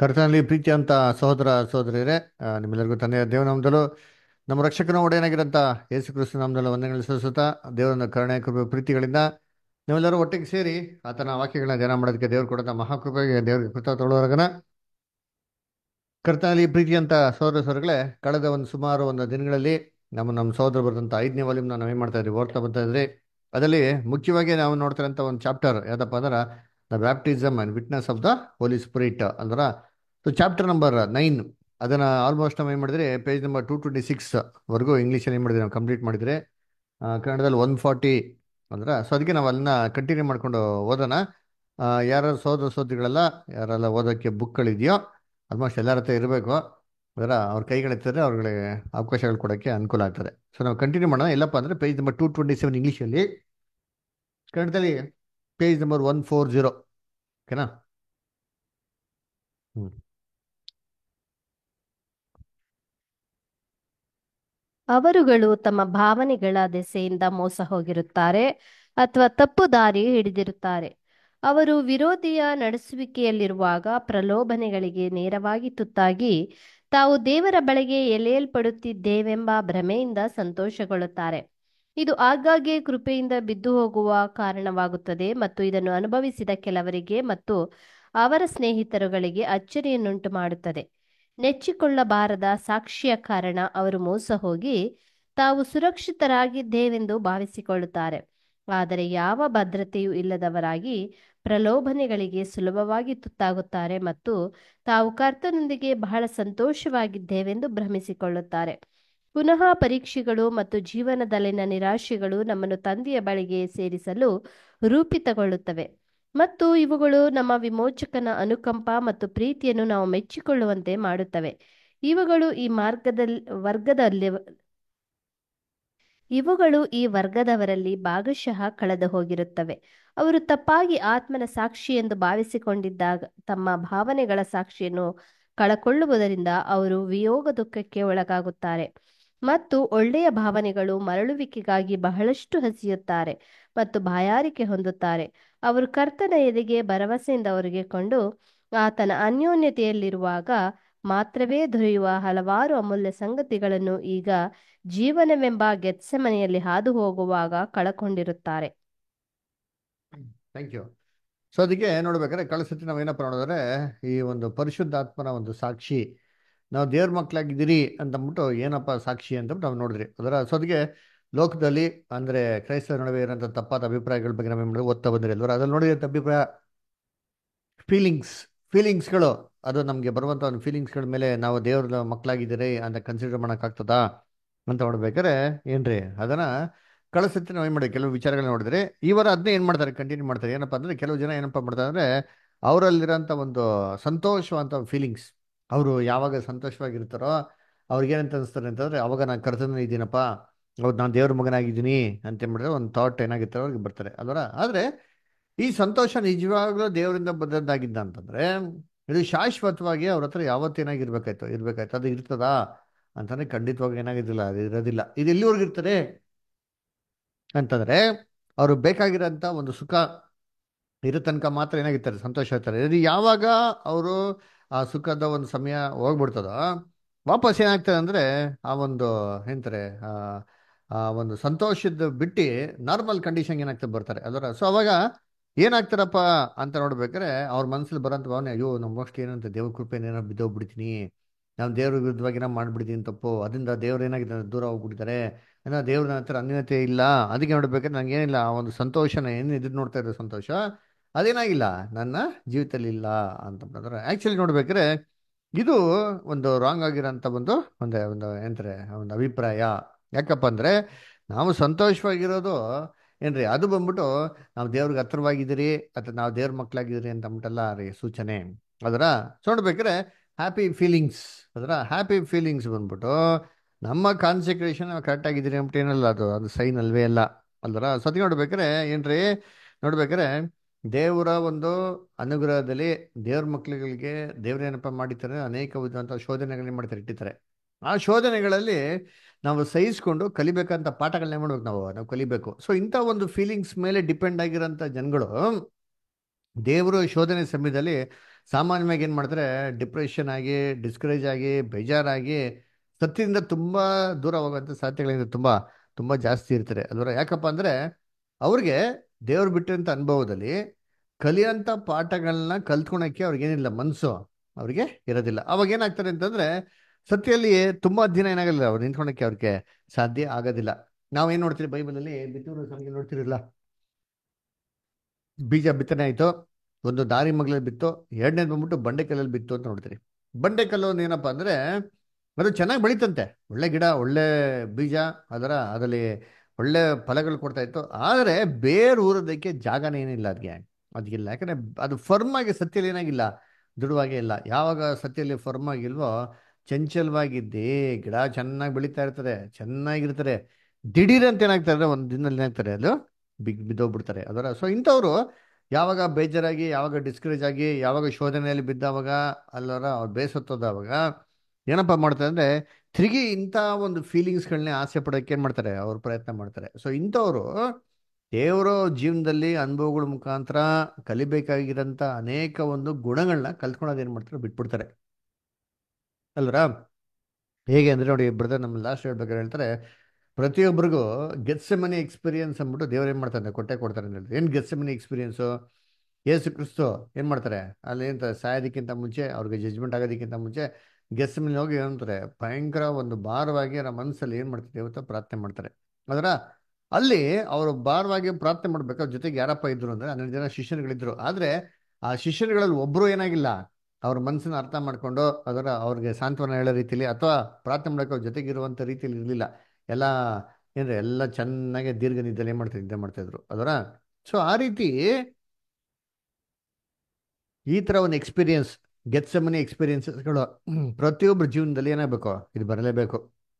ಕರ್ತನಲ್ಲಿ ಪ್ರೀತಿ ಅಂತ ಸಹೋದರ ಸಹೋದರಿಯರೇ ಆ, ನಿಮ್ಮೆಲ್ಲರಿಗೂ ತಂದೆಯ ದೇವನಾಮದಲ್ಲೂ ನಮ್ಮ ರಕ್ಷಕನ ಒಡೆಯನಾಗಿರಂತ ಯೇಸು ಕ್ರಿಸ್ತು ನಾಮದಲ್ಲ ವಂದನೆಗಳು ಸಲ್ಲಿಸುತ್ತಾ ದೇವರನ್ನ ಕರುಣೆ ಕೃಪೆ ಪ್ರೀತಿಗಳಿಂದ ನೀವೆಲ್ಲರೂ ಒಟ್ಟಿಗೆ ಸೇರಿ ಆತನ ವಾಕ್ಯಗಳನ್ನ ಧ್ಯಾನ ಮಾಡೋದಕ್ಕೆ ದೇವರು ಕೊಡಂತ ಮಹಾಕೃಪೆಗೆ ದೇವರಿಗೆ ಕೃತ ತೊಳುವರಗನ ಕರ್ತನಲ್ಲಿ ಪ್ರೀತಿ ಅಂತ ಸಹೋದರ ಸಹೋದರಗಳೇ ಕಳೆದ ಒಂದು ಸುಮಾರು ಒಂದು ದಿನಗಳಲ್ಲಿ ನಮ್ಮ ನಮ್ಮ ಸಹೋದರ ಬರೆದಂಥ ಐದನೇ ವಾಲ್ಯೂಮ್ನ ನಾವೇನು ಮಾಡ್ತಾ ಇದ್ರಿ ಓದ್ತಾ ಬರ್ತಾ ಇದ್ರಿ ಅದರಲ್ಲಿ ಮುಖ್ಯವಾಗಿ ನಾವು ನೋಡ್ತಾ ಇರೋಂಥ ಒಂದು ಚಾಪ್ಟರ್ ಯಾವ್ದಪ್ಪ ಅಂದ್ರೆ the baptism and witness of the Holi spirit ಅಂದ್ರ ಸೊ ಚಾಪ್ಟರ್ ನಂಬರ್ ನೈನ್ ಅದನ್ನ ಆಲ್ಮೋಸ್ಟ್ ನಾವು ಏನು ಮಾಡಿದ್ರೆ page number two twenty six ವರೆಗೂ ಇಂಗ್ಲೀಷಲ್ಲಿ ಏನು ಮಾಡಿದ್ರಿ ನಾವು ಕಂಪ್ಲೀಟ್ ಮಾಡಿದ್ರೆ ಆ, ಕನ್ನಡದಲ್ಲಿ ಒನ್ ಫಾರ್ಟಿ ಅಂದ್ರೆ ಸೊ ಅದಕ್ಕೆ ನಾವು ಅದನ್ನ ಕಂಟಿನ್ಯೂ ಮಾಡ್ಕೊಂಡು ಓದೋಣ ಆ, ಯಾರು ಸೋದರ ಸೋದರಿಗಳೆಲ್ಲ ಯಾರೆಲ್ಲ ಓದೋಕ್ಕೆ ಬುಕ್ಗಳಿದೆಯೋ ಆಲ್ಮೋಸ್ಟ್ ಎಲ್ಲರ ಹತ್ರ ಇರಬೇಕು ಅದರ ಅವ್ರ ಕೈಗಳಿರ್ತದೆ ಅವ್ರಿಗೆ ಅವಕಾಶಗಳು ಕೊಡೋಕ್ಕೆ ಅನುಕೂಲ ಆಗ್ತದೆ ಸೊ ನಾವು ಕಂಟಿನ್ಯೂ ಮಾಡೋಣ ಎಲ್ಲಪ್ಪ ಅಂದರೆ page number two twenty seven ಇಂಗ್ಲೀಷಲ್ಲಿ ಕನ್ನಡದಲ್ಲಿ page number one four zero ಓಕೆನಾ ಹ್ಞೂ ಅವರುಗಳು ತಮ್ಮ ಭಾವನೆಗಳ ದೆಸೆಯಿಂದ ಮೋಸ ಹೋಗಿರುತ್ತಾರೆ ಅಥವಾ ತಪ್ಪು ದಾರಿ ಹಿಡಿದಿರುತ್ತಾರೆ ಅವರು ವಿರೋಧಿಯ ನಡೆಸುವಿಕೆಯಲ್ಲಿರುವಾಗ ಪ್ರಲೋಭನೆಗಳಿಗೆ ನೇರವಾಗಿ ತುತ್ತಾಗಿ ತಾವು ದೇವರ ಬಳಿಗೆ ಎಳೆಯಲ್ಪಡುತ್ತಿದ್ದೇವೆಂಬ ಭ್ರಮೆಯಿಂದ ಸಂತೋಷಗೊಳ್ಳುತ್ತಾರೆ ಇದು ಆಗಾಗ್ಗೆ ಕೃಪೆಯಿಂದ ಬಿದ್ದು ಹೋಗುವ ಕಾರಣವಾಗುತ್ತದೆ ಮತ್ತು ಇದನ್ನು ಅನುಭವಿಸಿದ ಕೆಲವರಿಗೆ ಮತ್ತು ಅವರ ಸ್ನೇಹಿತರುಗಳಿಗೆ ಅಚ್ಚರಿಯನ್ನುಂಟು ಮಾಡುತ್ತದೆ ನೆಚ್ಚಿಕೊಳ್ಳಬಾರದ ಸಾಕ್ಷಿಯ ಕಾರಣ ಅವರು ಮೋಸ ಹೋಗಿ ತಾವು ಸುರಕ್ಷಿತರಾಗಿದ್ದೇವೆಂದು ಭಾವಿಸಿಕೊಳ್ಳುತ್ತಾರೆ ಆದರೆ ಯಾವ ಭದ್ರತೆಯೂ ಇಲ್ಲದವರಾಗಿ ಪ್ರಲೋಭನೆಗಳಿಗೆ ಸುಲಭವಾಗಿ ತುತ್ತಾಗುತ್ತಾರೆ ಮತ್ತು ತಾವು ಕರ್ತನೊಂದಿಗೆ ಬಹಳ ಸಂತೋಷವಾಗಿದ್ದೇವೆಂದು ಭ್ರಮಿಸಿಕೊಳ್ಳುತ್ತಾರೆ ಪುನಃ ಪರೀಕ್ಷೆಗಳು ಮತ್ತು ಜೀವನದಲ್ಲಿನ ನಿರಾಶೆಗಳು ನಮ್ಮನ್ನು ತಂದೆಯ ಬಳಿಗೆ ಸೇರಿಸಲು ರೂಪಿತಗೊಳ್ಳುತ್ತವೆ ಮತ್ತು ಇವುಗಳು ನಮ್ಮ ವಿಮೋಚಕನ ಅನುಕಂಪ ಮತ್ತು ಪ್ರೀತಿಯನ್ನು ನಾವು ಮೆಚ್ಚಿಕೊಳ್ಳುವಂತೆ ಮಾಡುತ್ತವೆ ಇವುಗಳು ಈ ಮಾರ್ಗದಲ್ಲಿ ವರ್ಗದಲ್ಲಿ ಇವುಗಳು ಈ ವರ್ಗದವರಲ್ಲಿ ಭಾಗಶಃ ಕಳೆದು ಹೋಗಿರುತ್ತವೆ ಅವರು ತಪ್ಪಾಗಿ ಆತ್ಮನ ಸಾಕ್ಷಿ ಎಂದು ಭಾವಿಸಿಕೊಂಡಿದ್ದಾಗ ತಮ್ಮ ಭಾವನೆಗಳ ಸಾಕ್ಷಿಯನ್ನು ಕಳಕೊಳ್ಳುವುದರಿಂದ ಅವರು ವಿಯೋಗ ದುಃಖಕ್ಕೆ ಒಳಗಾಗುತ್ತಾರೆ ಮತ್ತು ಒಳ್ಳೆಯ ಭಾವನೆಗಳು ಮರಳುವಿಕೆಗಾಗಿ ಬಹಳಷ್ಟು ಹಸಿಯುತ್ತಾರೆ ಮತ್ತು ಬಾಯಾರಿಕೆ ಹೊಂದುತ್ತಾರೆ ಅವರು ಕರ್ತನ ಎದೆಗೆ ಭರವಸೆಯಿಂದ ಕೊಂಡು ಆತನ ಅನ್ಯೋನ್ಯತೆಯಲ್ಲಿರುವಾಗ ಮಾತ್ರವೇ ದೊರೆಯುವ ಹಲವಾರು ಅಮೂಲ್ಯ ಸಂಗತಿಗಳನ್ನು ಈಗ ಜೀವನವೆಂಬ ಗೆತ್ಸೆಮನೆಯಲ್ಲಿ ಹಾದು ಹೋಗುವಾಗ ಕಳಕೊಂಡಿರುತ್ತಾರೆ ಥ್ಯಾಂಕ್ ಯು ಸೊ ಅದಕ್ಕೆ ನೋಡ್ಬೇಕಾದ್ರೆ ಕಳೆದ ಸತಿ ನಾವೇನಪ್ಪ ನೋಡಿದ್ರೆ ಈ ಒಂದು ಪರಿಶುದ್ಧಾತ್ಮನ ಒಂದು ಸಾಕ್ಷಿ ನಾವು ದೇವ್ರ ಮಕ್ಕಳಾಗಿದ್ದೀರಿ ಅಂತಂದ್ಬಿಟ್ಟು ಏನಪ್ಪ ಸಾಕ್ಷಿ ಅಂತಂದ್ಬಿಟ್ಟು ನಾವು ನೋಡಿದ್ರಿ ಅದರ ಸೊ ಅದಕ್ಕೆ ಲೋಕದಲ್ಲಿ ಅಂದರೆ ಕ್ರೈಸ್ತರ ನಡುವೆ ಇರೋಂಥ ತಪ್ಪಾದ ಅಭಿಪ್ರಾಯಗಳ ಬಗ್ಗೆ ನಾವು ಏನು ಓದ್ತಾ ಬಂದಿರಿ ಅಲ್ವರ ಅದ್ರಲ್ಲಿ ನೋಡಿದಂಥ ಅಭಿಪ್ರಾಯ ಫೀಲಿಂಗ್ಸ್ ಫೀಲಿಂಗ್ಸ್ಗಳು ಅದು ನಮಗೆ ಬರುವಂಥ ಒಂದು ಫೀಲಿಂಗ್ಸ್ಗಳ ಮೇಲೆ ನಾವು ದೇವ್ರ ಮಕ್ಕಳಾಗಿದ್ದೀರಿ ಅಂತ ಕನ್ಸಿಡರ್ ಮಾಡೋಕ್ಕಾಗ್ತದಾ ಅಂತ ನೋಡ್ಬೇಕಾದ್ರೆ ಏನ್ರಿ ಅದನ್ನ ಕಳಿಸುತ್ತೆ ನಾವು ಏನು ಮಾಡಿ ಕೆಲವು ವಿಚಾರಗಳನ್ನ ನೋಡಿದ್ರೆ ಇವರ ಅದನ್ನೇ ಏನು ಮಾಡ್ತಾರೆ ಕಂಟಿನ್ಯೂ ಮಾಡ್ತಾರೆ ಏನಪ್ಪ ಅಂದರೆ ಕೆಲವು ಜನ ಏನಪ್ಪ ಮಾಡ್ತಾರೆ ಅಂದರೆ ಅವರಲ್ಲಿರೋಂಥ ಒಂದು ಸಂತೋಷವಂತ ಫೀಲಿಂಗ್ಸ್ ಅವರು ಯಾವಾಗ ಸಂತೋಷವಾಗಿರ್ತಾರೋ ಅವ್ರಿಗೇನಂತ ಅನಿಸ್ತಾರೆ ಅಂತಂದರೆ ಅವಾಗ ನಾನು ಕರ್ತನ ಇದ್ದೀನಪ್ಪ ಹೌದು ನಾನು ದೇವ್ರ ಮಗನಾಗಿದ್ದೀನಿ ಅಂತ ಮಾಡಿದ್ರೆ ಒಂದು ಥಾಟ್ ಏನಾಗಿರ್ತಾರೆ ಅವ್ರಿಗೆ ಬರ್ತಾರೆ ಅಲ್ವರ ಆದರೆ ಈ ಸಂತೋಷ ನಿಜವಾಗ್ಲೂ ದೇವರಿಂದ ಬಂದದ್ದಾಗಿದ್ದ ಅಂತಂದ್ರೆ ಇದು ಶಾಶ್ವತವಾಗಿ ಅವ್ರ ಹತ್ರ ಯಾವತ್ತೇನಾಗಿರ್ಬೇಕಾಯ್ತು ಇರ್ಬೇಕಾಯ್ತು ಅದು ಇರ್ತದಾ ಅಂತಂದ್ರೆ ಖಂಡಿತವಾಗಿ ಏನಾಗಿದ್ದಿಲ್ಲ ಅದು ಇರೋದಿಲ್ಲ ಇದು ಎಲ್ಲಿವರೆಗೂ ಇರ್ತದೆ ಅಂತಂದ್ರೆ ಅವರು ಬೇಕಾಗಿರೋಂಥ ಒಂದು ಸುಖ ಇರೋ ತನಕ ಮಾತ್ರ ಏನಾಗಿರ್ತಾರೆ ಸಂತೋಷ ಇರ್ತಾರೆ ಇದು ಯಾವಾಗ ಅವರು ಆ ಸುಖದ ಒಂದು ಸಮಯ ಹೋಗ್ಬಿಡ್ತದೋ ವಾಪಸ್ ಏನಾಗ್ತದೆ ಅಂದರೆ ಆ ಒಂದು ಏನಂತಾರೆ ಆ ಆ ಒಂದು ಸಂತೋಷದ ಬಿಟ್ಟು ನಾರ್ಮಲ್ ಕಂಡೀಷನ್ಗೆ ಏನಾಗ್ತದೆ ಬರ್ತಾರೆ ಅದರ ಸೊ ಅವಾಗ ಏನಾಗ್ತಾರಪ್ಪ ಅಂತ ನೋಡ್ಬೇಕಾದ್ರೆ ಅವ್ರ ಮನಸ್ಸಲ್ಲಿ ಬರೋಂಥ ಭಾವನೆ ಅಯ್ಯೋ ನಮ್ಮ ಮೋಸ್ಟ್ ಏನಂತ ದೇವ್ರ ಕೃಪೆನ ಏನೋ ಬಿದ್ದೋಗ್ಬಿಡ್ತೀನಿ ನಾನು ದೇವ್ರ ವಿರುದ್ಧವಾಗಿ ಏನೋ ಮಾಡ್ಬಿಡ್ತೀನಿ ತಪ್ಪು ಅದರಿಂದ ದೇವ್ರು ಏನಾಗಿದೆ ದೂರ ಹೋಗ್ಬಿಟ್ಟಿದ್ದಾರೆ ಏನೋ ದೇವ್ರ ನನ್ನ ಹತ್ರ ಅನ್ಯತೆ ಇಲ್ಲ ಅದಕ್ಕೆ ನೋಡ್ಬೇಕಾದ್ರೆ ನಂಗೆ ಏನಿಲ್ಲ ಆ ಒಂದು ಸಂತೋಷನ ಏನು ಇದ್ ನೋಡ್ತಾ ಇರೋ ಸಂತೋಷ ಅದೇನಾಗಿಲ್ಲ ನನ್ನ ಜೀವಿತದಲ್ಲಿ ಇಲ್ಲ ಅಂತಂದ್ರೆ ಆ್ಯಕ್ಚುಲಿ ನೋಡ್ಬೇಕಾದ್ರೆ ಇದು ಒಂದು ರಾಂಗ್ ಆಗಿರೋಂಥ ಒಂದು ಒಂದು ಒಂದು ಏನಂತಾರೆ ಒಂದು ಅಭಿಪ್ರಾಯ ಯಾಕಪ್ಪ ಅಂದರೆ ನಾವು ಸಂತೋಷವಾಗಿರೋದು ಏನ್ರಿ ಅದು ಬಂದ್ಬಿಟ್ಟು ನಾವು ದೇವ್ರಿಗೆ ಹತ್ರವಾಗಿದ್ದೀರಿ ಅಥವಾ ನಾವು ದೇವ್ರ ಮಕ್ಕಳಾಗಿದ್ದೀರಿ ಅಂತ ಅಂದ್ಬಿಟ್ಟಲ್ಲ ರೀ ಸೂಚನೆ ಅದರ ಸೊ ನೋಡ್ಬೇಕಾದ್ರೆ ಹ್ಯಾಪಿ ಫೀಲಿಂಗ್ಸ್ ಅದರ ಹ್ಯಾಪಿ ಫೀಲಿಂಗ್ಸ್ ಬಂದ್ಬಿಟ್ಟು ನಮ್ಮ ಕಾನ್ಸಂಟ್ರೇಷನ್ ಕರೆಕ್ಟ್ ಆಗಿದ್ದೀರಿ ಅಂದ್ಬಿಟ್ಟು ಏನಲ್ಲ ಅದು ಅದು ಸೈನ್ ಅಲ್ವೇ ಅಲ್ಲ ಅಲ್ದರ ಸತಿ ನೋಡ್ಬೇಕಾರೆ ಏನ್ರಿ ನೋಡ್ಬೇಕಾರೆ ದೇವರ ಒಂದು ಅನುಗ್ರಹದಲ್ಲಿ ದೇವ್ರ ಮಕ್ಕಳುಗಳಿಗೆ ದೇವ್ರ ಏನಪ್ಪ ಮಾಡಿರ್ತಾರೆ ಅನೇಕ ವಿಧವಂತ ಶೋಧನೆಗಳನ್ನ ಮಾಡ್ತಾರೆ ಇಟ್ಟಿರ್ತಾರೆ ಆ ಶೋಧನೆಗಳಲ್ಲಿ ನಾವು ಸಹಿಸ್ಕೊಂಡು ಕಲಿಬೇಕಂತ ಪಾಠಗಳನ್ನ ಮಾಡ್ಬೇಕು ನಾವು ನಾವು ಕಲಿಬೇಕು ಸೊ ಇಂಥ ಒಂದು ಫೀಲಿಂಗ್ಸ್ ಮೇಲೆ ಡಿಪೆಂಡ್ ಆಗಿರೋಂಥ ಜನಗಳು ದೇವರು ಶೋಧನೆ ಸಮಯದಲ್ಲಿ ಸಾಮಾನ್ಯವಾಗಿ ಏನು ಮಾಡ್ತಾರೆ ಡಿಪ್ರೆಷನ್ ಆಗಿ ಡಿಸ್ಕರೇಜ್ ಆಗಿ ಬೇಜಾರಾಗಿ ಸತ್ಯದಿಂದ ತುಂಬ ದೂರ ಹೋಗುವಂಥ ಸಾಧ್ಯತೆಗಳಿಂದ ತುಂಬ ತುಂಬ ಜಾಸ್ತಿ ಇರ್ತಾರೆ ಅಲ್ವರ ಯಾಕಪ್ಪ ಅಂದರೆ ಅವ್ರಿಗೆ ದೇವ್ರು ಬಿಟ್ಟಿರೋಂಥ ಅನುಭವದಲ್ಲಿ ಕಲಿಯೋಂಥ ಪಾಠಗಳನ್ನ ಕಲ್ತ್ಕೊಳಕ್ಕೆ ಅವ್ರಿಗೇನಿಲ್ಲ ಮನಸ್ಸು ಅವ್ರಿಗೆ ಇರೋದಿಲ್ಲ ಅವಾಗ ಏನಾಗ್ತಾರೆ ಅಂತಂದ್ರೆ ಸತ್ಯಲ್ಲಿ ತುಂಬಾ ದಿನ ಏನಾಗಲ್ಲ ಅವ್ರು ನಿಂತ್ಕೊಳಕ್ಕೆ ಅವ್ರಿಗೆ ಸಾಧ್ಯ ಆಗೋದಿಲ್ಲ ನಾವೇನ್ ನೋಡ್ತೀರಿ ಬೈಬಲಲ್ಲಿ ಬಿತ್ತೂರು ಸಮಯ ನೋಡ್ತಿರಲಿಲ್ಲ ಬೀಜ ಬಿತ್ತನೆ ಆಯ್ತು ಒಂದು ದಾರಿ ಮಗ್ಲಲ್ಲಿ ಬಿತ್ತು ಎರಡನೇದು ಬಂದ್ಬಿಟ್ಟು ಬಂಡೆಕಲ್ಲಲ್ಲಿ ಬಿತ್ತು ಅಂತ ನೋಡ್ತೀರಿ ಬಂಡೆಕಲ್ಲು ಒಂದು ಏನಪ್ಪಾ ಅಂದ್ರೆ ಅದು ಚೆನ್ನಾಗಿ ಬೆಳೀತಂತೆ ಒಳ್ಳೆ ಗಿಡ ಒಳ್ಳೆ ಬೀಜ ಅದರ ಅದರಲ್ಲಿ ಒಳ್ಳೆ ಫಲಗಳು ಕೊಡ್ತಾ ಇತ್ತು ಆದರೆ ಬೇರು ಊರೋದಕ್ಕೆ ಜಾಗನೇ ಏನಿಲ್ಲ ಅದಕ್ಕೆ ಅದಕ್ಕಿಲ್ಲ ಯಾಕಂದ್ರೆ ಅದು ಫರ್ಮ್ ಆಗಿ ಸತ್ಯಲ್ಲಿ ಏನಾಗಿಲ್ಲ ದೃಢವಾಗೇ ಇಲ್ಲ ಯಾವಾಗ ಸತ್ಯಲ್ಲಿ ಫರ್ಮ್ ಆಗಿಲ್ವೋ ಚಂಚಲವಾಗಿದ್ದಿ ಗಿಡ ಚೆನ್ನಾಗಿ ಬೆಳೀತಾ ಇರ್ತದೆ ಚೆನ್ನಾಗಿರ್ತಾರೆ ದಿಢೀರ್ ಅಂತ ಏನಾಗ್ತಾರೆ ಅಂದ್ರೆ ಒಂದು ದಿನದಲ್ಲಿ ಏನಾಗ್ತಾರೆ ಅದು ಬಿಗ್ ಬಿದ್ದೋಗ್ಬಿಡ್ತಾರೆ ಅದರ ಸೊ ಇಂಥವ್ರು ಯಾವಾಗ ಬೇಜಾರಾಗಿ ಯಾವಾಗ ಡಿಸ್ಕರೇಜ್ ಆಗಿ ಯಾವಾಗ ಶೋಧನೆಯಲ್ಲಿ ಬಿದ್ದಾವಾಗ ಅಲ್ಲರ ಅವ್ರು ಬೇಸತ್ತೋದವಾಗ ಏನಪ್ಪ ಮಾಡ್ತಾರೆ ಅಂದ್ರೆ ತಿರುಗಿ ಇಂಥ ಒಂದು ಫೀಲಿಂಗ್ಸ್ಗಳನ್ನೇ ಆಸೆ ಪಡೋಕೆ ಏನು ಮಾಡ್ತಾರೆ ಅವ್ರು ಪ್ರಯತ್ನ ಮಾಡ್ತಾರೆ ಸೊ ಇಂಥವ್ರು ದೇವರ ಜೀವನದಲ್ಲಿ ಅನುಭವಗಳ ಮುಖಾಂತರ ಕಲಿಬೇಕಾಗಿರೋಂಥ ಅನೇಕ ಒಂದು ಗುಣಗಳನ್ನ ಕಲ್ತ್ಕೊಳ್ಳೋದು ಏನು ಮಾಡ್ತಾರೆ ಬಿಟ್ಬಿಡ್ತಾರೆ ಅಲ್ವರಾ ಹೇಗೆ ಅಂದ್ರೆ ನೋಡಿ ಬ್ರದರ್ ನಮ್ಮ ಲಾಸ್ಟ್ ಹೇಳ್ಬೇಕಾದ್ರೆ ಹೇಳ್ತಾರೆ ಪ್ರತಿಯೊಬ್ಬರಿಗೂ ಗೆತ್ಸೆಮನಿ ಎಕ್ಸ್ಪೀರಿಯನ್ಸ್ ಅಂದ್ಬಿಟ್ಟು ದೇವ್ರು ಏನು ಮಾಡ್ತಾರೆ ಕೊಟ್ಟೆ ಕೊಡ್ತಾರೆ ಅಂತ ಹೇಳ್ತಾರೆ ಏನು ಗೆತ್ಸೆಮನಿ ಎಕ್ಸ್ಪೀರಿಯನ್ಸು ಯೇಸು ಕ್ರಿಸ್ತು ಏನು ಮಾಡ್ತಾರೆ ಅಲ್ಲಿ ಏನಂತ ಸಾಯೋದಕ್ಕಿಂತ ಮುಂಚೆ ಅವ್ರಿಗೆ ಜಜ್ಮೆಂಟ್ ಆಗೋದಕ್ಕಿಂತ ಮುಂಚೆ ಗೆಸ್ಸಮನಿ ಹೋಗಿ ಏನಂತಾರೆ ಭಯಂಕರ ಒಂದು ಭಾರವಾಗಿ ಅವರ ಮನಸ್ಸಲ್ಲಿ ಏನು ಮಾಡ್ತಾರೆ ದೇವತ ಪ್ರಾರ್ಥನೆ ಮಾಡ್ತಾರೆ ಅದರ ಅಲ್ಲಿ ಅವರು ಭಾರವಾಗಿ ಪ್ರಾರ್ಥನೆ ಮಾಡ್ಬೇಕು ಅವ್ರ ಜೊತೆಗೆ ಯಾರಪ್ಪ ಇದ್ರು ಅಂದ್ರೆ ಹನ್ನೆರಡು ಜನ ಶಿಷ್ಯರುಗಳಿದ್ರು ಆದ್ರೆ ಆ ಶಿಷ್ಯರುಗಳಲ್ಲಿ ಒಬ್ಬರು ಏನಾಗಿಲ್ಲ ಅವ್ರ ಮನಸ್ಸನ್ನ ಅರ್ಥ ಮಾಡ್ಕೊಂಡು ಅದರ ಅವ್ರಿಗೆ ಸಾಂತ್ವನ ಹೇಳೋ ರೀತಿಲಿ ಅಥವಾ ಪ್ರಾರ್ಥನೆ ಮಾಡೋಕೆ ಅವ್ರ ಜೊತೆಗಿರುವಂಥ ರೀತಿಯಲ್ಲಿ ಇರಲಿಲ್ಲ ಎಲ್ಲ ಏನ್ರೆ ಎಲ್ಲ ಚೆನ್ನಾಗಿ ದೀರ್ಘ ನಿದ್ದೆ ಮಾಡ್ತಾ ನಿದ್ದೆ ಮಾಡ್ತಾ ಇದ್ರು ಅದರ ಸೊ ಆ ರೀತಿ ಈ ತರ ಒಂದು ಎಕ್ಸ್ಪೀರಿಯನ್ಸ್ ಗೆತ್ಸಮನಿ ಎಕ್ಸ್ಪೀರಿಯನ್ಸಸ್ಗಳು ಪ್ರತಿಯೊಬ್ಬರ ಜೀವನದಲ್ಲಿ ಏನಾಗಬೇಕು ಇದು ಬರಲೇಬೇಕು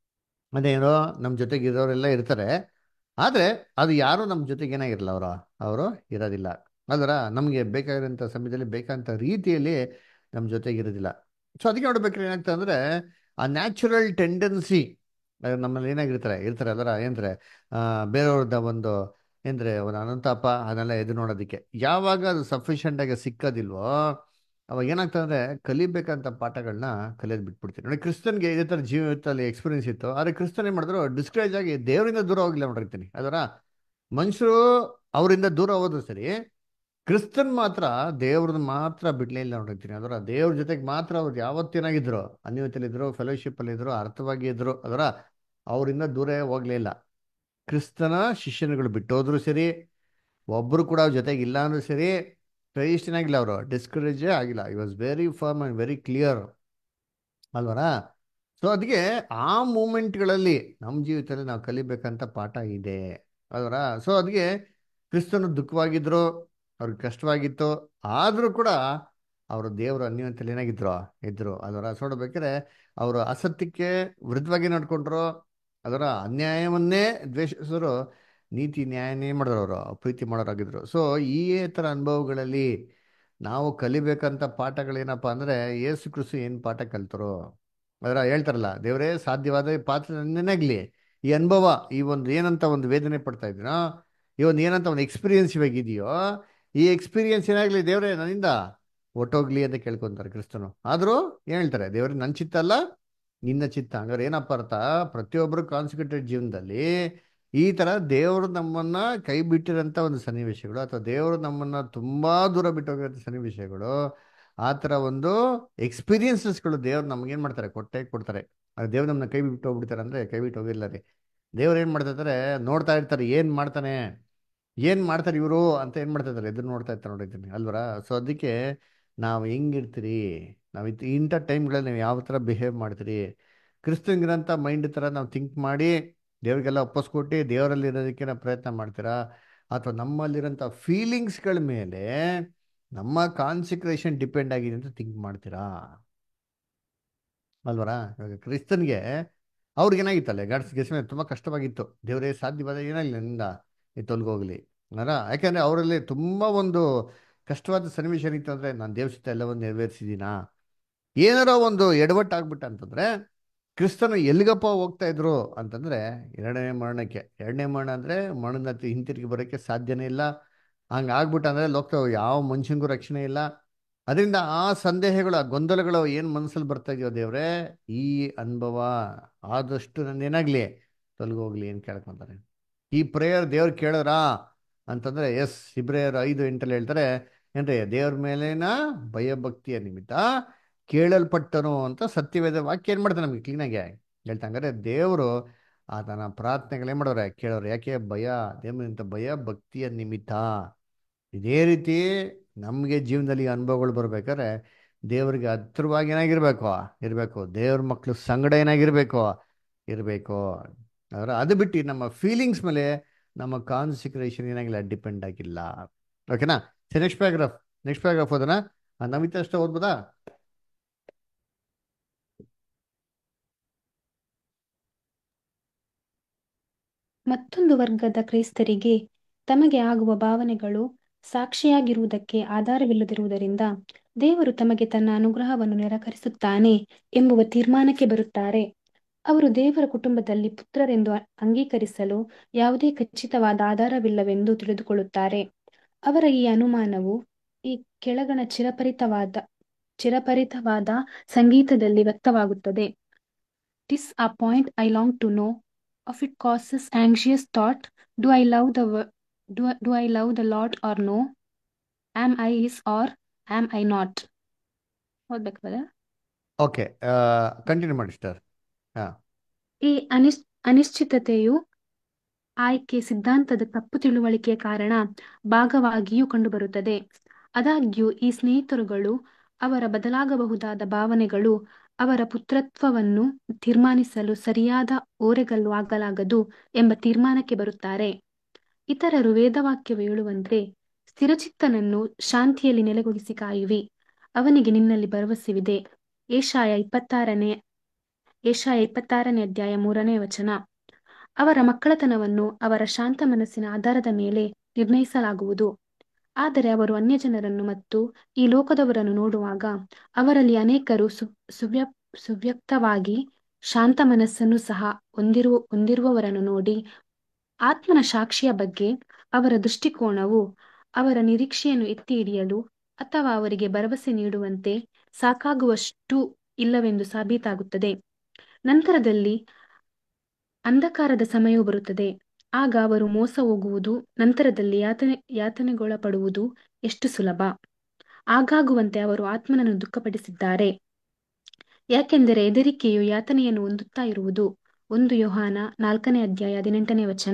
ಅದೇನೋ ನಮ್ಮ ಜೊತೆಗೆ ಇರೋರೆಲ್ಲ ಇರ್ತಾರೆ ಆದರೆ ಅದು ಯಾರು ನಮ್ಮ ಜೊತೆಗೆ ಏನಾಗಿರಲ್ಲ ಅವರು ಅವರು ಇರೋದಿಲ್ಲ ಅದರ ನಮಗೆ ಬೇಕಾಗಿರೋಂಥ ಸಮಯದಲ್ಲಿ ಬೇಕಾದಂಥ ರೀತಿಯಲ್ಲಿ ನಮ್ಮ ಜೊತೆಗೆ ಇರೋದಿಲ್ಲ ಸೊ ಅದಕ್ಕೆ ನೋಡ್ಬೇಕಾದ್ರೆ ಏನಾಗ್ತದೆ ಅಂದರೆ ಆ ನ್ಯಾಚುರಲ್ ಟೆಂಡೆನ್ಸಿ ನಮ್ಮಲ್ಲಿ ಏನಾಗಿರ್ತಾರೆ ಇರ್ತಾರೆ ಅದರ ಏನಂದ್ರೆ ಬೇರೆಯವ್ರದ ಒಂದು ಏನಂದ್ರೆ ಒಂದು ಅನಂತಾಪ ಅದನ್ನೆಲ್ಲ ಎದು ನೋಡೋದಕ್ಕೆ ಯಾವಾಗ ಅದು ಸಫಿಷಿಯೆಂಟ್ ಆಗಿ ಸಿಕ್ಕೋದಿಲ್ವೋ ಅವಾಗ ಏನಾಗ್ತದೆ ಅಂದ್ರೆ ಕಲಿಬೇಕಂತ ಪಾಠಗಳನ್ನ ಕಲಿಯೋದು ಬಿಟ್ಬಿಡ್ತೀವಿ ನೋಡಿ ಕ್ರಿಸ್ತನ್ಗೆ ಇದೇ ಥರ ಜೀವಿತದಲ್ಲಿ ಎಕ್ಸ್ಪೀರಿಯನ್ಸ್ ಇತ್ತು ಆದರೆ ಕ್ರಿಸ್ತನ್ ಏನು ಮಾಡಿದ್ರು ಡಿಸ್ಕರೇಜ್ ಆಗಿ ದೇವರಿಂದ ದೂರ ಹೋಗಿಲ್ಲ ನೋಡಿರ್ತೀನಿ ಅದರ ಮನುಷ್ಯರು ಅವರಿಂದ ದೂರ ಹೋದ್ರು ಸರಿ ಕ್ರಿಸ್ತನ್ ಮಾತ್ರ ದೇವ್ರನ್ನ ಮಾತ್ರ ಬಿಡ್ಲೇ ಇಲ್ಲ ನೋಡಿರ್ತೀನಿ ಅದರ ದೇವ್ರ ಜೊತೆಗೆ ಮಾತ್ರ ಅವ್ರು ಯಾವತ್ತೇನಾಗಿದ್ರು ಅನ್ಯೋನ್ಯತೆಯಲ್ಲಿದ್ರು ಫೆಲೋಶಿಪ್ ಅಲ್ಲಿ ಇದ್ರು ಅರ್ಥವಾಗಿ ಇದ್ರು ಅದರ ಅವರಿಂದ ದೂರ ಹೋಗ್ಲೇ ಇಲ್ಲ ಕ್ರಿಸ್ತನ ಶಿಷ್ಯನುಗಳು ಬಿಟ್ಟೋದ್ರು ಸರಿ ಒಬ್ರು ಕೂಡ ಅವ್ರ ಜೊತೆಗೆ ಇಲ್ಲ ಅಂದ್ರೂ ಸರಿ ಆಗಿಲ್ಲ ಅವರು ಡಿಸ್ಕರೇಜೇ ಆಗಿಲ್ಲ he was very firm and very clear ಅಲ್ವರಾ ಸೊ ಅದಕ್ಕೆ ಆ ಮೂಮೆಂಟ್ಗಳಲ್ಲಿ ನಮ್ಮ ಜೀವಿತದಲ್ಲಿ ನಾವು ಕಲಿಬೇಕಂತ ಪಾಠ ಇದೆ ಅಲ್ವರಾ ಸೊ ಅದಕ್ಕೆ ಕ್ರಿಸ್ತನು ದುಃಖವಾಗಿದ್ರು ಅವ್ರಿಗೆ ಕಷ್ಟವಾಗಿತ್ತು ಆದರೂ ಕೂಡ ಅವರು ದೇವರು ಅನ್ಯಂತಲ್ಲಿ ಏನಾಗಿದ್ರು ಇದ್ರು ಅದರ ನೋಡ್ಬೇಕಾದ್ರೆ ಅವರು ಅಸತ್ಯಕ್ಕೆ ವಿರುದ್ಧವಾಗಿ ನಡ್ಕೊಂಡ್ರು ಅದರ ಅನ್ಯಾಯವನ್ನೇ ದ್ವೇಷಿಸೋರು ನೀತಿ ನ್ಯಾಯನೇ ಮಾಡಿದ್ರು ಅವರು ಪ್ರೀತಿ ಮಾಡೋರಾಗಿದ್ರು ಸೊ ಈ ಥರ ಅನುಭವಗಳಲ್ಲಿ ನಾವು ಕಲಿಬೇಕಂತ ಪಾಠಗಳೇನಪ್ಪ ಅಂದರೆ ಏಸು ಕೃಷಿ ಏನು ಪಾಠ ಕಲ್ತರು ಅದರ ಹೇಳ್ತಾರಲ್ಲ ದೇವರೇ ಸಾಧ್ಯವಾದ ಪಾತ್ರ ನನ್ನೇನಾಗಲಿ ಈ ಅನುಭವ ಈ ಒಂದು ಏನಂತ ಒಂದು ವೇದನೆ ಪಡ್ತಾ ಇದ್ದೀನೋ ಈ ಒಂದು ಏನಂತ ಒಂದು ಎಕ್ಸ್ಪೀರಿಯನ್ಸ್ ಇವಾಗ ಇದೆಯೋ ಈ ಎಕ್ಸ್ಪೀರಿಯನ್ಸ್ ಏನಾಗಲಿ ದೇವರೇ ನನ್ನಿಂದ ಒಟ್ಟೋಗ್ಲಿ ಅಂತ ಕೇಳ್ಕೊಂತಾರೆ ಕ್ರಿಸ್ತನು ಆದರೂ ಏನು ಹೇಳ್ತಾರೆ ದೇವ್ರೆ ನನ್ನ ಚಿತ್ತ ಅಲ್ಲ ನಿನ್ನ ಚಿತ್ತ ಹಂಗಾರೆ ಏನಪ್ಪ ಅರ್ಥ ಪ್ರತಿಯೊಬ್ಬರು ಕಾನ್ಸಿಕ್ಯೂಟೆಡ್ ಜೀವನದಲ್ಲಿ ಈ ಥರ ದೇವರು ನಮ್ಮನ್ನ ಕೈ ಬಿಟ್ಟಿರೋಂಥ ಒಂದು ಸನ್ನಿವೇಶಗಳು ಅಥವಾ ದೇವರು ನಮ್ಮನ್ನ ತುಂಬಾ ದೂರ ಬಿಟ್ಟೋಗಿರೋಂಥ ಸನ್ನಿವೇಶಗಳು ಆ ಥರ ಒಂದು ಎಕ್ಸ್ಪೀರಿಯನ್ಸಸ್ಗಳು ದೇವ್ರು ನಮ್ಗೇನು ಮಾಡ್ತಾರೆ ಕೊಟ್ಟೆ ಕೊಡ್ತಾರೆ ಅದು ದೇವ್ರು ನಮ್ಮನ್ನ ಕೈ ಬಿಟ್ಟು ಹೋಗ್ಬಿಡ್ತಾರೆ ಅಂದರೆ ಕೈ ಬಿಟ್ಟು ಹೋಗಿಲ್ಲ ರೀ ದೇವ್ರು ಏನು ಮಾಡ್ತಾ ಇರ್ತಾರೆ ನೋಡ್ತಾ ಇರ್ತಾರೆ ಏನು ಮಾಡ್ತಾನೆ ಏನು ಮಾಡ್ತಾರೆ ಇವರು ಅಂತ ಏನು ಮಾಡ್ತಾ ಇದ್ದಾರೆ ಎದುರು ನೋಡ್ತಾ ಇರ್ತಾರೆ ನೋಡಿದ್ದೀನಿ ಅಲ್ವರ ಸೊ ಅದಕ್ಕೆ ನಾವು ಹೆಂಗಿರ್ತೀರಿ ನಾವು ಇದು ಇಂಥ ಟೈಮ್ಗಳಲ್ಲಿ ನೀವು ಯಾವ ಥರ ಬಿಹೇವ್ ಮಾಡ್ತೀರಿ ಕ್ರಿಸ್ತನ್ಗಿರೋಂಥ ಮೈಂಡ್ ಥರ ನಾವು ಥಿಂಕ್ ಮಾಡಿ ದೇವ್ರಿಗೆಲ್ಲ ಒಪ್ಪಿಸ್ಕೊಟ್ಟು ದೇವರಲ್ಲಿ ಇರೋದಕ್ಕೆ ನಾವು ಪ್ರಯತ್ನ ಮಾಡ್ತೀರಾ ಅಥವಾ ನಮ್ಮಲ್ಲಿರೋಂಥ ಫೀಲಿಂಗ್ಸ್ಗಳ ಮೇಲೆ ನಮ್ಮ ಕಾನ್ಸಿಕ್ರೇಷನ್ ಡಿಪೆಂಡ್ ಆಗಿದೆ ಅಂತ ಥಿಂಕ್ ಮಾಡ್ತೀರಾ ಅಲ್ವರಾ ಇವಾಗ ಕ್ರಿಸ್ತನ್ಗೆ ಅವ್ರಿಗೆ ಏನಾಗಿತ್ತಲ್ಲ ಗಾಡ್ಸ್ ಗೆಸ್ ಮೇಲೆ ತುಂಬ ಕಷ್ಟವಾಗಿತ್ತು ದೇವರೇ ಸಾಧ್ಯವಾದ ಏನಾಗಲಿ ನನ್ನಿಂದ ಈ ತೊಲಗೋಗ್ಲಿ ಅಲ್ಲ ಯಾಕೆಂದರೆ ಅವರಲ್ಲಿ ತುಂಬ ಒಂದು ಕಷ್ಟವಾದ ಸನ್ನಿವೇಶ ಏನಿತ್ತು ಅಂದರೆ ನಾನು ದೇವ್ರ ಜೊತೆ ಎಲ್ಲವನ್ನು ನೆರವೇರಿಸಿದ್ದೀನಾ ಏನಾರೋ ಒಂದು ಎಡವಟ್ಟು ಆಗ್ಬಿಟ್ಟ ಅಂತಂದರೆ ಕ್ರಿಸ್ತನು ಎಲ್ಲಿಗಪ್ಪ ಹೋಗ್ತಾ ಇದ್ರು ಅಂತಂದರೆ ಎರಡನೇ ಮರಣಕ್ಕೆ ಎರಡನೇ ಮರಣ ಅಂದರೆ ಮರಣದ ಹಿಂತಿರುಗಿ ಬರೋಕ್ಕೆ ಸಾಧ್ಯನೇ ಇಲ್ಲ ಹಂಗೆ ಆಗ್ಬಿಟ್ಟು ಅಂದರೆ ಲೋಕ ಯಾವ ಮನುಷ್ಯನಿಗೂ ರಕ್ಷಣೆ ಇಲ್ಲ ಅದರಿಂದ ಆ ಸಂದೇಹಗಳು ಆ ಗೊಂದಲಗಳು ಏನು ಮನಸ್ಸಲ್ಲಿ ಬರ್ತಾ ಇದೆಯೋ ದೇವ್ರೆ ಈ ಅನುಭವ ಆದಷ್ಟು ನಂದೇನಾಗ್ಲಿ ತೊಲಗೋಗ್ಲಿ ಏನು ಕೇಳ್ಕೊಂತಾರೆ ಈ ಪ್ರೇಯರ್ ದೇವ್ರು ಕೇಳಿದ್ರಾ ಅಂತಂದ್ರೆ ಎಸ್ ಇಬ್ರೇಯರ್ ಐದು ಎಂಟಲ್ಲಿ ಹೇಳ್ತಾರೆ ಏನ್ರಿ ದೇವ್ರ ಮೇಲೇನ ಭಯಭಕ್ತಿಯ ನಿಮಿತ್ತ ಕೇಳಲ್ಪಟ್ಟನು ಅಂತ ಸತ್ಯವೇದ ವಾಕ್ಯ ಏನ್ ಮಾಡ್ತಾರೆ ನಮ್ಗೆ ಕ್ಲೀನಾಗಿ ಹೇಳ್ತಾ ಹಂಗಾರೆ ದೇವರು ಆತನ ಪ್ರಾರ್ಥನೆಗಳೇ ಮಾಡೋರೆ ಕೇಳೋರು ಯಾಕೆ ಭಯ ದೇವರಿಂದ ಭಯ ಭಕ್ತಿಯ ನಿಮಿತ್ತ ಇದೇ ರೀತಿ ನಮಗೆ ಜೀವನದಲ್ಲಿ ಅನುಭವಗಳು ಬರ್ಬೇಕಾದ್ರೆ ದೇವರಿಗೆ ಹತ್ರವಾಗಿ ಏನಾಗಿರ್ಬೇಕು ಇರಬೇಕು ದೇವ್ರ ಮಕ್ಳು ಸಂಗಡ ಏನಾಗಿರ್ಬೇಕು ಇರಬೇಕು ಅದರ ಅದು ಬಿಟ್ಟು ನಮ್ಮ ಫೀಲಿಂಗ್ಸ್ ಮೇಲೆ ನಮ್ಮ ಕಾನ್ಸಿಕ್ರೇಷನ್ ಏನಾಗಿಲ್ಲ ಡಿಪೆಂಡ್ ಆಗಿಲ್ಲ ಓಕೆನಾ ಸರಿ ನೆಕ್ಸ್ಟ್ ಪ್ಯಾರಾಗ್ರಾಫ್ ನೆಕ್ಸ್ಟ್ ಪ್ಯಾರಾಗ್ರಾಫ್ ಓದೋಣ ನಮಿತ ಅಷ್ಟೇ ಓದ್ಬೋದಾ ಮತ್ತೊಂದು ವರ್ಗದ ಕ್ರೈಸ್ತರಿಗೆ ತಮಗೆ ಆಗುವ ಭಾವನೆಗಳು ಸಾಕ್ಷಿಯಾಗಿರುವುದಕ್ಕೆ ಆಧಾರವಿಲ್ಲದಿರುವುದರಿಂದ ದೇವರು ತಮಗೆ ತನ್ನ ಅನುಗ್ರಹವನ್ನು ನಿರಾಕರಿಸುತ್ತಾನೆ ಎಂಬುವ ತೀರ್ಮಾನಕ್ಕೆ ಬರುತ್ತಾರೆ ಅವರು ದೇವರ ಕುಟುಂಬದಲ್ಲಿ ಪುತ್ರರೆಂದು ಅಂಗೀಕರಿಸಲು ಯಾವುದೇ ಖಚಿತವಾದ ಆಧಾರವಿಲ್ಲವೆಂದು ತಿಳಿದುಕೊಳ್ಳುತ್ತಾರೆ ಅವರ ಈ ಅನುಮಾನವು ಈ ಕೆಳಗಣ ಚಿರಪರಿತವಾದ ಚಿರಪರಿತವಾದ ಸಂಗೀತದಲ್ಲಿ ವ್ಯಕ್ತವಾಗುತ್ತದೆ ಟಿಸ್ a point I long to know of it causes anxious thought do i love the wo- do, do i love the lord or no am i his or am i not ಓದ್ಬೇಕು brother? Okay continue ಮಾಡಿ sir ಹಾಂ ಈ ಅನಿಶ್ ಅನಿಶ್ಚಿತತೆಯು ಆಯ್ಕೆ ಸಿದ್ಧಾಂತದ ತಪ್ಪು ತಿಳುವಳಿಕೆಯ ಕಾರಣ ಭಾಗವಾಗಿಯೂ ಕಂಡುಬರುತ್ತದೆ ಆದಾಗ್ಯೂ ಈ ಸ್ನೇಹಿತರುಗಳು ಅವರ ಬದಲಾಗಬಹುದಾದ ಭಾವನೆಗಳು ಅವರ ಪುತ್ರತ್ವವನ್ನು ತೀರ್ಮಾನಿಸಲು ಸರಿಯಾದ ಓರೆಗಲ್ಲು ಆಗಲಾಗದು ಎಂಬ ತೀರ್ಮಾನಕ್ಕೆ ಬರುತ್ತಾರೆ ಇತರರು ವೇದವಾಕ್ಯವು ಹೇಳುವಂತೆ ಸ್ಥಿರಚಿತ್ತನನ್ನು ಶಾಂತಿಯಲ್ಲಿ ನೆಲೆಗೊಳಿಸಿ ಕಾಯುವಿ ಅವನಿಗೆ ನಿನ್ನಲ್ಲಿ ಭರವಸೆವಿದೆ ಏಷಾಯ ಇಪ್ಪತ್ತಾರನೇ ಏಷಾಯ ಇಪ್ಪತ್ತಾರನೇ ಅಧ್ಯಾಯ ಮೂರನೇ ವಚನ ಅವರ ಮಕ್ಕಳತನವನ್ನು ಅವರ ಶಾಂತ ಮನಸ್ಸಿನ ಆಧಾರದ ಮೇಲೆ ನಿರ್ಣಯಿಸಲಾಗುವುದು ಆದರೆ ಅವರು ಅನ್ಯಜನರನ್ನು ಮತ್ತು ಈ ಲೋಕದವರನ್ನು ನೋಡುವಾಗ ಅವರಲ್ಲಿ ಅನೇಕರು ಸು ಸುವ್ಯ ಸುವ್ಯಕ್ತವಾಗಿ ಶಾಂತ ಮನಸ್ಸನ್ನು ಸಹ ಹೊಂದಿರುವ ಹೊಂದಿರುವವರನ್ನು ನೋಡಿ ಆತ್ಮನ ಸಾಕ್ಷಿಯ ಬಗ್ಗೆ ಅವರ ದೃಷ್ಟಿಕೋನವು ಅವರ ನಿರೀಕ್ಷೆಯನ್ನು ಎತ್ತಿ ಹಿಡಿಯಲು ಅಥವಾ ಅವರಿಗೆ ಭರವಸೆ ನೀಡುವಂತೆ ಸಾಕಾಗುವಷ್ಟು ಇಲ್ಲವೆಂದು ಸಾಬೀತಾಗುತ್ತದೆ ನಂತರದಲ್ಲಿ ಅಂಧಕಾರದ ಸಮಯವು ಬರುತ್ತದೆ ಆಗ ಅವರು ಮೋಸ ಹೋಗುವುದು ನಂತರದಲ್ಲಿ ಯಾತನೆ ಯಾತನೆಗೊಳಪಡುವುದು ಎಷ್ಟು ಸುಲಭ ಆಗಾಗುವಂತೆ ಅವರು ಆತ್ಮನನ್ನು ದುಃಖಪಡಿಸಿದ್ದಾರೆ ಯಾಕೆಂದರೆ ಹೆದರಿಕೆಯು ಯಾತನೆಯನ್ನು ಹೊಂದುತ್ತಾ ಇರುವುದು ಒಂದು ಯೋಹಾನ ನಾಲ್ಕನೇ ಅಧ್ಯಾಯ ಹದಿನೆಂಟನೇ ವಚನ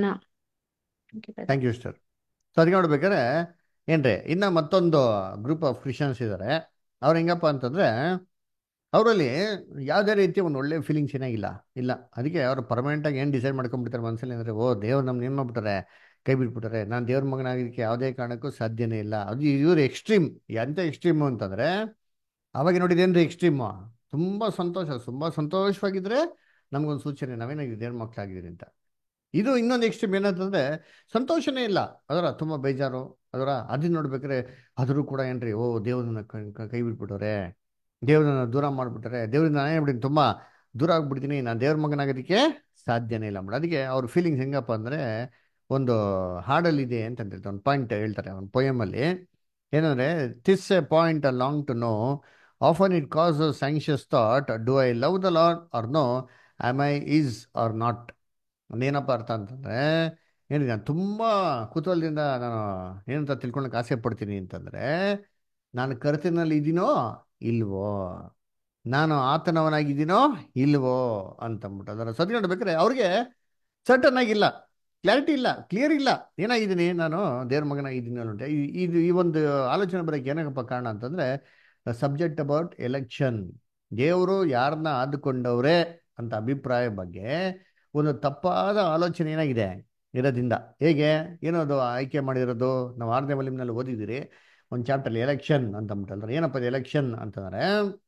ಥ್ಯಾಂಕ್ ಯು ಸರ್ ಸೊ ಅದಕ್ಕೆ ನೋಡ್ಬೇಕಾದ್ರೆ ಏನ್ರಿ ಇನ್ನ ಮತ್ತೊಂದು ಗ್ರೂಪ್ ಆಫ್ ಕ್ರಿಶ್ಚಿಯನ್ಸ್ ಇದ್ದಾರೆ ಅವ್ರು ಹೆಂಗಪ್ಪ ಅಂತಂದ್ರೆ ಅವರಲ್ಲಿ ಯಾವುದೇ ರೀತಿಯ ಒಂದು ಒಳ್ಳೆ ಫೀಲಿಂಗ್ಸ್ ಏನಾಗಿಲ್ಲ ಇಲ್ಲ ಅದಕ್ಕೆ ಅವರು ಪರ್ಮನೆಂಟಾಗಿ ಏನು ಡಿಸೈಡ್ ಮಾಡ್ಕೊಂಡ್ಬಿಡ್ತಾರೆ ಮನಸ್ಸಲ್ಲಿ ಅಂದರೆ ಓ ದೇವ್ರು ನಮ್ಮ ಏನು ಮಾಡ್ಬಿಟ್ಟಾರೆ ಕೈ ಬಿಟ್ಬಿಟ್ಟಾರೆ ನಾನು ದೇವ್ರ ಮಗನಾಗೋದಕ್ಕೆ ಯಾವುದೇ ಕಾರಣಕ್ಕೂ ಸಾಧ್ಯನೇ ಇಲ್ಲ ಅದು ಇವ್ರು ಎಕ್ಸ್ಟ್ರೀಮ್ ಎಂಥ ಎಕ್ಸ್ಟ್ರೀಮು ಅಂತಂದರೆ ಅವಾಗ ನೋಡಿದೇನ್ರಿ ಎಕ್ಸ್ಟ್ರೀಮು ತುಂಬ ಸಂತೋಷ ತುಂಬ ಸಂತೋಷವಾಗಿದ್ರೆ ನಮಗೊಂದು ಸೂಚನೆ ನಾವೇನಾಗಿದೆ ದೇವ್ರ ಮಕ್ಕಳಾಗಿದ್ದೀರಿ ಅಂತ ಇದು ಇನ್ನೊಂದು ಎಕ್ಸ್ಟ್ರೀಮ್ ಏನಂತಂದ್ರೆ ಸಂತೋಷನೇ ಇಲ್ಲ ಅದರ ತುಂಬ ಬೇಜಾರು ಅದರ ಅದನ್ನ ನೋಡ್ಬೇಕಾದ್ರೆ ಆದರೂ ಕೂಡ ಏನ್ರಿ ಓ ದೇವ್ರನ್ನ ಕೈ ಬಿಟ್ಬಿಟ್ಟವ್ರೆ ದೇವ್ರನ್ನ ದೂರ ಮಾಡಿಬಿಟ್ರೆ ದೇವ್ರಿಂದ ನಾನು ಏನ್ಬಿಡ್ತೀನಿ ತುಂಬ ದೂರ ಆಗ್ಬಿಡ್ತೀನಿ ನಾನು ದೇವ್ರ ಮಗನಾಗೋದಕ್ಕೆ ಸಾಧ್ಯನೇ ಇಲ್ಲ ಮೇಡಮ್ ಅದಕ್ಕೆ ಅವ್ರ ಫೀಲಿಂಗ್ಸ್ ಹೆಂಗಪ್ಪ ಅಂದರೆ ಒಂದು ಹಾಡಲ್ಲಿದೆ ಅಂತ ಹೇಳ್ತಾರೆ ಒಂದು ಪಾಯಿಂಟ್ ಹೇಳ್ತಾರೆ ಒಂದು ಪೊಯಮಲ್ಲಿ ಏನಂದರೆ ತಿಸ್ A point a long to know often it cos ಸ್ಯಾಂಕ್ಷಿಯಸ್ thought do I love the Lad R no am I is R not ಏನಪ್ಪ ಅರ್ಥ ಅಂತಂದರೆ ಏನು ನಾನು ತುಂಬ ಕುತೂಹಲದಿಂದ ನಾನು ಏನಂತ ತಿಳ್ಕೊಳಕ್ಕೆ ಆಸೆ ಪಡ್ತೀನಿ ಅಂತಂದರೆ ನಾನು ಕರ್ತನಲ್ಲಿ ಇದ್ದೀನೋ ಇಲ್ವೋ ನಾನು ಆತನವನಾಗಿದ್ದೀನೋ ಇಲ್ವೋ ಅಂತಂದ್ಬಿಟ್ಟು ಅದರ ಸದ್ಯ ನೋಡ್ಬೇಕಾದ್ರೆ ಅವ್ರಿಗೆ ಸರ್ಟನ್ ಆಗಿಲ್ಲ ಕ್ಲಾರಿಟಿ ಇಲ್ಲ ಕ್ಲಿಯರ್ ಇಲ್ಲ ಏನಾಗಿದ್ದೀನಿ ನಾನು ದೇವ್ರ ಮಗನಾಗಿದ್ದೀನಿ ಅನ್ನೋ ಇದು ಈ ಒಂದು ಆಲೋಚನೆ ಬರೋಕ್ಕೆ ಏನಕ್ಕಪ್ಪ ಕಾರಣ ಅಂತಂದರೆ ಸಬ್ಜೆಕ್ಟ್ ಅಬೌಟ್ ಎಲೆಕ್ಷನ್ ದೇವರು ಯಾರನ್ನ ಆದುಕೊಂಡವ್ರೆ ಅಂತ ಅಭಿಪ್ರಾಯ ಬಗ್ಗೆ ಒಂದು ತಪ್ಪಾದ ಆಲೋಚನೆ ಏನಾಗಿದೆ ಇರೋದ್ರಿಂದ ಹೇಗೆ ಏನದು ಆಯ್ಕೆ ಮಾಡಿರೋದು ನಾವು ಆರನೇ ವಲಿಮ್ನಲ್ಲಿ ಓದಿದ್ದೀರಿ ಒಂದು ಚಾಪ್ಟರ್ಲಿ ಎಲೆಕ್ಷನ್ ಅಂತ ಅಂದ್ಬಿಟ್ಟಲ್ರೆ ಏನಪ್ಪ ಇದು ಎಲೆಕ್ಷನ್ ಅಂತಂದರೆ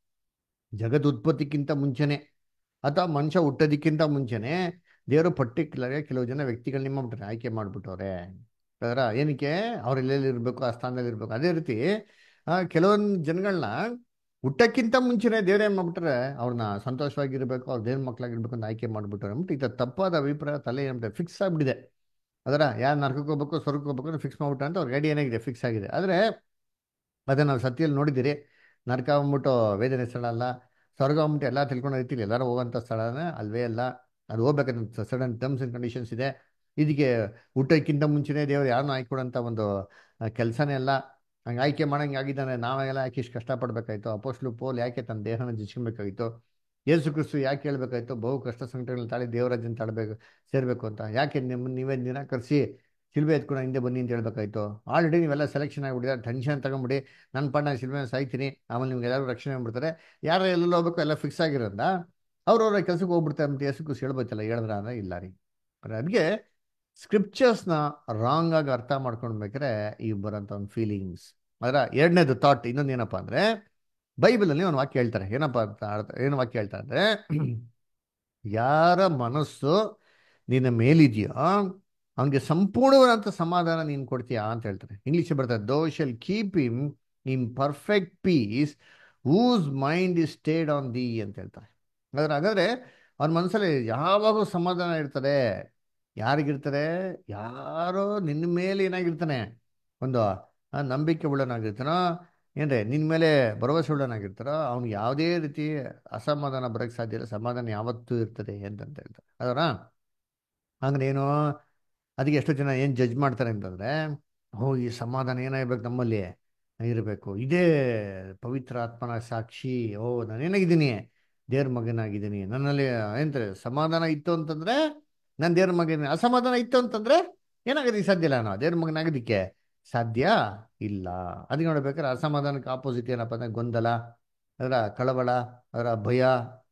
ಜಗತ್ ಉತ್ಪತ್ತಿಕ್ಕಿಂತ ಮುಂಚೆನೆ ಅಥವಾ ಮನುಷ್ಯ ಹುಟ್ಟೋದಕ್ಕಿಂತ ಮುಂಚೆನೆ ದೇವರು ಪರ್ಟಿಕ್ಯುಲರ್ ಕೆಲವು ಜನ ವ್ಯಕ್ತಿಗಳು ನಿಮ್ಮ ಬಿಟ್ರೆ ಆಯ್ಕೆ ಮಾಡಿಬಿಟ್ಟವ್ರೆ ಅದರ ಏನಕ್ಕೆ ಅವ್ರು ಎಲ್ಲೆಲ್ಲಿ ಇರಬೇಕು ಆ ಸ್ಥಾನದಲ್ಲಿ ಇರಬೇಕು ಅದೇ ರೀತಿ ಕೆಲವೊಂದು ಜನಗಳನ್ನ ಹುಟ್ಟಕ್ಕಿಂತ ಮುಂಚೆನೆ ದೇವ್ರು ಏನು ಮಾಡ್ಬಿಟ್ರೆ ಅವ್ರನ್ನ ಸಂತೋಷವಾಗಿರ್ಬೇಕು ಅವ್ರ ದೇವ್ರ ಮಕ್ಕಳಾಗಿರ್ಬೇಕು ಅಂತ ಆಯ್ಕೆ ಮಾಡಿಬಿಟ್ರೆ ಅಂದ್ಬಿಟ್ಟು ಇದು ತಪ್ಪಾದ ಅಭಿಪ್ರಾಯ ತಲೆ ಏನ್ಬಿಟ್ಟೆ ಫಿಕ್ಸ್ ಆಗಿಬಿಟ್ಟಿದೆ ಅದರ ಯಾರು ನರ್ಕಕ್ಕೆ ಹೋಗ್ಬೇಕು ಸ್ವರ್ಗಕ್ಕೆ ಹೋಗ್ಬೇಕು ಅಂತ ಫಿಕ್ಸ್ ಮಾಡ್ಬಿಟ್ರೆ ಅಂತ ಅವ್ರ ಗಾಡಿ ಏನಾಗಿದೆ ಫಿಕ್ಸ್ ಆಗಿದೆ ಆದರೆ ಅದೇ ನಾವು ಸತ್ಯಲ್ಲಿ ನೋಡಿದ್ದೀರಿ ನರಕ ಅಂದ್ಬಿಟ್ಟು ವೇದನೆ ಸ್ಥಳ ಅಲ್ಲ ಸ್ವರ್ಗ ಅಂದ್ಬಿಟ್ಟು ಎಲ್ಲ ತಿಳ್ಕೊಂಡು ಐತಿಲ್ಲ ಎಲ್ಲರೂ ಹೋಗೋಂಥ ಸ್ಥಳನೇ ಅಲ್ವೇ ಅಲ್ಲ ಅದು ಹೋಗ್ಬೇಕಂತ ಸಡನ್ ಟರ್ಮ್ಸ್ ಆ್ಯಂಡ್ ಕಂಡೀಷನ್ಸ್ ಇದೆ ಇದಕ್ಕೆ ಊಟಕ್ಕಿಂತ ಮುಂಚೆನೇ ದೇವ್ರು ಯಾರನ್ನೂ ಆಯ್ಕೊಡೋಂಥ ಒಂದು ಕೆಲಸನೇ ಅಲ್ಲ ಹಂಗೆ ಆಯ್ಕೆ ಮಾಡಂಗೆ ಆಗಿದ್ದಾನೆ ನಾವೆಲ್ಲ ಯಾಕೆ ಇಷ್ಟು ಕಷ್ಟಪಡಬೇಕಾಯ್ತು ಅಪೋಸ್ಲು ಪೋಲ್ ಯಾಕೆ ತನ್ನ ದೇಹನ ಜಿಸ್ಕೊಬೇಕಾಗಿತ್ತು ಯೇಸು ಕ್ರಿಸ್ತು ಯಾಕೆ ಹೇಳ್ಬೇಕಾಯ್ತು ಬಹು ಕಷ್ಟ ಸಂಕಟಗಳನ್ನ ತಾಳಿ ದೇವರಾಜ್ಯನ ತಾಳಬೇಕು ಸೇರಬೇಕು ಅಂತ ಯಾಕೆ ನಿಮ್ಮ ನೀವೇ ನಿರಾಕರಿಸಿ ಶಿಲ್ಬೆ ಎತ್ಕೊಂಡು ಹಿಂದೆ ಬನ್ನಿ ಅಂತ ಹೇಳ್ಬೇಕಾಯ್ತು ಆಲ್ರೆಡಿ ನೀವೆಲ್ಲ ಸೆಲೆಕ್ಷನ್ ಆಗಿಬಿಟ್ಟಿದ್ದಾರೆ ಟೆನ್ಷನ್ ತಗೊಂಬಿಡಿ ನನ್ನ ಪಾಡ ಶಿಲ್ಬೆ ಸಾಯ್ತೀನಿ ಆಮೇಲೆ ನಿಮ್ಗೆ ಎಲ್ಲರೂ ರಕ್ಷಣೆ ಮಾಡ್ಬಿಡ್ತಾರೆ ಯಾರು ಎಲ್ಲೆಲ್ಲ ಹೋಗ್ಬೇಕು ಎಲ್ಲ ಫಿಕ್ಸ್ ಆಗಿರೋದ್ರಿಂದ ಅವ್ರವ್ರ ಕೆಲಸಕ್ಕೆ ಹೋಗ್ಬಿಡ್ತಾರೆ ಅಂತ ಯೇಸು ಕ್ರಿಸ್ತು ಹೇಳ್ಬೇಕಲ್ಲ ಹೇಳಿದ್ರ ಅಂದ್ರೆ ಇಲ್ಲ ರೀ ಅದಕ್ಕೆ ಸ್ಕ್ರಿಪ್ಚರ್ಸ್ನ ರಾಂಗ್ ಆಗಿ ಅರ್ಥ ಮಾಡ್ಕೊಳ್ಬೇಕಾದ್ರೆ ಈ ಬರೋಂಥ ಒಂದು ಫೀಲಿಂಗ್ಸ್ ಅದರ ಎರಡನೇದು ಥಾಟ್ ಇನ್ನೊಂದು ಏನಪ್ಪ ಅಂದರೆ ಬೈಬಲಲ್ಲಿ ಒಂದು ವಾಕ್ಯ ಹೇಳ್ತಾರೆ ಏನಪ್ಪ ಅಂತ ಅರ್ಥ ಏನು ವಾಕ್ಯ ಹೇಳ್ತಾರೆ ಅಂದರೆ ಯಾರ ಮನಸ್ಸು ನಿನ್ನ ಮೇಲಿದೆಯೋ ಅವನಿಗೆ ಸಂಪೂರ್ಣವಾದಂಥ ಸಮಾಧಾನ ನೀನು ಕೊಡ್ತೀಯಾ ಅಂತ ಹೇಳ್ತಾರೆ ಇಂಗ್ಲೀಷ್ ಬರ್ತಾರೆ thou shalt keep him in perfect peace whose mind is stayed on thee ಅಂತ ಹೇಳ್ತಾರೆ ಹಾಗಾದ್ರೆ ಹಾಗಾದ್ರೆ ಅವನ ಮನಸ್ಸಲ್ಲಿ ಯಾವಾಗೂ ಸಮಾಧಾನ ಇರ್ತದೆ ಯಾರಿಗಿರ್ತಾರೆ ಯಾರೋ ನಿನ್ನ ಮೇಲೆ ಏನಾಗಿರ್ತಾನೆ ಒಂದು ನಂಬಿಕೆ ಉಳ್ಳನಾಗಿರ್ತಾನೋ ಏನ್ರೆ ನಿನ್ನ ಮೇಲೆ ಭರವಸೆ ಉಳ್ಳನಾಗಿರ್ತಾರೋ ಅವ್ನಿಗೆ ಯಾವುದೇ ರೀತಿ ಅಸಮಾಧಾನ ಬರೋಕ್ಕೆ ಸಾಧ್ಯ ಇಲ್ಲ ಸಮಾಧಾನ ಯಾವತ್ತೂ ಇರ್ತದೆ ಅಂತಂತ ಹೇಳ್ತಾರೆ ಅದರ ಹಂಗ್ರೆ ಏನು ಅದಕ್ಕೆ ಎಷ್ಟು ಜನ ಏನು ಜಡ್ಜ್ ಮಾಡ್ತಾರೆ ಅಂತಂದರೆ ಓ ಈ ಸಮಾಧಾನ ಏನಾಗಿರ್ಬೇಕು ನಮ್ಮಲ್ಲಿ ಇರಬೇಕು ಇದೇ ಪವಿತ್ರ ಆತ್ಮನ ಸಾಕ್ಷಿ ಓ ನಾನೇನಾಗಿದ್ದೀನಿ ದೇವ್ರ ಮಗನಾಗಿದ್ದೀನಿ ನನ್ನಲ್ಲಿ ಏನಂತಾರೆ ಸಮಾಧಾನ ಇತ್ತು ಅಂತಂದರೆ ನಾನು ದೇವ್ರ ಮಗನ ಅಸಮಾಧಾನ ಇತ್ತು ಅಂತಂದರೆ ಏನಾಗೋದಕ್ಕೆ ಸಾಧ್ಯ ಇಲ್ಲ ನಾವು ದೇವ್ರ ಮಗನಾಗೋದಕ್ಕೆ ಸಾಧ್ಯ ಇಲ್ಲ ಅದಕ್ಕೆ ನೋಡ್ಬೇಕಾದ್ರೆ ಅಸಮಾಧಾನಕ್ಕೆ ಆಪೋಸಿಟ್ ಏನಪ್ಪ ಅಂದರೆ ಗೊಂದಲ ಅದರ ಕಳವಳ ಅದರ ಭಯ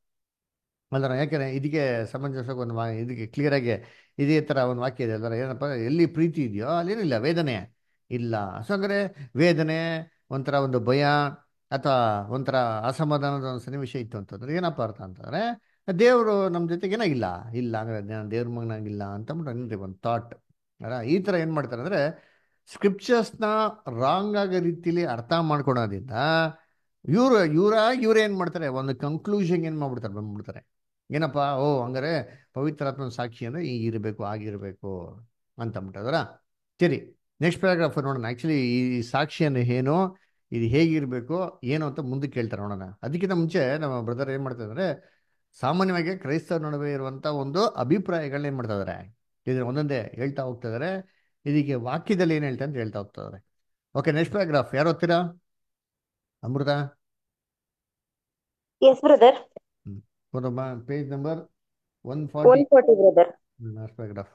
ಅದರ ಯಾಕೆಂದರೆ ಇದಕ್ಕೆ ಸಮಂಜಸವಾಗಿ ಒಂದು ಇದಕ್ಕೆ ಕ್ಲಿಯರಾಗಿ ಇದೇ ಥರ ಒಂದು ವಾಕ್ಯ ಇದೆ ಅದರ ಏನಪ್ಪ ಎಲ್ಲಿ ಪ್ರೀತಿ ಇದೆಯೋ ಅಲ್ಲೇನಿಲ್ಲ ವೇದನೆ ಇಲ್ಲ ಸೊ ಅಂದರೆ ವೇದನೆ ಒಂಥರ ಒಂದು ಭಯ ಅಥವಾ ಒಂಥರ ಅಸಮಾಧಾನದ ಒಂದು ಸನ್ನಿವೇಶ ಇತ್ತು ಅಂತಂದ್ರೆ ಏನಪ್ಪ ಅರ್ಥ ಅಂತಂದರೆ ದೇವರು ನಮ್ಮ ಜೊತೆಗೆ ಏನಾಗಿಲ್ಲ ಇಲ್ಲ ಅಂದರೆ ನಾನು ದೇವ್ರ ಮಗನಾಗಿಲ್ಲ ಅಂತಂದ್ಬಿಟ್ಟು ಅಂದರೆ ಒಂದು ಥಾಟ್ ಅಲ್ಲ ಈ ಥರ ಏನು ಮಾಡ್ತಾರೆ ಅಂದರೆ ಸ್ಕ್ರಿಪ್ಚರ್ಸ್ನ ರಾಂಗ್ ಆಗೋ ರೀತಿಲಿ ಅರ್ಥ ಮಾಡ್ಕೊಳೋದ್ರಿಂದ ಇವರು ಇವರ ಇವ್ರು ಏನು ಮಾಡ್ತಾರೆ ಒಂದು ಕನ್ಕ್ಲೂಷನ್ ಏನು ಮಾಡ್ಬಿಡ್ತಾರೆ ಬಂದ್ಬಿಡ್ತಾರೆ ಏನಪ್ಪ ಓ ಹಂಗಾರೆ ಪವಿತ್ರಾತ್ಮನ ಸಾಕ್ಷಿ ಅಂದರೆ ಈಗ ಇರಬೇಕು ಆಗಿರಬೇಕು ಅಂತಂದ್ಬಿಟ್ಟದರ ಸರಿ ನೆಕ್ಸ್ಟ್ ಪ್ಯಾರಾಗ್ರಾಫ್ ನೋಡೋಣ ಆ್ಯಕ್ಚುಲಿ ಈ ಸಾಕ್ಷಿಯನ್ನು ಏನು ಇದು ಹೇಗಿರಬೇಕು ಏನು ಅಂತ ಮುಂದಕ್ಕೆ ಕೇಳ್ತಾರೆ ನೋಡೋಣ ಅದಕ್ಕಿಂತ ಮುಂಚೆ ನಮ್ಮ ಬ್ರದರ್ ಏನು ಮಾಡ್ತಾ ಇದ್ದಾರೆ ಸಾಮಾನ್ಯವಾಗಿ ಕ್ರೈಸ್ತರ ನಡುವೆ ಇರುವಂಥ ಒಂದು ಅಭಿಪ್ರಾಯಗಳನ್ನ ಏನು ಮಾಡ್ತಾ ಇದ್ದಾರೆ ಇದನ್ನು ಒಂದೊಂದೇ ಹೇಳ್ತಾ ಹೋಗ್ತಾ ಇದ್ದಾರೆ ಇದಕ್ಕೆ ವಾಕ್ಯದಲ್ಲಿ ಏನು ಹೇಳ್ತಾರೆ ಅಂತ ಹೇಳ್ತಾ ಹೋಗ್ತಾ ಇದ್ದಾರೆ ಓಕೆ ನೆಕ್ಸ್ಟ್ ಪ್ಯಾರಾಗ್ರಾಫ್ ಯಾರು ಓದ್ತೀರಾ ಅಮೃತ ಎಸ್ ಬ್ರದರ್ ಕೊಡಮ್ಮ page number one one forty forty brother last paragraph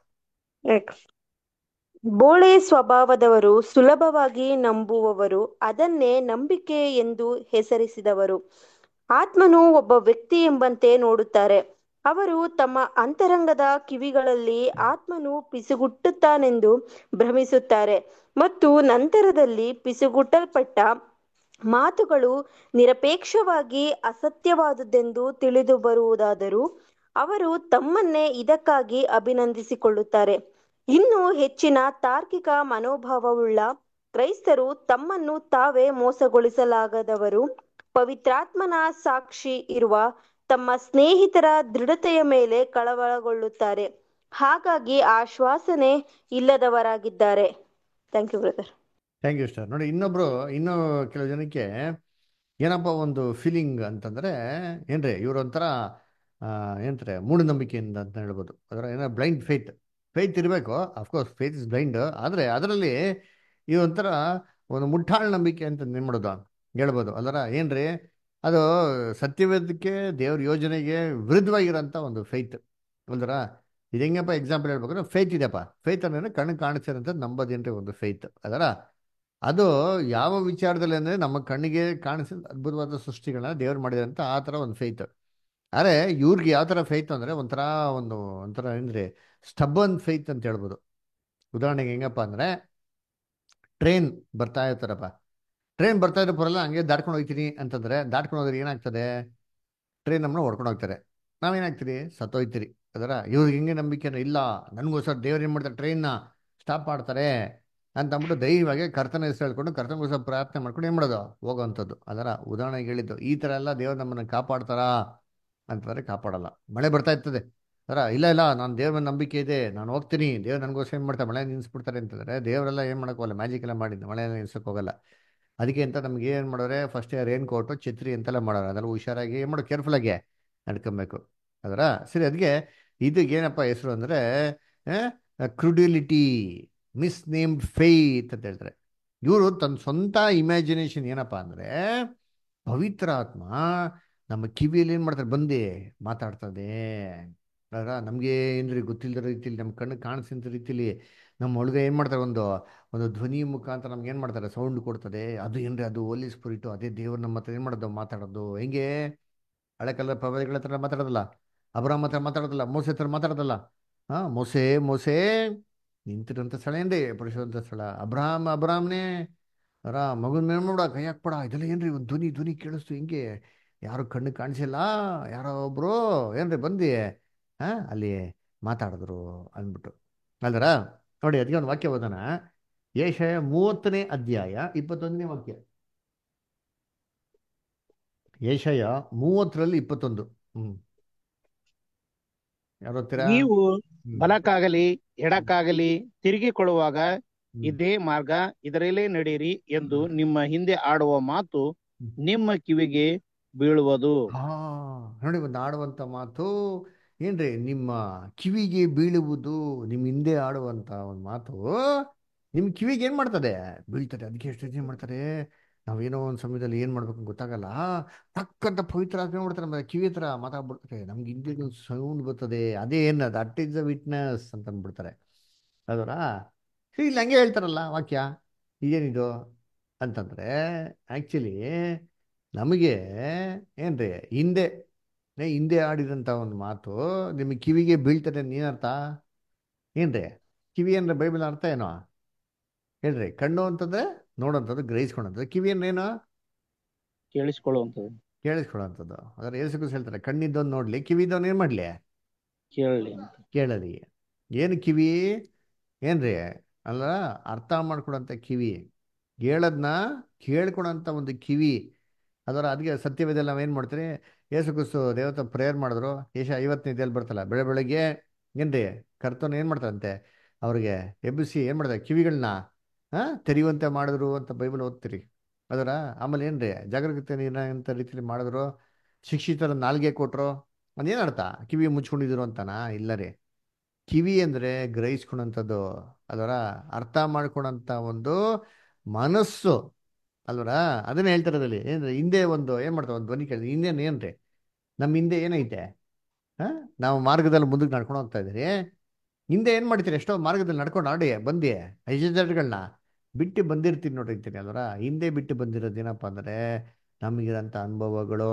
ಬೋಳೆ ಸ್ವಭಾವದವರು ಸುಲಭವಾಗಿ ನಂಬುವವರು ಅದನ್ನೇ ನಂಬಿಕೆ ಎಂದು ಹೆಸರಿಸಿದವರು ಆತ್ಮನು ಒಬ್ಬ ವ್ಯಕ್ತಿ ಎಂಬಂತೆ ನೋಡುತ್ತಾರೆ ಅವರು ತಮ್ಮ ಅಂತರಂಗದ ಕಿವಿಗಳಲ್ಲಿ ಆತ್ಮನು ಪಿಸುಗುಟ್ಟುತ್ತಾನೆಂದು ಭ್ರಮಿಸುತ್ತಾರೆ ಮತ್ತು ನಂತರದಲ್ಲಿ ಪಿಸುಗುಟ್ಟಲ್ಪಟ್ಟ ಮಾತುಗಳು ನಿರಪೇಕ್ಷವಾಗಿ ಅಸತ್ಯವಾದುದೆಂದು ತಿಳಿದು ಬರುವುದಾದರೂ ಅವರು ತಮ್ಮನ್ನೇ ಇದಕ್ಕಾಗಿ ಅಭಿನಂದಿಸಿಕೊಳ್ಳುತ್ತಾರೆ ಇನ್ನೂ ಹೆಚ್ಚಿನ ತಾರ್ಕಿಕ ಮನೋಭಾವವುಳ್ಳ ಕ್ರೈಸ್ತರು ತಮ್ಮನ್ನು ತಾವೇ ಮೋಸಗೊಳಿಸಲಾಗದವರು ಪವಿತ್ರಾತ್ಮನ ಸಾಕ್ಷಿ ಇರುವ ತಮ್ಮ ಸ್ನೇಹಿತರ ದೃಢತೆಯ ಮೇಲೆ ಕಳವಳಗೊಳ್ಳುತ್ತಾರೆ ಹಾಗಾಗಿ ಆಶ್ವಾಸನೆ ಇಲ್ಲದವರಾಗಿದ್ದಾರೆ thank you brother thank you sir ನೋಡಿ ಇನ್ನೊಬ್ರು ಇನ್ನೂ ಕೆಲವು ಜನಕ್ಕೆ ಏನಪ್ಪ ಒಂದು ಫೀಲಿಂಗ್ ಅಂತಂದರೆ ಏನ್ರಿ ಇವರು ಒಂಥರ ಏನಂತಾರೆ ಮೂಢನಂಬಿಕೆಯಿಂದ ಅಂತ ಹೇಳ್ಬೋದು ಅದರ ಏನೋ ಬ್ಲೈಂಡ್ ಫೇತ್ ಫೇತ್ ಇರಬೇಕು ಅಫ್ಕೋರ್ಸ್ ಫೇತ್ ಇಸ್ ಬ್ಲೈಂಡ್ ಆದರೆ ಅದರಲ್ಲಿ ಈ ಒಂಥರ ಒಂದು ಮುಟ್ಟಾಳ ನಂಬಿಕೆ ಅಂತ ಏನು ಮಾಡೋದು ಹೇಳ್ಬೋದು ಅದರ ಏನ್ರಿ ಅದು ಸತ್ಯವೇದಕ್ಕೆ ದೇವ್ರ ಯೋಜನೆಗೆ ವಿರುದ್ಧವಾಗಿರೋಂಥ ಒಂದು ಫೇತ್ ಅಲ್ದರ ಇದು ಹೆಂಗಪ್ಪ ಎಕ್ಸಾಂಪಲ್ ಹೇಳ್ಬೇಕಂದ್ರೆ ಫೇತ್ ಇದೆಯಪ್ಪ ಫೇತ್ ಅಂದರೆ ಕಣ್ಣು ಕಾಣಿಸಿರೋಂಥ ನಂಬೋದೇನ್ರಿ ಒಂದು ಫೇತ್ ಅದರ ಅದು ಯಾವ ವಿಚಾರದಲ್ಲಿ ಅಂದರೆ ನಮ್ಮ ಕಣ್ಣಿಗೆ ಕಾಣಿಸಿದ ಅದ್ಭುತವಾದ ಸೃಷ್ಟಿಗಳನ್ನ ದೇವ್ರು ಮಾಡಿದಂಥ ಆ ಥರ ಒಂದು ಫೇತ್ ಆದರೆ ಇವ್ರಿಗೆ ಯಾವ ಥರ ಫೇತ್ ಅಂದರೆ ಒಂಥರ ಒಂದು ಒಂಥರ ಅಂದರೆ ಸ್ಟಬ್ಬನ್ ಫೇತ್ ಅಂತ ಹೇಳ್ಬೋದು ಉದಾಹರಣೆಗೆ ಹೆಂಗಪ್ಪ ಅಂದರೆ ಟ್ರೈನ್ ಬರ್ತಾ ಇರ್ತಾರಪ್ಪ ಟ್ರೈನ್ ಬರ್ತಾ ಇರೋ ಬರಲ್ಲ ಹಂಗೆ ದಾಟ್ಕೊಂಡು ಹೋಗ್ತೀನಿ ಅಂತಂದರೆ ದಾಟ್ಕೊಂಡು ಹೋದ್ರೆ ಏನಾಗ್ತದೆ ಟ್ರೈನ್ ನಮ್ಮನ್ನ ಹೊಡ್ಕೊಂಡು ಹೋಗ್ತಾರೆ ನಾವೇನಾಗ್ತೀರಿ ಸತ್ತೋಯ್ತೀರಿ ಅದರ ಇವ್ರಿಗೆ ಹಿಂಗೆ ನಂಬಿಕೆನೂ ಇಲ್ಲ ನನಗೋಸ್ಕರ ದೇವ್ರು ಏನು ಮಾಡ್ತಾರೆ ಟ್ರೈನ್ನ ಸ್ಟಾಪ್ ಮಾಡ್ತಾರೆ ಅಂತ ಅಂದ್ಬಿಟ್ಟು ಧೈರ್ಯವಾಗಿ ಕರ್ತನ ಹೆಸರು ಹೇಳ್ಕೊಂಡು ಕರ್ತನಗೋಸ್ಕರ ಪ್ರಾರ್ಥನೆ ಮಾಡ್ಕೊಂಡು ಏನು ಮಾಡೋದು ಹೋಗೋವಂಥದ್ದು ಅದರ ಉದಾಹರಣೆಗೆ ಹೇಳಿದ್ದು ಈ ಥರ ಎಲ್ಲ ದೇವ್ರು ನಮ್ಮನ್ನು ಕಾಪಾಡ್ತಾರಾ ಅಂತಂದರೆ ಕಾಪಾಡಲ್ಲ ಮಳೆ ಬರ್ತಾ ಇರ್ತದೆ ಅದರ ಇಲ್ಲ ಇಲ್ಲ ನಾನು ದೇವ್ರ ಮೇಲೆ ನಂಬಿಕೆ ಇದೆ ನಾನು ಹೋಗ್ತೀನಿ ದೇವ್ರು ನನಗೋಸ್ಕರ ಏನು ಮಾಡ್ತಾರೆ ಮಳೆ ನಿಲ್ಲಿಸ್ಬಿಡ್ತಾರೆ ಅಂತಂದರೆ ದೇವರೆಲ್ಲ ಏನು ಮಾಡೋಕ್ಕೋಗಲ್ಲ ಮ್ಯಾಜಿಕ್ ಎಲ್ಲ ಮಾಡಿದ್ದು ಮಳೆ ನಿಲ್ಸೋಕೆ ಹೋಗಲ್ಲ ಅದಕ್ಕೆ ಅಂತ ನಮ್ಗೆ ಏನು ಮಾಡೋರೆ ಫಸ್ಟ್ ರೇನ್ ಕೋಟು ಛತ್ರಿ ಅಂತೆಲ್ಲ ಮಾಡೋರು ಅದೆಲ್ಲ ಹುಷಾರಾಗಿ ಏನು ಮಾಡೋ ಕೇರ್ಫುಲ್ಲಾಗಿ ನಡ್ಕೊಬೇಕು ಅದರ ಸರಿ ಅದಕ್ಕೆ ಇದಕ್ಕೆ ಏನಪ್ಪ ಹೆಸರು ಅಂದರೆ ಕ್ರುಡಿಲಿಟಿ ಮಿಸ್ ನೇಮ್ಡ್ ಫೇತ್ ಅಂತ ಹೇಳ್ತಾರೆ ಇವರು ತನ್ನ ಸ್ವಂತ ಇಮ್ಯಾಜಿನೇಷನ್ ಏನಪ್ಪ ಅಂದರೆ ಪವಿತ್ರ ಆತ್ಮ ನಮ್ಮ ಕಿವಿಯಲ್ಲಿ ಏನು ಮಾಡ್ತಾರೆ ಬಂದು ಮಾತಾಡ್ತದೆ ಅದರ ನಮಗೆ ಏನ್ರಿ ಗೊತ್ತಿಲ್ಲದ ರೀತಿಲಿ ನಮ್ಮ ಕಣ್ಣು ಕಾಣಿಸಿದ ರೀತಿಲಿ ನಮ್ಮ ಒಳಗೆ ಏನು ಮಾಡ್ತಾರೆ ಒಂದು ಒಂದು ಧ್ವನಿ ಮುಖಾಂತರ ನಮ್ಗೆ ಏನು ಮಾಡ್ತಾರೆ ಸೌಂಡ್ ಕೊಡ್ತದೆ ಅದು ಏನ್ರಿ ಅದು ಓಲಿ ಸ್ಪಿರಿಟು ಅದೇ ದೇವ್ರು ನಮ್ಮ ಹತ್ರ ಏನು ಮಾಡೋದು ಮಾತಾಡೋದು ಹೆಂಗೆ ಹಳೆ ಕಾಲದ ಪ್ರವಾದಿಗಳ ಹತ್ರ ಮಾತಾಡೋದಲ್ಲ ಅಬ್ರಾಮ್ ಹತ್ರ ಮಾತಾಡೋದಲ್ಲ ಮೋಸೆ ಹತ್ರ ಮಾತಾಡೋದಲ್ಲ ಹಾ ಮೋಸೆ ಮೋಸೆ ನಿಂತಿರೋಂಥ ಸ್ಥಳ ಏನ್ರಿ ಪರಿಶುದ್ಧ ಸ್ಥಳ ಅಬ್ರಾಮ್ ಅಬ್ರಾಮ್ನೇ ಅರ ಮಗನ ಮೇಲೆ ನೋಡ ಕೈ ಹಾಕ್ಬೇಡ ಇದೆಲ್ಲ ಏನ್ರಿ ಒಂದು ಧ್ವನಿ ಧ್ವನಿ ಕೇಳಿಸ್ತು ಹಿಂಗೆ ಯಾರು ಕಣ್ಣು ಕಾಣಿಸಿಲ್ಲ ಯಾರೋ ಒಬ್ರು ಏನ್ರಿ ಬಂದು ಹಾ ಅಲ್ಲಿ ಮಾತಾಡಿದ್ರು ಅಂದ್ಬಿಟ್ಟು ಅಲ್ದರ ನೋಡಿ ಅದಕ್ಕೆ ಒಂದು ವಾಕ್ಯ ಓದೋಣ ಏಷಯ ಮೂವತ್ತನೇ ಅಧ್ಯಾಯ ಇಪ್ಪತ್ತೊಂದನೇ ವಾಕ್ಯ ಏಷಯ ಮೂವತ್ತರಲ್ಲಿ ಇಪ್ಪತ್ತೊಂದು ಹ್ಮ್ ಯಾರು ಓದ್ತೀರಾ ನೀವು ಹ್ಮ್. ಬಲಕ್ಕಾಗಲಿ ಎಡಕ್ಕಾಗಲಿ ತಿರುಗಿಕೊಳ್ಳುವಾಗ ಹ್ಮ್. ಇದೇ ಮಾರ್ಗ ಇದರಲ್ಲೇ ನಡೆಯಿರಿ ಎಂದು ನಿಮ್ಮ ಹಿಂದೆ ಆಡುವ ಮಾತು ಹ್ಮ್. ನಿಮ್ಮ ಕಿವಿಗೆ ಬೀಳುವುದು ಹಾ ನೋಡಿ ಒಂದು ಆಡುವಂತ ಮಾತು ಏನ್ರಿ ನಿಮ್ಮ ಕಿವಿಗೆ ಬೀಳುವುದು ನಿಮ್ಮ ಹಿಂದೆ ಆಡುವಂತ ಒಂದು ಮಾತು ನಿಮ್ಮ ಕಿವಿಗೆ ಏನ್ ಮಾಡ್ತದೆ ಬೀಳ್ತದೆ ಅದಕ್ಕೆ ಎಷ್ಟು ಜನ ಏನ್ ಮಾಡ್ತಾರೆ ನಾವೇನೋ ಒಂದು ಸಮಯದಲ್ಲಿ ಏನ್ ಮಾಡ್ಬೇಕು ಅಂತ ಗೊತ್ತಾಗಲ್ಲ ಟಕ್ಕಂತ ಪವಿತ್ರ ಆತ್ಮ ಏನ್ ಮಾಡ್ತಾರೆ ಅಂದ್ರೆ ಕಿವಿ ಹತ್ರ ಮಾತಾಡ್ಬಿಡ್ತಾರೆ ನಮ್ಗೆ ಹಿಂದೆ ಒಂದು ಸೌಂಡ್ ಬರ್ತದೆ ಅದೇ ಏನದು ದಟ್ ಇಸ್ ದ ವಿಟ್ನೆಸ್ ಅಂತ ಅಂದ್ಬಿಡ್ತಾರೆ ಅದರ ಇಲ್ಲಿ ಹಂಗೆ ಹೇಳ್ತಾರಲ್ಲ ವಾಕ್ಯ ಇದೇನಿದು ಅಂತಂದ್ರೆ ಆಕ್ಚುಲಿ ನಮಗೆ ಏನ್ರಿ ಹಿಂದೆ ನೇ ಹಿಂದೆ ಆಡಿದಂಥ ಒಂದು ಮಾತು ನಿಮಗೆ ಕಿವಿಗೆ ಬೀಳ್ತದೆ ಅಂತ ಏನರ್ಥ ಏನ್ರಿ ಕಿವಿ ಅಂದ್ರೆ ಬೈಬಲ್ ಅರ್ಥ ಏನೋ ಹೇಳ್ರಿ ಕಣ್ಣು ಅಂತಂದ್ರೆ ನೋಡೋಂಥದ್ದು ಗ್ರಹಿಸ್ಕೊಳ್ಳೋಂಥದ್ದು ಕಿವಿ ಅಂದ್ರೆ ಏನು ಕೇಳಿಸಿಕೊಳ್ಳುವಂಥದ್ದು ಕೇಳಿಸ್ಕೊಳ್ಳೋಂಥದ್ದು ಅದರ ಏಸು ಹೇಳ್ತಾರೆ ಕಣ್ಣಿದ್ದವನು ನೋಡ್ಲಿ ಕಿವಿದವನು ಏನು ಮಾಡ್ಲಿ ಕೇಳಲಿ ಅಂತ ಕೇಳಲಿ ಏನು ಕಿವಿ ಏನ್ರಿ ಅಲ್ಲ ಅರ್ಥ ಮಾಡ್ಕೊಡೋಂಥ ಕಿವಿ ಹೇಳೋದನ್ನ ಕೇಳ್ಕೊಳಂತ ಒಂದು ಕಿವಿ ಅದರ ಅದಕ್ಕೆ ಸತ್ಯವೇದಲ್ಲಿ ನಾವೇನು ಮಾಡ್ತೀರಿ ಯೇಸು ಕ್ರಿಸ್ತು ದೇವತ ಪ್ರೇಯರ್ ಮಾಡಿದ್ರು ಏಷ ಐವತ್ತನೇ ಇದಲ್ಲಿ ಬರ್ತಲ್ಲ ಬೆಳೆ ಬೆಳಗ್ಗೆ ಏನ್ರಿ ಕರ್ತನ ಏನು ಮಾಡ್ತಾರಂತೆ ಅವ್ರಿಗೆ ಎಬ್ಬಿಸಿ ಏನು ಮಾಡ್ತಾರೆ ಕಿವಿಗಳನ್ನ ಹಾಂ ತೆರೆಯುವಂತೆ ಮಾಡಿದ್ರು ಅಂತ ಬೈಬಲ್ ಓದ್ತೀರಿ ಅದರ ಆಮೇಲೆ ಏನ್ರಿ ಜಾಗರೂಕತೆ ಅಂತ ರೀತಿಯಲ್ಲಿ ಮಾಡಿದ್ರು ಶಿಕ್ಷಿತರ ನಾಲ್ಗೆ ಕೊಟ್ರು ಅದೇನು ಅರ್ಥ ಕಿವಿ ಮುಚ್ಕೊಂಡಿದ್ರು ಅಂತನಾ ಇಲ್ಲ ರೀ ಕಿವಿ ಅಂದರೆ ಗ್ರಹಿಸ್ಕೊಳಂಥದ್ದು ಅದರ ಅರ್ಥ ಮಾಡ್ಕೊಳಂಥ ಒಂದು ಮನಸ್ಸು ಅಲ್ವರ ಅದನ್ನ ಹೇಳ್ತಿರೋದಲ್ಲಿ ಏನ್ರಿ ಹಿಂದೆ ಒಂದು ಏನು ಮಾಡ್ತಾರೆ ಒಂದು ಧ್ವನಿ ಕೇಳಿದ್ರೆ ಹಿಂದೆ ಏನ್ರಿ ನಮ್ಮ ಹಿಂದೆ ಏನೈತೆ ಹಾಂ ನಾವು ಮಾರ್ಗದಲ್ಲಿ ಮುಂದಕ್ಕೆ ನಡ್ಕೊಂಡು ಹೋಗ್ತಾ ಇದ್ದೀರಿ ಹಿಂದೆ ಏನು ಮಾಡ್ತೀರಿ ಎಷ್ಟೋ ಮಾರ್ಗದಲ್ಲಿ ನಡ್ಕೊಂಡು ಆಡಿ ಬಂದಿ ಐಜರ್ಗಳನ್ನ ಬಿಟ್ಟು ಬಂದಿರ್ತೀನಿ ನೋಡ್ರಿ ಅಂತೀನಿ ಅಲ್ವರ ಹಿಂದೆ ಬಿಟ್ಟು ಬಂದಿರೋದು ಏನಪ್ಪ ಅಂದರೆ ನಮಗಿರೋಂಥ ಅನುಭವಗಳು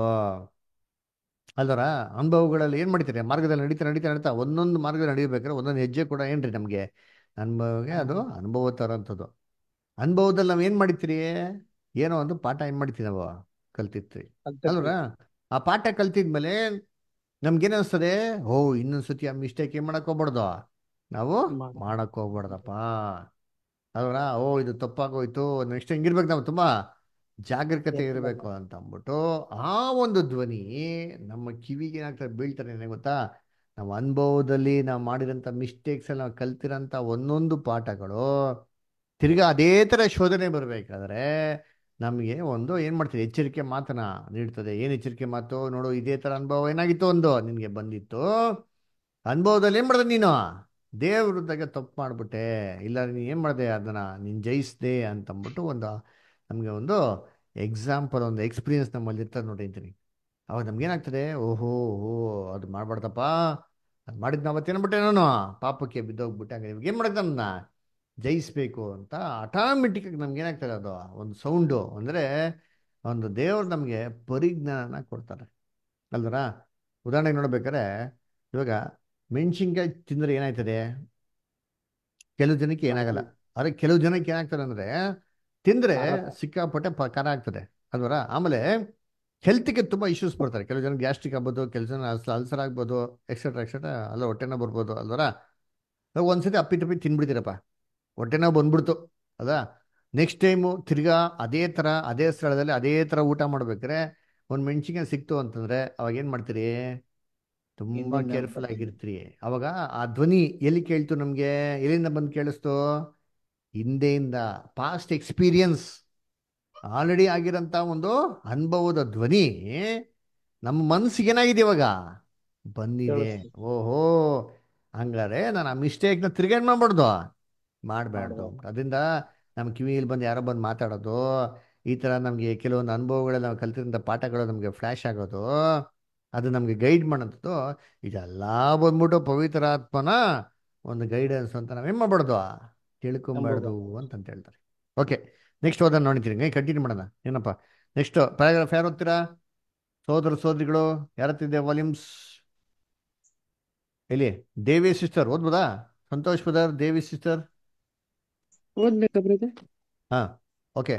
ಅಲ್ವರ ಅನುಭವಗಳಲ್ಲಿ ಏನು ಮಾಡ್ತೀರಿ ಮಾರ್ಗದಲ್ಲಿ ನಡೀತಾ ನಡೀತಾ ನಡೀತಾ ಒಂದೊಂದು ಮಾರ್ಗದಲ್ಲಿ ನಡೀಬೇಕಾದ್ರೆ ಒಂದೊಂದು ಹೆಜ್ಜೆ ಕೂಡ ಏನ್ರಿ ನಮಗೆ ಅನುಭವಗೆ ಅದು ಅನುಭವ ತರೋಂಥದ್ದು ಅನುಭವದಲ್ಲಿ ನಾವು ಏನು ಮಾಡ್ತೀರಿ ಏನೋ ಒಂದು ಪಾಠ ಏನು ಮಾಡ್ತೀವಿ ನಾವು ಕಲ್ತಿರ್ತೀವಿ ಅಲ್ವರ ಆ ಪಾಠ ಕಲ್ತಿದ್ಮೇಲೆ ನಮ್ಗೇನು ಅನಿಸ್ತದೆ ಓ ಇನ್ನೊಂದು ಸತಿ ಆ ಮಿಸ್ಟೇಕ್ ಏನು ಮಾಡಕ್ ಹೋಗ್ಬಾರ್ದು ನಾವು ಮಾಡಕ್ ಹೋಗ್ಬಾರ್ದಪ್ಪ ಅಲ್ವರ ಓ ಇದು ತಪ್ಪಾಗೋಯ್ತು ನೆಕ್ಸ್ಟ್ ಹೆಂಗಿರ್ಬೇಕು ನಾವು ತುಂಬಾ ಜಾಗರೂಕತೆ ಇರಬೇಕು ಅಂತ ಅಂದ್ಬಿಟ್ಟು ಆ ಒಂದು ಧ್ವನಿ ನಮ್ಮ ಕಿವಿಗೆ ಏನಾಗ್ತದೆ ಬೀಳ್ತಾರೆ ಏನೇ ಗೊತ್ತಾ ನಾವು ಅನುಭವದಲ್ಲಿ ನಾವು ಮಾಡಿರೋಂಥ ಮಿಸ್ಟೇಕ್ಸ್ ಎಲ್ಲ ನಾವು ಕಲ್ತಿರೋಂಥ ಒಂದೊಂದು ಪಾಠಗಳು ತಿರ್ಗಾ ಅದೇ ಥರ ಶೋಧನೆ ಬರಬೇಕಾದ್ರೆ ನಮಗೆ ಒಂದು ಏನು ಮಾಡ್ತೀವಿ ಎಚ್ಚರಿಕೆ ಮಾತನ್ನ ನೀಡ್ತದೆ ಏನು ಎಚ್ಚರಿಕೆ ಮಾತು ನೋಡು ಇದೇ ಥರ ಅನುಭವ ಏನಾಗಿತ್ತು ಒಂದು ನಿನಗೆ ಬಂದಿತ್ತು ಅನುಭವದಲ್ಲಿ ಏನು ಮಾಡಿದೆ ನೀನು ದೇವ್ರ ವಿರುದ್ಧಗೆ ತಪ್ಪು ಮಾಡಿಬಿಟ್ಟೆ ಇಲ್ಲ ನೀನು ಏನು ಮಾಡಿದೆ ಅದನ್ನು ನೀನು ಜಯಿಸ್ದೆ ಅಂತಂದ್ಬಿಟ್ಟು ಒಂದು ನಮಗೆ ಒಂದು ಎಕ್ಸಾಂಪಲ್ ಒಂದು ಎಕ್ಸ್ಪೀರಿಯನ್ಸ್ ನಮ್ಮಲ್ಲಿ ಇರ್ತದೆ ನೋಡಿ ಅಂತೀನಿ ಅವಾಗ ನಮ್ಗೇನಾಗ್ತದೆ ಓಹೋ ಓಹೋ ಅದು ಮಾಡಬಾರ್ದಪ್ಪ ಅದು ಮಾಡಿದ್ ನಾವತ್ತೇನ್ಬಿಟ್ಟೆ ನಾನು ಪಾಪಕ್ಕೆ ಬಿದ್ದೋಗ್ಬಿಟ್ಟೆ ಹಂಗೆ ನಿಮ್ಗೆ ಏನು ಮಾಡಿದೆ ನನ್ನ ಜಯಿಸ್ಬೇಕು ಅಂತ ಆಟೋಮೆಟಿಕ್ಕಾಗಿ ನಮ್ಗೆ ಏನಾಗ್ತದೆ ಅದು ಒಂದು ಸೌಂಡು ಅಂದರೆ ಒಂದು ದೇವ್ರು ನಮಗೆ ಪರಿಜ್ಞಾನ ಕೊಡ್ತಾರೆ ಅಲ್ವರ ಉದಾಹರಣೆಗೆ ನೋಡ್ಬೇಕಾದ್ರೆ ಇವಾಗ ಮೆಣಸಿನ್ಕಾಯಿ ತಿಂದರೆ ಏನಾಯ್ತದೆ ಕೆಲವು ಜನಕ್ಕೆ ಏನಾಗಲ್ಲ ಆದರೆ ಕೆಲವು ಜನಕ್ಕೆ ಏನಾಗ್ತದೆ ಅಂದರೆ ತಿಂದರೆ ಸಿಕ್ಕಾಪಟ್ಟೆ ಪ ಖಾರ ಆಗ್ತದೆ ಅಲ್ವರ ಆಮೇಲೆ ಹೆಲ್ತ್ಗೆ ತುಂಬ ಇಶ್ಯೂಸ್ ಬರ್ತಾರೆ ಕೆಲವು ಜನ ಗ್ಯಾಸ್ಟ್ರಿಕ್ ಆಗ್ಬೋದು ಕೆಲವು ಜನ ಅಲ್ಸರ್ ಆಗ್ಬೋದು ಎಕ್ಸೆಟ್ರಾ ಎಕ್ಸೆಟ್ರಾ ಅಲ್ಲ ಹೊಟ್ಟೆನ ಬರ್ಬೋದು ಅಲ್ವರ ಒಂದ್ಸತಿ ಅಪ್ಪಿ ತಪ್ಪಿ ತಿನ್ಬಿಡ್ತೀರಪ್ಪ ಹೊಟ್ಟೆನ ಬಂದ್ಬಿಡ್ತು ಅದ ನೆಕ್ಸ್ಟ್ ಟೈಮು ತಿರ್ಗಾ ಅದೇ ಥರ ಅದೇ ಸ್ಥಳದಲ್ಲಿ ಅದೇ ಥರ ಊಟ ಮಾಡ್ಬೇಕಾದ್ರೆ ಒಂದು ಮೆಣಸಿನ್ಕಾಯಿ ಸಿಕ್ತು ಅಂತಂದ್ರೆ ಅವಾಗ ಏನು ಮಾಡ್ತೀರಿ ತುಂಬ ಹಿಂದಿಂದ ಕೇರ್ಫುಲ್ ಬರ್ತೀರಿ. ಆಗಿರ್ತೀರಿ ಅವಾಗ ಆ ಧ್ವನಿ ಎಲ್ಲಿ ಕೇಳ್ತು ನಮಗೆ ಎಲ್ಲಿಂದ ಬಂದು ಕೇಳಿಸ್ತು ಹಿಂದೆಯಿಂದ ಪಾಸ್ಟ್ ಎಕ್ಸ್ಪೀರಿಯನ್ಸ್ ಆಲ್ರೆಡಿ ಆಗಿರೋಂಥ ಒಂದು ಅನುಭವದ ಧ್ವನಿ ನಮ್ಮ ಮನಸ್ಸಿಗೆ ಏನಾಗಿದೆ ಇವಾಗ ಬಂದಿದೆ ಓಹೋ ಹಂಗಾರೆ ನಾನು ಆ ಮಿಸ್ಟೇಕ್ನ ತಿರ್ಗೇನು ಮಾಡ್ಬಾರ್ದು ಮಾಡಬಾರ್ದು ಅದರಿಂದ ನಮ್ಮ ಕಿವಿಯಲ್ಲಿ ಬಂದು ಯಾರೋ ಬಂದು ಮಾತಾಡೋದು ಈ ಥರ ನಮಗೆ ಕೆಲವೊಂದು ಅನುಭವಗಳಲ್ಲಿ ನಾವು ಕಲ್ತಿರೋಂಥ ಪಾಠಗಳು ನಮಗೆ ಫ್ಲ್ಯಾಶ್ ಆಗೋದು ಅದು ನಮಗೆ ಗೈಡ್ ಮಾಡೋಂಥದ್ದು ಇದೆಲ್ಲ ಬಂದ್ಬಿಟ್ಟು ಪವಿತ್ರ ಆತ್ಮನ ಒಂದು ಗೈಡೆನ್ಸ್ ಅಂತ ನಾವೇನು ಮಾಡ್ಬಾರ್ದು ತಿಳ್ಕೊಂಬಾರ್ದು ಅಂತಂತ ಹೇಳ್ತಾರೆ ಓಕೆ ನೆಕ್ಸ್ಟ್ ಓದೋಣ ನೋಡ್ತೀನಿ ಕಂಟಿನ್ಯೂ ಮಾಡೋಣ ಏನಪ್ಪ ನೆಕ್ಸ್ಟ್ ಪ್ಯಾರಾಗ್ರಾಫ್ ಯಾರು ಓದ್ತೀರಾ ಸೋದರ ಸೋದರಿಗಳು ಯಾರತ್ತಿದೆ ವಾಲ್ಯೂಮ್ಸ್ ಎಲ್ಲಿ ದೇವಿ ಸಿಸ್ಟರ್ ಓದ್ಬೋದಾ ಸಂತೋಷ್ ಪದರ್ ದೇವಿ ಸಿಸ್ಟರ್ ಓದ್ಬೇಕಾ ಬ್ರದರ್ ಹಾ ಓಕೆ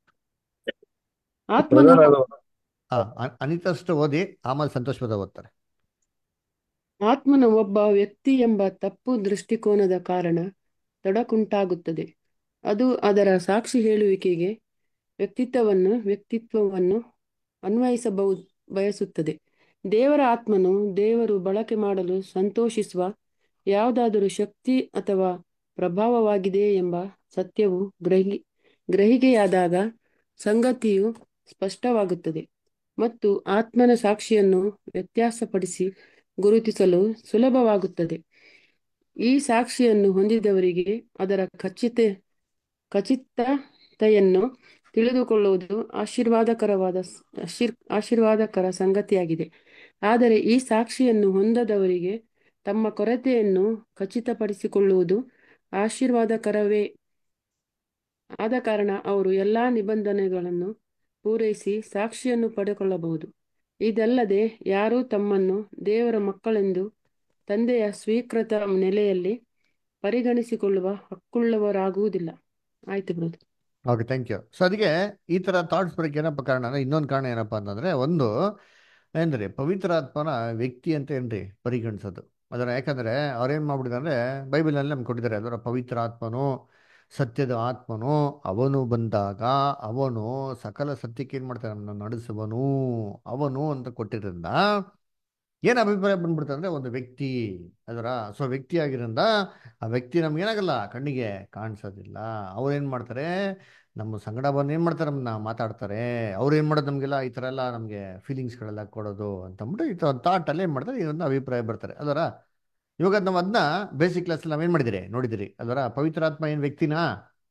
ಆತ್ಮನು ಹಾ ಅ- ಅನಿತಷ್ಟು ಓದಿ ಆಮೇಲೆ ಸಂತೋಷ್ ಪದರ್ ಓದ್ತಾರೆ ಆತ್ಮನ ಒಬ್ಬ ವ್ಯಕ್ತಿ ಎಂಬ ತಪ್ಪು ದೃಷ್ಟಿಕೋನದ ಕಾರಣ ತೊಡಕುಂಟಾಗುತ್ತದೆ ಅದು ಅದರ ಸಾಕ್ಷಿ ಹೇಳುವಿಕೆಗೆ ವ್ಯಕ್ತಿತ್ವವನ್ನು ವ್ಯಕ್ತಿತ್ವವನ್ನು ಅನ್ವಯಿಸಬಹುದು ಬಯಸುತ್ತದೆ ದೇವರ ಆತ್ಮನು ದೇವರು ಬಳಕೆ ಮಾಡಲು ಸಂತೋಷಿಸುವ ಯಾವುದಾದರೂ ಶಕ್ತಿ ಅಥವಾ ಪ್ರಭಾವವಾಗಿದೆ ಎಂಬ ಸತ್ಯವು ಗ್ರಹಿ ಗ್ರಹಿಕೆಯಾದಾಗ ಸಂಗತಿಯು ಸ್ಪಷ್ಟವಾಗುತ್ತದೆ ಮತ್ತು ಆತ್ಮನ ಸಾಕ್ಷಿಯನ್ನು ವ್ಯತ್ಯಾಸಪಡಿಸಿ ಗುರುತಿಸಲು ಸುಲಭವಾಗುತ್ತದೆ ಈ ಸಾಕ್ಷಿಯನ್ನು ಹೊಂದಿದವರಿಗೆ ಅದರ ಖಚಿತ ಖಚಿತತೆಯನ್ನು ತಿಳಿದುಕೊಳ್ಳುವುದು ಆಶೀರ್ವಾದಕರವಾದ ಸ್- ಆಶೀರ್ ಆಶೀರ್ವಾದಕರ ಸಂಗತಿಯಾಗಿದೆ ಆದರೆ ಈ ಸಾಕ್ಷಿಯನ್ನು ಹೊಂದದವರಿಗೆ ತಮ್ಮ ಕೊರತೆಯನ್ನು ಖಚಿತಪಡಿಸಿಕೊಳ್ಳುವುದು ಆಶೀರ್ವಾದಕರವೇ ಆದ ಕಾರಣ ಅವರು ಎಲ್ಲಾ ನಿಬಂಧನೆಗಳನ್ನು ಪೂರೈಸಿ ಸಾಕ್ಷಿಯನ್ನು ಪಡೆದುಕೊಳ್ಳಬಹುದು ಇದಲ್ಲದೆ ಯಾರೂ ತಮ್ಮನ್ನು ದೇವರ ಮಕ್ಕಳೆಂದು ತಂದೆಯ ಸ್ವೀಕೃತ ನೆಲೆಯಲ್ಲಿ ಪರಿಗಣಿಸಿಕೊಳ್ಳುವ ಹಕ್ಕುಳ್ಳವರಾಗುವುದಿಲ್ಲ ಆಯ್ತು brother okay thank you so ಅದಕ್ಕೆ ಈ ಥರ ಥಾಟ್ಸ್ ಬರೋಕ್ಕೆ ಏನಪ್ಪ ಕಾರಣ ಅಂದರೆ ಇನ್ನೊಂದು ಕಾರಣ ಏನಪ್ಪ ಅಂತಂದರೆ ಒಂದು ಏನಂದ್ರೆ ಪವಿತ್ರ ಆತ್ಮನ ವ್ಯಕ್ತಿ ಅಂತ ಏನ್ರಿ ಪರಿಗಣಿಸೋದು ಅದರ ಯಾಕಂದರೆ ಅವ್ರೇನು ಮಾಡ್ಬಿಟ್ಟಿದ್ದಾರೆ ಬೈಬಲಲ್ಲಿ ನಮ್ಗೆ ಕೊಟ್ಟಿದ್ದಾರೆ ಅದರ ಪವಿತ್ರ ಆತ್ಮನು ಸತ್ಯದ ಆತ್ಮನು ಅವನು ಬಂದಾಗ ಅವನು ಸಕಲ ಸತ್ಯಕ್ಕೆ ಏನು ಮಾಡ್ತಾನೆ ನಮ್ಮನ್ನ ನಡೆಸುವನು ಅವನು ಅಂತ ಕೊಟ್ಟಿರೋದ್ರಿಂದ ಏನು ಅಭಿಪ್ರಾಯ ಬಂದ್ಬಿಡ್ತದೆ ಅಂದರೆ ಒಂದು ವ್ಯಕ್ತಿ ಅದರ ಸೊ ವ್ಯಕ್ತಿ ಆಗಿರೋದ್ರಿಂದ ಆ ವ್ಯಕ್ತಿ ನಮ್ಗೇನಾಗಲ್ಲ ಕಣ್ಣಿಗೆ ಕಾಣಿಸೋದಿಲ್ಲ ಅವ್ರು ಏನು ಮಾಡ್ತಾರೆ ನಮ್ಮ ಸಂಗಡ ಬಂದು ಏನು ಮಾಡ್ತಾರೆ ನಮ್ಮನ್ನ ಮಾತಾಡ್ತಾರೆ ಅವ್ರು ಏನು ಮಾಡೋದು ನಮಗೆಲ್ಲ ಈ ಥರ ಎಲ್ಲ ನಮಗೆ ಫೀಲಿಂಗ್ಸ್ಗಳೆಲ್ಲ ಕೊಡೋದು ಅಂತಂದ್ಬಿಟ್ಟು ಈ ಥರ ಥಾಟಲ್ಲಿ ಏನು ಮಾಡ್ತಾರೆ ಇದೊಂದು ಅಭಿಪ್ರಾಯ ಬರ್ತಾರೆ ಅದರ ಇವಾಗ ನಾವು ಅದನ್ನ ಬೇಸಿಕ್ ಕ್ಲಾಸಲ್ಲಿ ನಾವೇನು ಮಾಡಿದಿರಿ ನೋಡಿದಿರಿ ಅದರ ಪವಿತ್ರಾತ್ಮ ಏನು ವ್ಯಕ್ತಿನಾ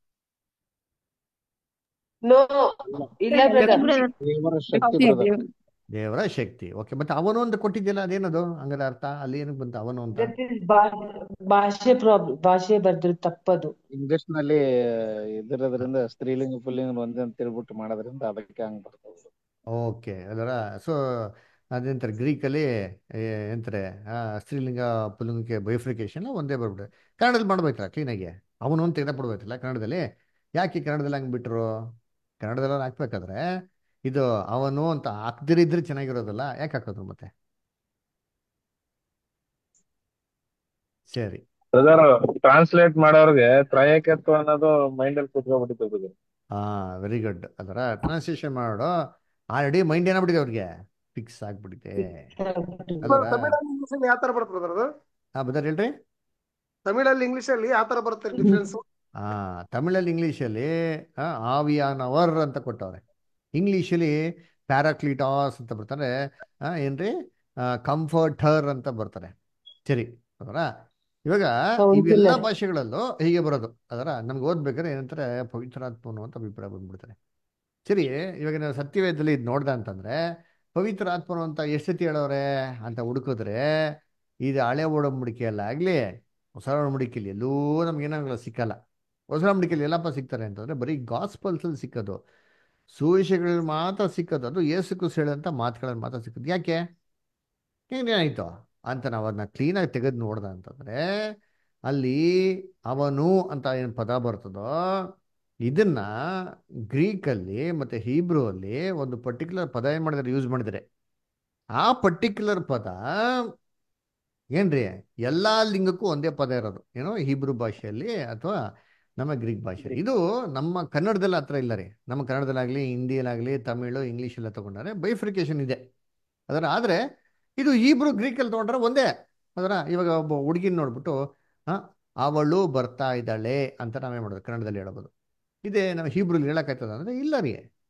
ನೋ ಇಲ್ಲ ಬ್ರದರ್ ದೇವರ ಶಕ್ತಿ ಶಕ್ತಿ ಬ್ರದರ್ ದೇವ- ದೇವರ ಶಕ್ತಿ ಓಕೆ ಮತ್ತೆ ಅವನು ಅಂತ ಕೊಟ್ಟಿದ್ದಿಲ್ಲ ಅದೇನದು ಹಂಗಾರೆ ಅರ್ಥ ಅಲ್ಲಿ ಏನಕ್ಕೆ ಬಂತು ಅವನು ಅಂತ ದಟ್ ಇಸ್ ಭಾಷೆ ಪ್ರಾಬ್ಲಮ್ ಭಾಷೆ ಬರ್ದ್ರು ತಪ್ಪದು ಇಂಗ್ಲಿಷ್ ನಲ್ಲಿ ಇದಿರೋದ್ರಿಂದ ಸ್ತ್ರೀಲಿಂಗ ಪುಲ್ಲಿಂಗ ಒಂದೇ ಅಂತ ಹೇಳ್ಬಿಟ್ಟು ಮಾಡೋದ್ರಿಂದ ಅದಕ್ಕೆ ಹಂಗ್ ಬರ್ತದೆ ಓಕೆ ಅದರ ಸೊ ಅದೇಂತಾರೆ ಗ್ರೀಕಲ್ಲಿ ಎಂತಾರೆ ಸ್ತ್ರೀಲಿಂಗ ಪುಲ್ಲಿಂಗಕ್ಕೆ ಬೈಫ್ರಿಕೇಶನ್ ಒಂದೇ ಬರ್ಬಿಟ್ಟೆ ಕನ್ನಡದಲ್ಲಿ ಮಾಡ್ಬೇಕಲ್ಲ ಕ್ಲೀನಾಗಿ ಅವನು ಅಂತ ತೆಗೆದಪಡ್ಬೇಕಲ್ಲ ಕನ್ನಡದಲ್ಲಿ ಯಾಕೆ ಕನ್ನಡದಲ್ಲಿ ಹಂಗೆ ಬಿಟ್ಟರು ಕನ್ನಡದಲ್ಲಿ ಹಾಕ್ಬೇಕಾದ್ರೆ ಇದು ಅವನು ಅಂತ ಹಾಕ್ದಿರಿದ್ರೆ ಚೆನ್ನಾಗಿರೋದಲ್ಲ ಯಾಕೆ ಹಾಕೋದು ಮತ್ತೆ ಸರಿ ಬ್ರದರ್ ಟ್ರಾನ್ಸ್ಲೇಟ್ ಮಾಡೋರ್ಗೆ ತ್ರಯಕತ್ವ ಅನ್ನೋದು ಮೈಂಡ್ ಅಲ್ಲಿ ಕುತ್ಕೊಂಡ್ಬಿಟ್ಟಿತ್ತು ಬ್ರದರ್ ಹಾ ವೆರಿ ಗುಡ್ ಅದರ ಟ್ರಾನ್ಸ್ಲೇಷನ್ ಮಾಡೋ ಆಲ್ರೆಡಿ ಮೈಂಡ್ ಏನಾಗ್ಬಿಟ್ಟಿದೆ ಅವ್ರಿಗೆ ಫಿಕ್ಸ್ ಆಗ್ಬಿಟ್ಟಿದೆ ಅದರ ತಮಿಳಲ್ಲಿ ಇಂಗ್ಲಿಷ್ ಅಲ್ಲಿ ಯಾವ ತರ ಬರುತ್ತೆ ಬ್ರದರ್ ಅದು ಹಾ ಬದರ್ ಹೇಳ್ರಿ ತಮಿಳಲ್ಲಿ ಇಂಗ್ಲಿಷ್ ಅಲ್ಲಿ ಯಾವ ತರ ಬರುತ್ತೆ ಡಿಫ್ರೆನ್ಸ್ ಆ ತಮಿಳಲ್ಲಿ ಇಂಗ್ಲೀಷಲ್ಲಿ ಆ, ಆವಿಯಾನವರ್ ಅಂತ ಕೊಟ್ಟವ್ರೆ ಇಂಗ್ಲೀಷಲ್ಲಿ ಪ್ಯಾರಾಕ್ಲಿಟಾಸ್ ಅಂತ ಬರ್ತಾರೆ ಆ, ಏನ್ರಿ ಕಂಫರ್ಟರ್ ಅಂತ ಬರ್ತಾರೆ ಸರಿ ಅದರ ಇವಾಗ ಇವೆಲ್ಲ Counselor. ಭಾಷೆಗಳಲ್ಲೂ ಹೀಗೆ ಬರೋದು ಅದರ ನಮ್ಗೆ ಓದ್ಬೇಕಾದ್ರೆ ಏನಂತಾರೆ ಪವಿತ್ರಾತ್ಮನು ಅಂತ ಅಭಿಪ್ರಾಯ ಬಂದ್ಬಿಡ್ತಾರೆ ಸರಿ ಇವಾಗ ನಾವು ಸತ್ಯವೇದದಲ್ಲಿ ಇದು ನೋಡ್ದ ಅಂತಂದ್ರೆ ಪವಿತ್ರ ಆತ್ಮನು ಅಂತ ಎಷ್ಟು ಸತಿ ಹೇಳೋರೆ ಅಂತ ಹುಡುಕಿದ್ರೆ ಇದು ಹಳೆ ಒಡಂಬಡಿಕೆಯಲ್ಲ ಆಗ್ಲಿ ಹೊಸ ಒಡಂಬಡಿಕೆಯಲ್ಲಿ ಎಲ್ಲೂ ನಮ್ಗೆ ಏನಾಗಲ್ಲ ಸಿಕ್ಕಲ್ಲ ಹೊಸ ಒಡಂಬಡಿಕೆಯಲ್ಲಿ ಎಲ್ಲಪ್ಪ ಸಿಗ್ತಾರೆ ಅಂತಂದ್ರೆ ಬರೀ ಗಾಸ್ಪಲ್ಸ್ ಅಲ್ಲಿ ಸಿಕ್ಕೋದು ಸುವಿಶೇಷಗಳಲ್ಲಿ ಮಾತ್ರ ಸಿಕ್ಕೋದು ಅದು ಏಸು ಕುಸ್ ಹೇಳಂತ ಮಾತುಗಳಲ್ಲಿ ಮಾತ್ರ ಸಿಕ್ಕೋದು ಯಾಕೆ ಏನಾಯ್ತು ಅಂತ ನಾವು ಅದನ್ನ ಕ್ಲೀನಾಗಿ ತೆಗೆದು ನೋಡ್ದ ಅಂತಂದ್ರೆ ಅಲ್ಲಿ ಅವನು ಅಂತ ಏನು ಪದ ಬರ್ತದೋ ಇದನ್ನ ಗ್ರೀಕಲ್ಲಿ ಮತ್ತೆ ಹೀಬ್ರೂ ಅಲ್ಲಿ ಒಂದು ಪರ್ಟಿಕ್ಯುಲರ್ ಪದ ಏನ್ ಮಾಡಿದ್ದಾರೆ ಯೂಸ್ ಮಾಡಿದ್ದಾರೆ ಆ ಪರ್ಟಿಕ್ಯುಲರ್ ಪದ ಏನ್ರಿ ಎಲ್ಲಾ ಲಿಂಗಕ್ಕೂ ಒಂದೇ ಪದ ಇರೋದು ಏನೋ ಹೀಬ್ರೂ ಭಾಷೆಯಲ್ಲಿ ಅಥವಾ ನಮ್ಮ ಗ್ರೀಕ್ ಭಾಷೆಯಲ್ಲಿ ಇದು ನಮ್ಮ ಕನ್ನಡದಲ್ಲಿ ಹತ್ರ ಇಲ್ಲ ರೀ ನಮ್ಮ ಕನ್ನಡದಲ್ಲಾಗಲಿ ಹಿಂದಿಯಲ್ಲಾಗಲಿ ತಮಿಳು ಇಂಗ್ಲೀಷ್ ಎಲ್ಲ ತಗೊಂಡ್ರೆ ಬೈಫ್ರಿಕೇಶನ್ ಇದೆ ಅದರ ಆದರೆ ಇದು ಹೀಬ್ರೂ ಗ್ರೀಕಲ್ಲಿ ತಗೊಂಡ್ರೆ ಒಂದೇ ಅದರ ಇವಾಗ ಒಬ್ಬ ಹುಡುಗಿನ ನೋಡ್ಬಿಟ್ಟು ಆ, ಅವಳು ಬರ್ತಾ ಇದ್ದಾಳೆ ಅಂತ ನಾವೇ ಮಾಡೋದು ಕನ್ನಡದಲ್ಲಿ ಹೇಳ್ಬೋದು ಇದೇ ನಾವು ಹೀಬ್ರಲ್ಲಿ ಹೇಳಕ್ಕಾಯ್ತದ ಅಂದ್ರೆ ಇಲ್ಲ ರೀ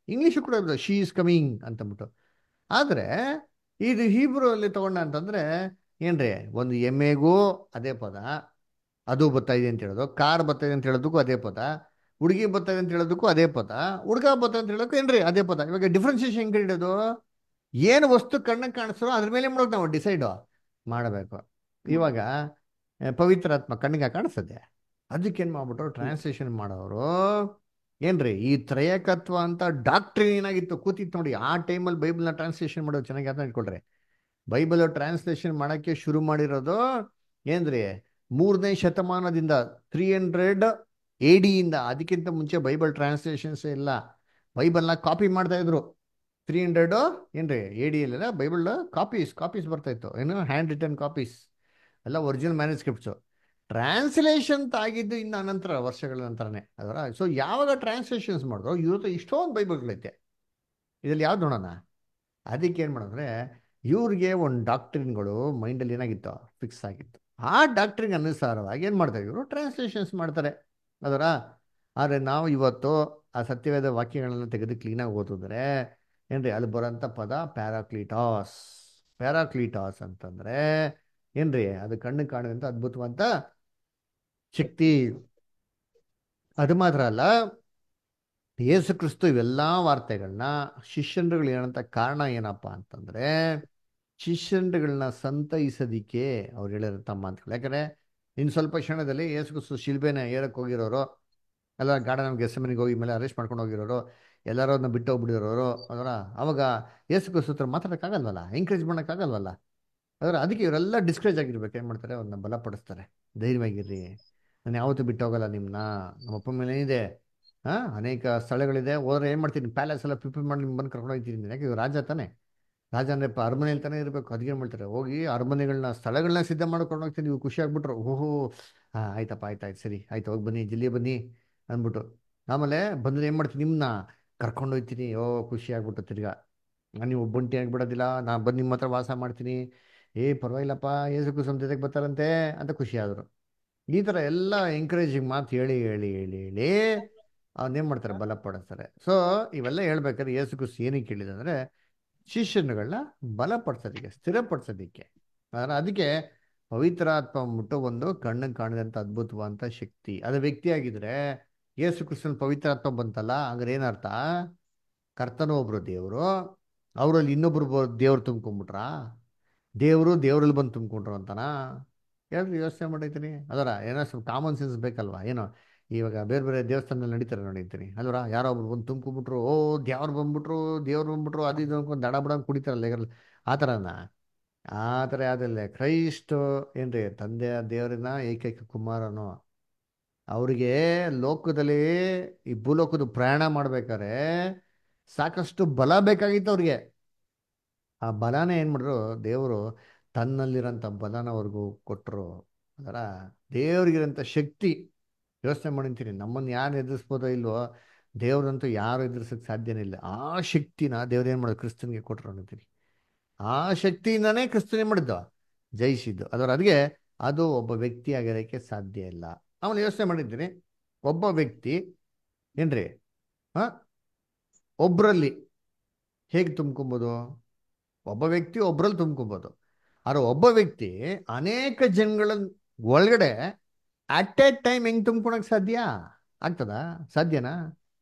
ಇಂಗ್ಲೀಷು ಕೂಡ ಇರ್ತದೆ ಶೀ ಈಸ್ ಕಮಿಂಗ್ ಅಂತಂದ್ಬಿಟ್ಟು ಆದರೆ ಇದು ಹೀಬ್ರು ಅಲ್ಲಿ ತಗೊಂಡ ಅಂತಂದ್ರೆ ಏನ್ರಿ ಒಂದು ಎಮ್ಮೆಗೂ ಅದೇ ಪದ ಅದು ಬರ್ತಾ ಇದೆ ಅಂತ ಹೇಳೋದು ಕಾರ್ ಬರ್ತಾ ಇದೆ ಅಂತ ಹೇಳೋದಕ್ಕೂ ಅದೇ ಪದ ಹುಡುಗಿ ಬರ್ತಾ ಇದೆ ಅಂತ ಹೇಳೋದಕ್ಕೂ ಅದೇ ಪದ ಹುಡುಗ ಬರ್ತಾ ಅಂತ ಹೇಳೋದಕ್ಕೂ ಏನ್ರಿ ಅದೇ ಪದ ಇವಾಗ ಡಿಫ್ರೆನ್ಸಿಯೇಷನ್ ಹೆಂಗೆ ಹಿಡಿಯೋದು ಏನು ವಸ್ತು ಕಣ್ಣಿಗೆ ಕಾಣಿಸ್ತೋ ಅದ್ರ ಮೇಲೆ ಮಾಡೋದು ನಾವು ಡಿಸೈಡ್ ಮಾಡಬೇಕು ಇವಾಗ ಆ, ಪವಿತ್ರಾತ್ಮ ಕಣ್ಣಿಗೆ ಕಾಣಿಸ್ತದೆ ಅದಕ್ಕೇನು ಮಾಡ್ಬಿಟ್ರು ಟ್ರಾನ್ಸ್ಲೇಷನ್ ಮಾಡೋರು ಏನ್ರಿ ಈ ತ್ರಯಕತ್ವ ಅಂತ ಡಾಕ್ಟ್ರಿನ್ ಏನಾಗಿತ್ತು ಕೂತಿತ್ತು ನೋಡಿ ಆ ಟೈಮಲ್ಲಿ ಬೈಬಲ್ನ ಟ್ರಾನ್ಸ್ಲೇಷನ್ ಮಾಡೋದು ಚೆನ್ನಾಗಿ ಅರ್ಥ ಇಟ್ಕೊಳ್ರಿ ಬೈಬಲ್ ಟ್ರಾನ್ಸ್ಲೇಷನ್ ಮಾಡೋಕ್ಕೆ ಶುರು ಮಾಡಿರೋದು ಏನ್ರಿ ಮೂರನೇ ಶತಮಾನದಿಂದ ತ್ರೀ ಹಂಡ್ರೆಡ್ ಎ ಡಿಯಿಂದ ಅದಕ್ಕಿಂತ ಮುಂಚೆ ಬೈಬಲ್ ಟ್ರಾನ್ಸ್ಲೇಷನ್ಸ್ ಇಲ್ಲ ಬೈಬಲ್ನ ಕಾಪಿ ಮಾಡ್ತಾ ಇದ್ರು ತ್ರೀ ಹಂಡ್ರೆಡ್ ಏನ್ರಿ ಎ ಡಿ ಎಲ್ಲ ಬೈಬಲ್ ಕಾಪೀಸ್ ಕಾಪೀಸ್ ಬರ್ತಾ ಇತ್ತು ಏನು ಹ್ಯಾಂಡ್ ರಿಟರ್ನ್ ಕಾಪೀಸ್ ಎಲ್ಲ ಒರಿಜಿನಲ್ ಮ್ಯಾನುಸ್ಕ್ರಿಪ್ಟ್ಸು ಟ್ರಾನ್ಸ್ಲೇಷನ್ ಆಗಿದ್ದು ಇನ್ನು ಅನಂತರ ವರ್ಷಗಳ ನಂತರನೇ ಅದರ ಸೊ ಯಾವಾಗ ಟ್ರಾನ್ಸ್ಲೇಷನ್ಸ್ ಮಾಡಿದ್ರು ಇವತ್ತು ಇಷ್ಟೊಂದು ಬೈಬಲ್ಗಳೈತೆ ಇದರಲ್ಲಿ ಯಾವ್ದು ನೋಡೋಣ ಅದಕ್ಕೆ ಏನು ಮಾಡಿದ್ರೆ ಇವ್ರಿಗೆ ಒಂದು ಡಾಕ್ಟ್ರಿನ್ಗಳು ಮೈಂಡಲ್ಲಿ ಏನಾಗಿತ್ತು ಫಿಕ್ಸ್ ಆಗಿತ್ತು ಆ ಡಾಕ್ಟ್ರಿನ್ ಅನುಸಾರವಾಗಿ ಏನು ಮಾಡ್ತಾರೆ ಇವರು ಟ್ರಾನ್ಸ್ಲೇಷನ್ಸ್ ಮಾಡ್ತಾರೆ ಅದರ ಆದರೆ ನಾವು ಇವತ್ತು ಆ ಸತ್ಯವೇದ ವಾಕ್ಯಗಳನ್ನ ತೆಗೆದು ಕ್ಲೀನಾಗಿ ಓದಿದ್ರೆ ಏನ್ರಿ ಅಲ್ಲಿ ಬರೋಂಥ ಪದ ಪ್ಯಾರಾಕ್ಲೀಟಾಸ್ ಪ್ಯಾರಾಕ್ಲೀಟಾಸ್ ಅಂತಂದ್ರೆ ಏನ್ರಿ ಅದು ಕಣ್ಣು ಕಾಣುವಂಥ ಅದ್ಭುತವಂತ ಶಕ್ತಿ ಅದು ಮಾತ್ರ ಅಲ್ಲ ಯೇಸು ಕ್ರಿಸ್ತು ಇವೆಲ್ಲ ವಾರ್ತೆಗಳನ್ನ ಶಿಷ್ಯಂದ್ರುಗಳು ಏನಂತ ಕಾರಣ ಏನಪ್ಪ ಅಂತಂದ್ರೆ ಶಿಷ್ಯಂದ್ರುಗಳನ್ನ ಸಂತೈಸೋದಿಕ್ಕೆ ಅವ್ರು ಹೇಳಿರೋ ಮಾತುಗಳು ಯಾಕಂದ್ರೆ ಇನ್ನು ಸ್ವಲ್ಪ ಕ್ಷಣದಲ್ಲಿ ಯೇಸು ಕ್ರಿಸ್ತು ಶಿಲ್ಬೆನ ಏರಕ್ಕೆ ಹೋಗಿರೋರು ಎಲ್ಲ ಗಾರ್ಡನ್ ಗೆಸಮನಿಗೆ ಹೋಗಿ ಮೇಲೆ ಅರೆಸ್ಟ್ ಮಾಡ್ಕೊಂಡು ಹೋಗಿರೋರು ಎಲ್ಲರೂ ಅದನ್ನ ಬಿಟ್ಟು ಹೋಗ್ಬಿಟ್ಟಿರೋರು ಅದರ ಅವಾಗ ಯೇಸು ಕ್ರಿಸ್ತು ಹತ್ರ ಮಾತಾಡೋಕ್ಕಾಗಲ್ವಲ್ಲ ಎಂಕರೇಜ್ ಮಾಡೋಕ್ಕಾಗಲ್ವಲ್ಲ ಅದರ ಅದಕ್ಕೆ ಇವರೆಲ್ಲ ಡಿಸ್ಕರೇಜ್ ಆಗಿರ್ಬೇಕು ಏನು ಮಾಡ್ತಾರೆ ಅವ್ರನ್ನ ಬಲಪಡಿಸ್ತಾರೆ ಧೈರ್ಯವಾಗಿರ್ರಿ ನಾನು ಯಾವತ್ತೂ ಬಿಟ್ಟು ಹೋಗಲ್ಲ ನಿಮ್ಮನ್ನ ನಮ್ಮ ಅಪ್ಪ ಮೇಲೆ ಏನಿದೆ ಹಾಂ ಅನೇಕ ಸ್ಥಳಗಳಿದೆ ಹೋದ್ರೆ ಏನು ಮಾಡ್ತೀನಿ ಪ್ಯಾಲೇಸ್ ಎಲ್ಲ ಪ್ರಿಪೇರ್ ಮಾಡಿ ನಿಮ್ಮ ಬಂದು ಕರ್ಕೊಂಡು ಹೋಗ್ತೀನಿ ಯಾಕೆ ಇವ್ರು ರಾಜ ತಾನೆ ರಾಜ ಅಂದ್ರೆ ಪ ಅರಮನೆಯಲ್ಲಿ ತಾನೇ ಇರಬೇಕು ಅದಕ್ಕೆ ಏನು ಮಾಡ್ತಾರೆ ಹೋಗಿ ಅರಮನೆಗಳನ್ನ ಸ್ಥಳಗಳನ್ನ ಸಿದ್ಧ ಮಾಡ್ಕೊಂಡು ಹೋಗ್ತೀನಿ ನೀವು ಖುಷಿ ಆಗ್ಬಿಟ್ರು ಓಹೋ ಹಾಂ ಆಯ್ತಪ್ಪ ಆಯ್ತು ಆಯ್ತು ಸರಿ ಆಯ್ತು ಹೋಗಿ ಬನ್ನಿ ಜಲ್ದಿ ಬನ್ನಿ ಅಂದ್ಬಿಟ್ಟು ಆಮೇಲೆ ಬಂದ್ರೆ ಏನು ಮಾಡ್ತೀನಿ ನಿಮ್ಮನ್ನ ಕರ್ಕೊಂಡು ಹೋಗ್ತೀನಿ ಓ ಖುಷಿ ಆಗ್ಬಿಟ್ಟು ತಿರ್ಗಾ ನಾನು ನೀವು ಒಬ್ಬಂಟಿ ಆಗಿಬಿಡೋದಿಲ್ಲ ನಾನು ಬಂದು ನಿಮ್ಮ ಹತ್ರ ವಾಸ ಮಾಡ್ತೀನಿ ಏ ಪರವಾಗಿಲ್ಲಪ್ಪ ಏಸು ಕುಸುಮ್ ಜೊತೆಗೆ ಬರ್ತಾರಂತೆ ಅಂತ ಖುಷಿ ಆದರು ಈ ಥರ ಎಲ್ಲ ಎಂಕರೇಜಿಂಗ್ ಮಾತು ಹೇಳಿ ಹೇಳಿ ಹೇಳಿ ಹೇಳಿ ಅವನ್ನೇನು ಮಾಡ್ತಾರೆ ಬಲಪಡಿಸ್ತಾರೆ ಸೊ ಇವೆಲ್ಲ ಹೇಳ್ಬೇಕಾದ್ರೆ ಯೇಸು ಕುಸ್ ಏನಕ್ಕೆ ಹೇಳಿದಂದ್ರೆ ಶಿಷ್ಯನುಗಳನ್ನ ಬಲಪಡಿಸೋದಕ್ಕೆ ಸ್ಥಿರಪಡಿಸೋದಕ್ಕೆ ಅದರ ಅದಕ್ಕೆ ಪವಿತ್ರಾತ್ಮ ಅಂದ್ಬಿಟ್ಟು ಒಂದು ಕಣ್ಣಿಗೆ ಕಾಣದಂಥ ಅದ್ಭುತವಾದಂಥ ಶಕ್ತಿ ಅದು ವ್ಯಕ್ತಿ ಆಗಿದ್ರೆ ಯೇಸು ಕ್ರಿಸ್ತನ ಪವಿತ್ರಾತ್ಮ ಬಂತಲ್ಲ ಹಂಗಾರೆ ಏನರ್ಥ ಕರ್ತನ ಒಬ್ರು ದೇವರು ಅವರಲ್ಲಿ ಇನ್ನೊಬ್ರು ಬ- ದೇವ್ರು ತುಂಬ್ಕೊಂಡ್ಬಿಟ್ರಾ ದೇವರು ದೇವರಲ್ಲಿ ಬಂದು ತುಂಬ್ಕೊಂಡ್ರು ಅಂತನಾ ಹೇಳ್ರಿ ಯೋಚನೆ ಮಾಡಿರ್ತೀನಿ ಅದರ ಏನೋ ಸ್ವಲ್ಪ ಕಾಮನ್ ಸೆನ್ಸ್ ಬೇಕಲ್ವಾ ಏನೋ ಇವಾಗ ಬೇರೆ ಬೇರೆ ದೇವಸ್ಥಾನದಲ್ಲಿ ನಡೀತಾರೆ ನೋಡಿರ್ತೀನಿ ಅಲ್ವರ ಯಾರೋ ಒಬ್ರು ಬಂದು ತುಂಬ್ಕೊಂಡ್ಬಿಟ್ರು ಓ ದೇವ್ರು ಬಂದ್ಬಿಟ್ರು ದೇವ್ರು ಬಂದ್ಬಿಟ್ರು ಅದು ಇದು ಅನ್ಕೊಂಡು ದಡ ಬಡ ಕುಡಿತಾರಲ್ಲ ಈಗ ಆ ಥರನ ಆ ಥರ ಯಾವುದಿಲ್ಲ ಕ್ರೈಸ್ಟ್ ಏನ್ರಿ ತಂದೆಯ ದೇವರಿನ ಏಕೈಕ ಕುಮಾರನು ಅವರಿಗೆ ಲೋಕದಲ್ಲಿ ಈ ಭೂಲೋಕದ ಪ್ರಯಾಣ ಮಾಡ್ಬೇಕಾದ್ರೆ ಸಾಕಷ್ಟು ಬಲ ಬೇಕಾಗಿತ್ತು ಅವ್ರಿಗೆ ಆ ಬಲನ ಏನು ಮಾಡಿದ್ರು ದೇವರು ತನ್ನಲ್ಲಿರೋಂಥ ಬಲನ ಅವ್ರಿಗೂ ಕೊಟ್ಟರು ಅದರ ದೇವ್ರಿಗಿರೋಂಥ ಶಕ್ತಿ ಯೋಚನೆ ಮಾಡಿರ್ತೀನಿ ನಮ್ಮನ್ನು ಯಾರು ಎದುರಿಸ್ಬೋದೋ ಇಲ್ವೋ ದೇವ್ರಂತೂ ಯಾರು ಎದುರಿಸೋಕ್ಕೆ ಸಾಧ್ಯನೇ ಇಲ್ಲ ಆ ಶಕ್ತಿನ ದೇವ್ರು ಏನು ಮಾಡೋದು ಕ್ರಿಸ್ತನಿಗೆ ಕೊಟ್ಟರು ಅಂತೀನಿ ಆ ಶಕ್ತಿಯಿಂದನೇ ಕ್ರಿಸ್ತನೇ ಮಾಡಿದ್ದು ಜಯಿಸಿದ್ದು ಅದರ ಅದಕ್ಕೆ ಅದು ಒಬ್ಬ ವ್ಯಕ್ತಿ ಆಗಿರೋಕ್ಕೆ ಸಾಧ್ಯ ಇಲ್ಲ ಆಮೇಲೆ ಯೋಚನೆ ಮಾಡಿದ್ದೀನಿ ಒಬ್ಬ ವ್ಯಕ್ತಿ ಏನ್ರಿ ಹಾ ಒಬ್ಬರಲ್ಲಿ ಹೇಗೆ ತುಂಬ್ಕೊಬೋದು ಒಬ್ಬ ವ್ಯಕ್ತಿ ಒಬ್ಬರಲ್ಲಿ ತುಂಬ್ಕೊಬೋದು ಆದ್ರೆ ಒಬ್ಬ ವ್ಯಕ್ತಿ ಅನೇಕ ಜನಗಳ ಒಳಗಡೆ ಅಟ್ ಎ ಟೈಮ್ ಹೆಂಗ್ ತುಂಬ್ಕೊಳಕ್ ಸಾಧ್ಯ ಆಗ್ತದಾ ಸಾಧ್ಯನಾ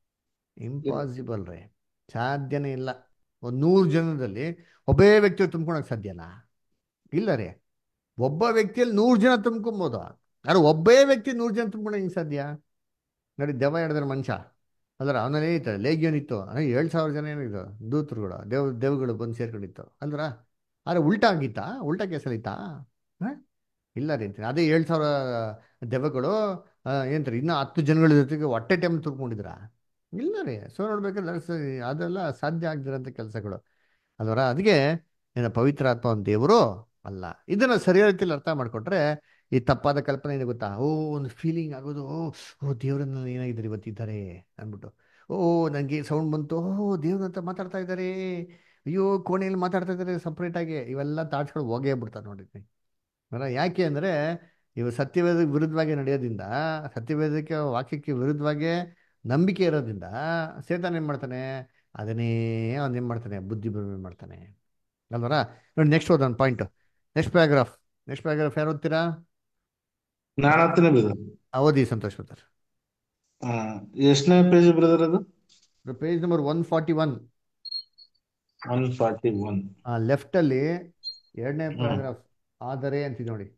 ಇಂಪಾಸಿಬಲ್ ರೀ ಸಾಧ್ಯನೇ ಇಲ್ಲ ಒಂದು ನೂರು ಜನದಲ್ಲಿ ಒಬ್ಬೇ ವ್ಯಕ್ತಿ ತುಂಬ್ಕೊಳಕ್ ಸಾಧ್ಯನಾ ಇಲ್ಲ ರೀ ಒಬ್ಬ ವ್ಯಕ್ತಿಯಲ್ಲಿ ನೂರು ಜನ ತುಂಬ್ಕೊಬೋದು ಆದ್ರೆ ಒಬ್ಬೇ ವ್ಯಕ್ತಿ ನೂರು ಜನ ತುಂಬ್ಕೊಳಕ್ ಹೆಂಗ್ ಸಾಧ್ಯ ನೋಡಿ ದೆವ್ವ ಹಿಡಿದ್ರೆ ಮನುಷ್ಯ ಅಲ್ರ ಅವನಲ್ಲಿ ಏನಿತ್ತು ಲೇಗಿಯನ್ ಇತ್ತು ಏಳು ಸಾವಿರ ಜನ ಏನಿತ್ತು ದೂತರುಗಳು ದೇವ್ ದೇವ್ಗಳು ಬಂದು ಸೇರ್ಕೊಂಡಿತ್ತು ಅಲ್ರ ಆದ್ರೆ ಉಲ್ಟಾ ಆಗಿತ್ತಾ ಉಲ್ಟಾ ಕೇಸಲ್ಲಿತ್ತಾ ಹಾಂ ಇಲ್ಲ ರೀ ಅಂತೀನಿ ಅದೇ ಏಳು ಸಾವಿರ ದೆವ್ವಗಳು ಏನಂತಾರೆ ಇನ್ನೂ ಹತ್ತು ಜನಗಳ ಜೊತೆಗೆ ಹೊಟ್ಟೆ ಟೈಮ್ ತುರ್ಕೊಂಡಿದ್ರ ಇಲ್ಲ ರೀ ಸೊ ನೋಡ್ಬೇಕಾದ್ರೆ ಸ- ಅದೆಲ್ಲ ಸಾಧ್ಯ ಆಗದಿರೋಂಥ ಕೆಲಸಗಳು ಅಲ್ವರ ಅದಕ್ಕೆ ಏನು ಪವಿತ್ರ ಆತ್ಮ ಒಂದು ದೇವರು ಅಲ್ಲ ಇದನ್ನ ಸರಿಯಾದ ರೀತಿಯಲ್ಲಿ ಅರ್ಥ ಮಾಡ್ಕೊಟ್ರೆ ಈ ತಪ್ಪಾದ ಕಲ್ಪನೆ ಇದೆ ಗೊತ್ತಾ ಓ ಒಂದು ಫೀಲಿಂಗ್ ಆಗೋದು ಓ ಓ ದೇವ್ರನ್ನ ಏನಾಗಿದ್ದಾರೆ ಇವತ್ತಿದ್ದಾರೆ ಅಂದ್ಬಿಟ್ಟು ಓ ನನಗೆ ಸೌಂಡ್ ಬಂತು ಓ ದೇವ್ರ ಅಂತ ಮಾತಾಡ್ತಾ ಇದ್ದಾರೆ ಅಯ್ಯೋ ಕೋಣೆಯಲ್ಲಿ ಮಾತಾಡ್ತಾ ಇದ್ದಾರೆ ಸಪ್ರೇಟಾಗಿ ಇವೆಲ್ಲ ತಾಟ್ಸ್ಗಳು ಹೋಗೇ ಬಿಡ್ತಾರೆ ನೋಡಿದ್ವಿ ಅಲ್ಲ ಯಾಕೆ ಅಂದರೆ ಇವು ಸತ್ಯವೇದ ವಿರುದ್ಧವಾಗಿ ನಡೆಯೋದ್ರಿಂದ ಸತ್ಯವೇದಕ್ಕೆ ವಾಕ್ಯಕ್ಕೆ ವಿರುದ್ಧವಾಗಿ ನಂಬಿಕೆ ಇರೋದ್ರಿಂದ ಸೇತಾನ ಏನು ಮಾಡ್ತಾನೆ ಅದನ್ನೇ ಅವನು ಏನು ಮಾಡ್ತಾನೆ ಬುದ್ಧಿ ಭ್ರಮೆ ಮಾಡ್ತಾನೆ ಅಲ್ವರ ನೋಡಿ ನೆಕ್ಸ್ಟ್ ಓದೋಣ point next paragraph next paragraph ಯಾರು ಓದ್ತೀರಾ ನಾನು ಹತ್ತನೇ ಬ್ರದರ್ ಆ, ಓದಿ ಸಂತೋಷ್ ಬ್ರದರ್ ಎಷ್ಟನೇ ಪೇಜ್ ಬ್ರದರ್ ಅದು page number one forty one one forty one ಆ ಲೆಫ್ಟ್ ಅಲ್ಲಿ ಎರಡನೇ ಹ್ಮ್ ಪ್ಯಾರಾಗ್ರಾಫ್ ಆದರೆ ಅಂತಿದೆ ನೋಡಿ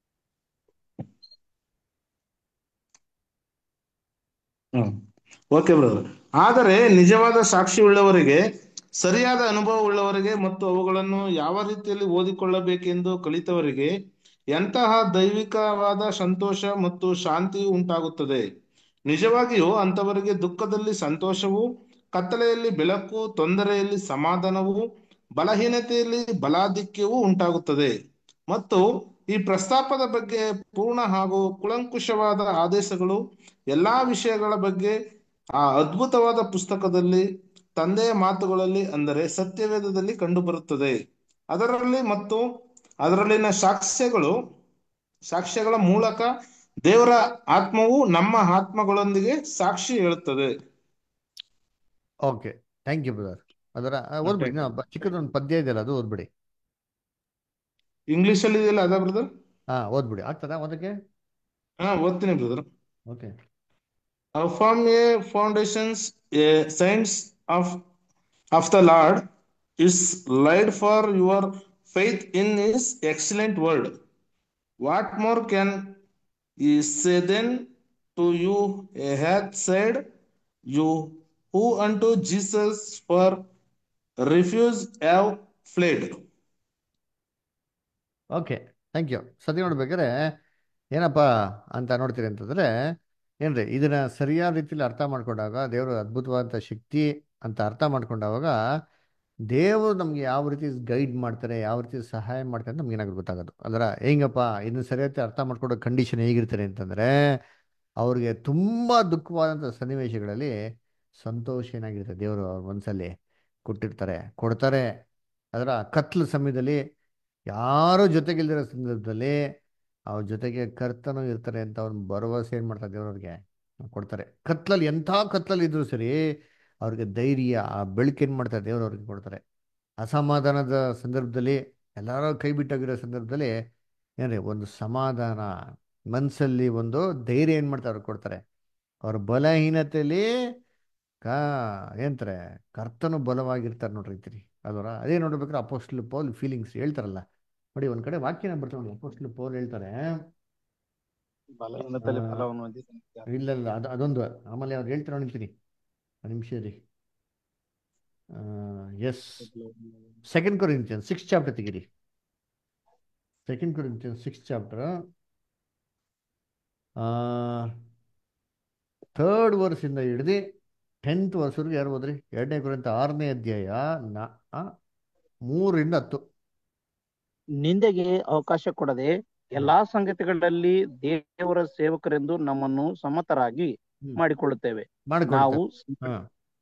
ಹ್ಮ್ ಓಕೆ ಬ್ರದರ್ ಆದರೆ ನಿಜವಾದ ಸಾಕ್ಷಿ ಉಳ್ಳವರಿಗೆ ಸರಿಯಾದ ಅನುಭವ ಉಳ್ಳವರಿಗೆ ಮತ್ತು ಅವುಗಳನ್ನು ಯಾವ ರೀತಿಯಲ್ಲಿ ಓದಿಕೊಳ್ಳಬೇಕೆಂದು ಕಲಿತವರಿಗೆ ಎಂತಹ ದೈವಿಕವಾದ ಸಂತೋಷ ಮತ್ತು ಶಾಂತಿ ಉಂಟಾಗುತ್ತದೆ ನಿಜವಾಗಿಯೂ ಅಂತವರಿಗೆ ದುಃಖದಲ್ಲಿ ಸಂತೋಷವು ಕತ್ತಲೆಯಲ್ಲಿ ಬೆಳಕು ತೊಂದರೆಯಲ್ಲಿ ಸಮಾಧಾನವು ಬಲಹೀನತೆಯಲ್ಲಿ ಬಲಾಧಿಕ್ಯವೂ ಉಂಟಾಗುತ್ತದೆ ಮತ್ತು ಈ ಪ್ರಸ್ತಾಪದ ಬಗ್ಗೆ ಪೂರ್ಣ ಹಾಗೂ ಕುಲಂಕುಷವಾದ ಆದೇಶಗಳು ಎಲ್ಲಾ ವಿಷಯಗಳ ಬಗ್ಗೆ ಆ ಅದ್ಭುತವಾದ ಪುಸ್ತಕದಲ್ಲಿ ತಂದೆಯ ಮಾತುಗಳಲ್ಲಿ ಅಂದರೆ ಸತ್ಯವೇದದಲ್ಲಿ ಕಂಡುಬರುತ್ತದೆ ಅದರಲ್ಲಿ ಮತ್ತು ಅದರಲ್ಲಿನ ಸಾಕ್ಷ್ಯಗಳು ಸಾಕ್ಷ್ಯಗಳ ಮೂಲಕ ದೇವರ ಆತ್ಮವು ನಮ್ಮ ಆತ್ಮಗಳೊಂದಿಗೆ ಸಾಕ್ಷಿ ಹೇಳುತ್ತದೆ ಓಕೆ ಥ್ಯಾಂಕ್ ಯು ಬ್ರದರ್ ಅದರ ಆ, ಓದ್ಬಿಡಿ ನಾ ಬ- ಚಿಕ್ಕದೊಂದು ಪದ್ಯ ಇದೆಯಲ್ಲ ಅದು ಓದ್ಬಿಡಿ ಇಂಗ್ಲಿಷ್ ಅಲ್ಲಿ ಇದೆಯಲ್ಲ ಅದ ಬ್ರದರ್ ಹಾ ಓದ್ಬಿಡಿ ಆಗ್ತದಾ ಓದಕ್ಕೆ ಹಾ ಓದ್ತೀನಿ brother okay Affirm a foundations, a saints of of the Lord is laid for your faith in His excellent word. What more can he say then to you? He hath said, You who unto Jesus for refuse have fled. Okay thank you ಸತಿ ನೋಡ್ಬೇಕಾದ್ರೆ ಏನಪ್ಪ ಅಂತ ನೋಡ್ತೀರಿ ಅಂತಂದ್ರೆ ಏನ್ರಿ ಇದನ್ನ ಸರಿಯಾದ ರೀತಿಯಲ್ಲಿ ಅರ್ಥ ಮಾಡ್ಕೊಂಡಾಗ ದೇವರು ಅದ್ಭುತವಾದಂಥ ಶಕ್ತಿ ಅಂತ ಅರ್ಥ ಮಾಡ್ಕೊಂಡಾಗ ದೇವರು ನಮ್ಗೆ ಯಾವ ರೀತಿ ಗೈಡ್ ಮಾಡ್ತಾರೆ ಯಾವ ರೀತಿ ಸಹಾಯ ಮಾಡ್ತಾರೆ ಅಂತ ನಮ್ಗೆ ಏನಾಗುತ್ತೆ ಗೊತ್ತಾಗೋದು ಅದರ ಹೆಂಗಪ್ಪ ಇದನ್ನ ಸರಿಯಾಗಿ ಅರ್ಥ ಮಾಡ್ಕೊಡೋ ಕಂಡೀಷನ್ ಹೇಗಿರ್ತಾರೆ ಅಂತಂದ್ರೆ ಅವ್ರಿಗೆ ತುಂಬಾ ದುಃಖವಾದಂಥ ಸನ್ನಿವೇಶಗಳಲ್ಲಿ ಸಂತೋಷ ಏನಾಗಿರುತ್ತೆ ದೇವರು ಅವ್ರ ಮನಸ್ಸಲ್ಲಿ ಕೊಟ್ಟಿರ್ತಾರೆ ಕೊಡ್ತಾರೆ ಅದರ ಕತ್ಲು ಸಮಯದಲ್ಲಿ ಯಾರು ಜೊತೆಗಿಲ್ದಿರೋ ಸಂದರ್ಭದಲ್ಲಿ ಅವ್ರ ಜೊತೆಗೆ ಕರ್ತನೂ ಇರ್ತಾರೆ ಅಂತ ಅವ್ರ ಭರವಸೆ ಏನು ಮಾಡ್ತಾರೆ ದೇವ್ರವ್ರಿಗೆ ಕೊಡ್ತಾರೆ ಕತ್ಲಲ್ಲಿ ಎಂಥ ಕತ್ಲಲ್ಲಿ ಇದ್ರು ಸರಿ ಅವ್ರಿಗೆ ಧೈರ್ಯ ಆ ಬೆಳಕು ಏನು ಮಾಡ್ತಾರೆ ದೇವ್ರು ಅವ್ರಿಗೆ ಕೊಡ್ತಾರೆ ಅಸಮಾಧಾನದ ಸಂದರ್ಭದಲ್ಲಿ ಎಲ್ಲರೂ ಕೈ ಬಿಟ್ಟೋಗಿರೋ ಸಂದರ್ಭದಲ್ಲಿ ಏನ್ರಿ ಒಂದು ಸಮಾಧಾನ ಮನಸ್ಸಲ್ಲಿ ಒಂದು ಧೈರ್ಯ ಏನು ಮಾಡ್ತಾರೆ ಅವ್ರಿಗೆ ಕೊಡ್ತಾರೆ ಅವ್ರ ಬಲಹೀನತೆಯಲ್ಲಿ ಕಾ ಏನಂತಾರೆ ಕರ್ತನು ಬಲವಾಗಿರ್ತಾರೆ ನೋಡ್ರಿ ಅಂತೀರಿ ಅದರ ಅದೇ ನೋಡ್ಬೇಕಾದ್ರೆ ಅಪೋಸ್ಟ್ಲ್ ಪೌಲ್ ಫೀಲಿಂಗ್ಸ್ ಹೇಳ್ತಾರಲ್ಲ ನೋಡಿ ಒಂದ್ ಕಡೆ ವಾಕ್ಯನ ಬರ್ತಾರೆ ನೋಡಿ ಅಪೋಸ್ಟ್ಲ್ ಪೌಲ್ ಹೇಳ್ತಾರೆ ಬಲಹೀನತೆಯಲ್ಲಿ ಆ, ಫಲವನ್ನು ಹೊಂದಿದ್ದಾನೆ ಇಲ್ಲ ಇಲ್ಲ ಅದು ಅದೊಂದು ಆಮೇಲೆ ಅವ್ರು ಹೇಳ್ತಾರೆ ನಿಂತೀನಿ ಒಂದು ನಿಮಿಷ ರೀ yes second Corinthian six chapter ತೆಗಿರಿ second Corinthian six chapter third ವರ್ಸಿಂದ ಹಿಡ್ದು ಟೆಂತ್ ವರ್ಸ್ವರೆಗೂ ಯಾರು ಹೋದ್ರಿ ಎರಡನೇ ಕೊರಿಂಥ ಆರನೇ ಅಧ್ಯಾಯ ನಾ ಆ, ಮೂರರಿಂದ ಹತ್ತು ನಿಂದೆಗೆ ಅವಕಾಶ ಕೊಡದೆ ಎಲ್ಲಾ ಸಂಗತಿಗಳಲ್ಲಿ ದೇವರ ಸೇವಕರೆಂದು ನಮ್ಮನ್ನು ಸಮತರಾಗಿ ಹ್ಮ್. ಮಾಡಿಕೊಳ್ಳುತ್ತೇವೆ ಮಾಡ್ಕೊಳ್ತಾರೆ ನಾವು ಹಾ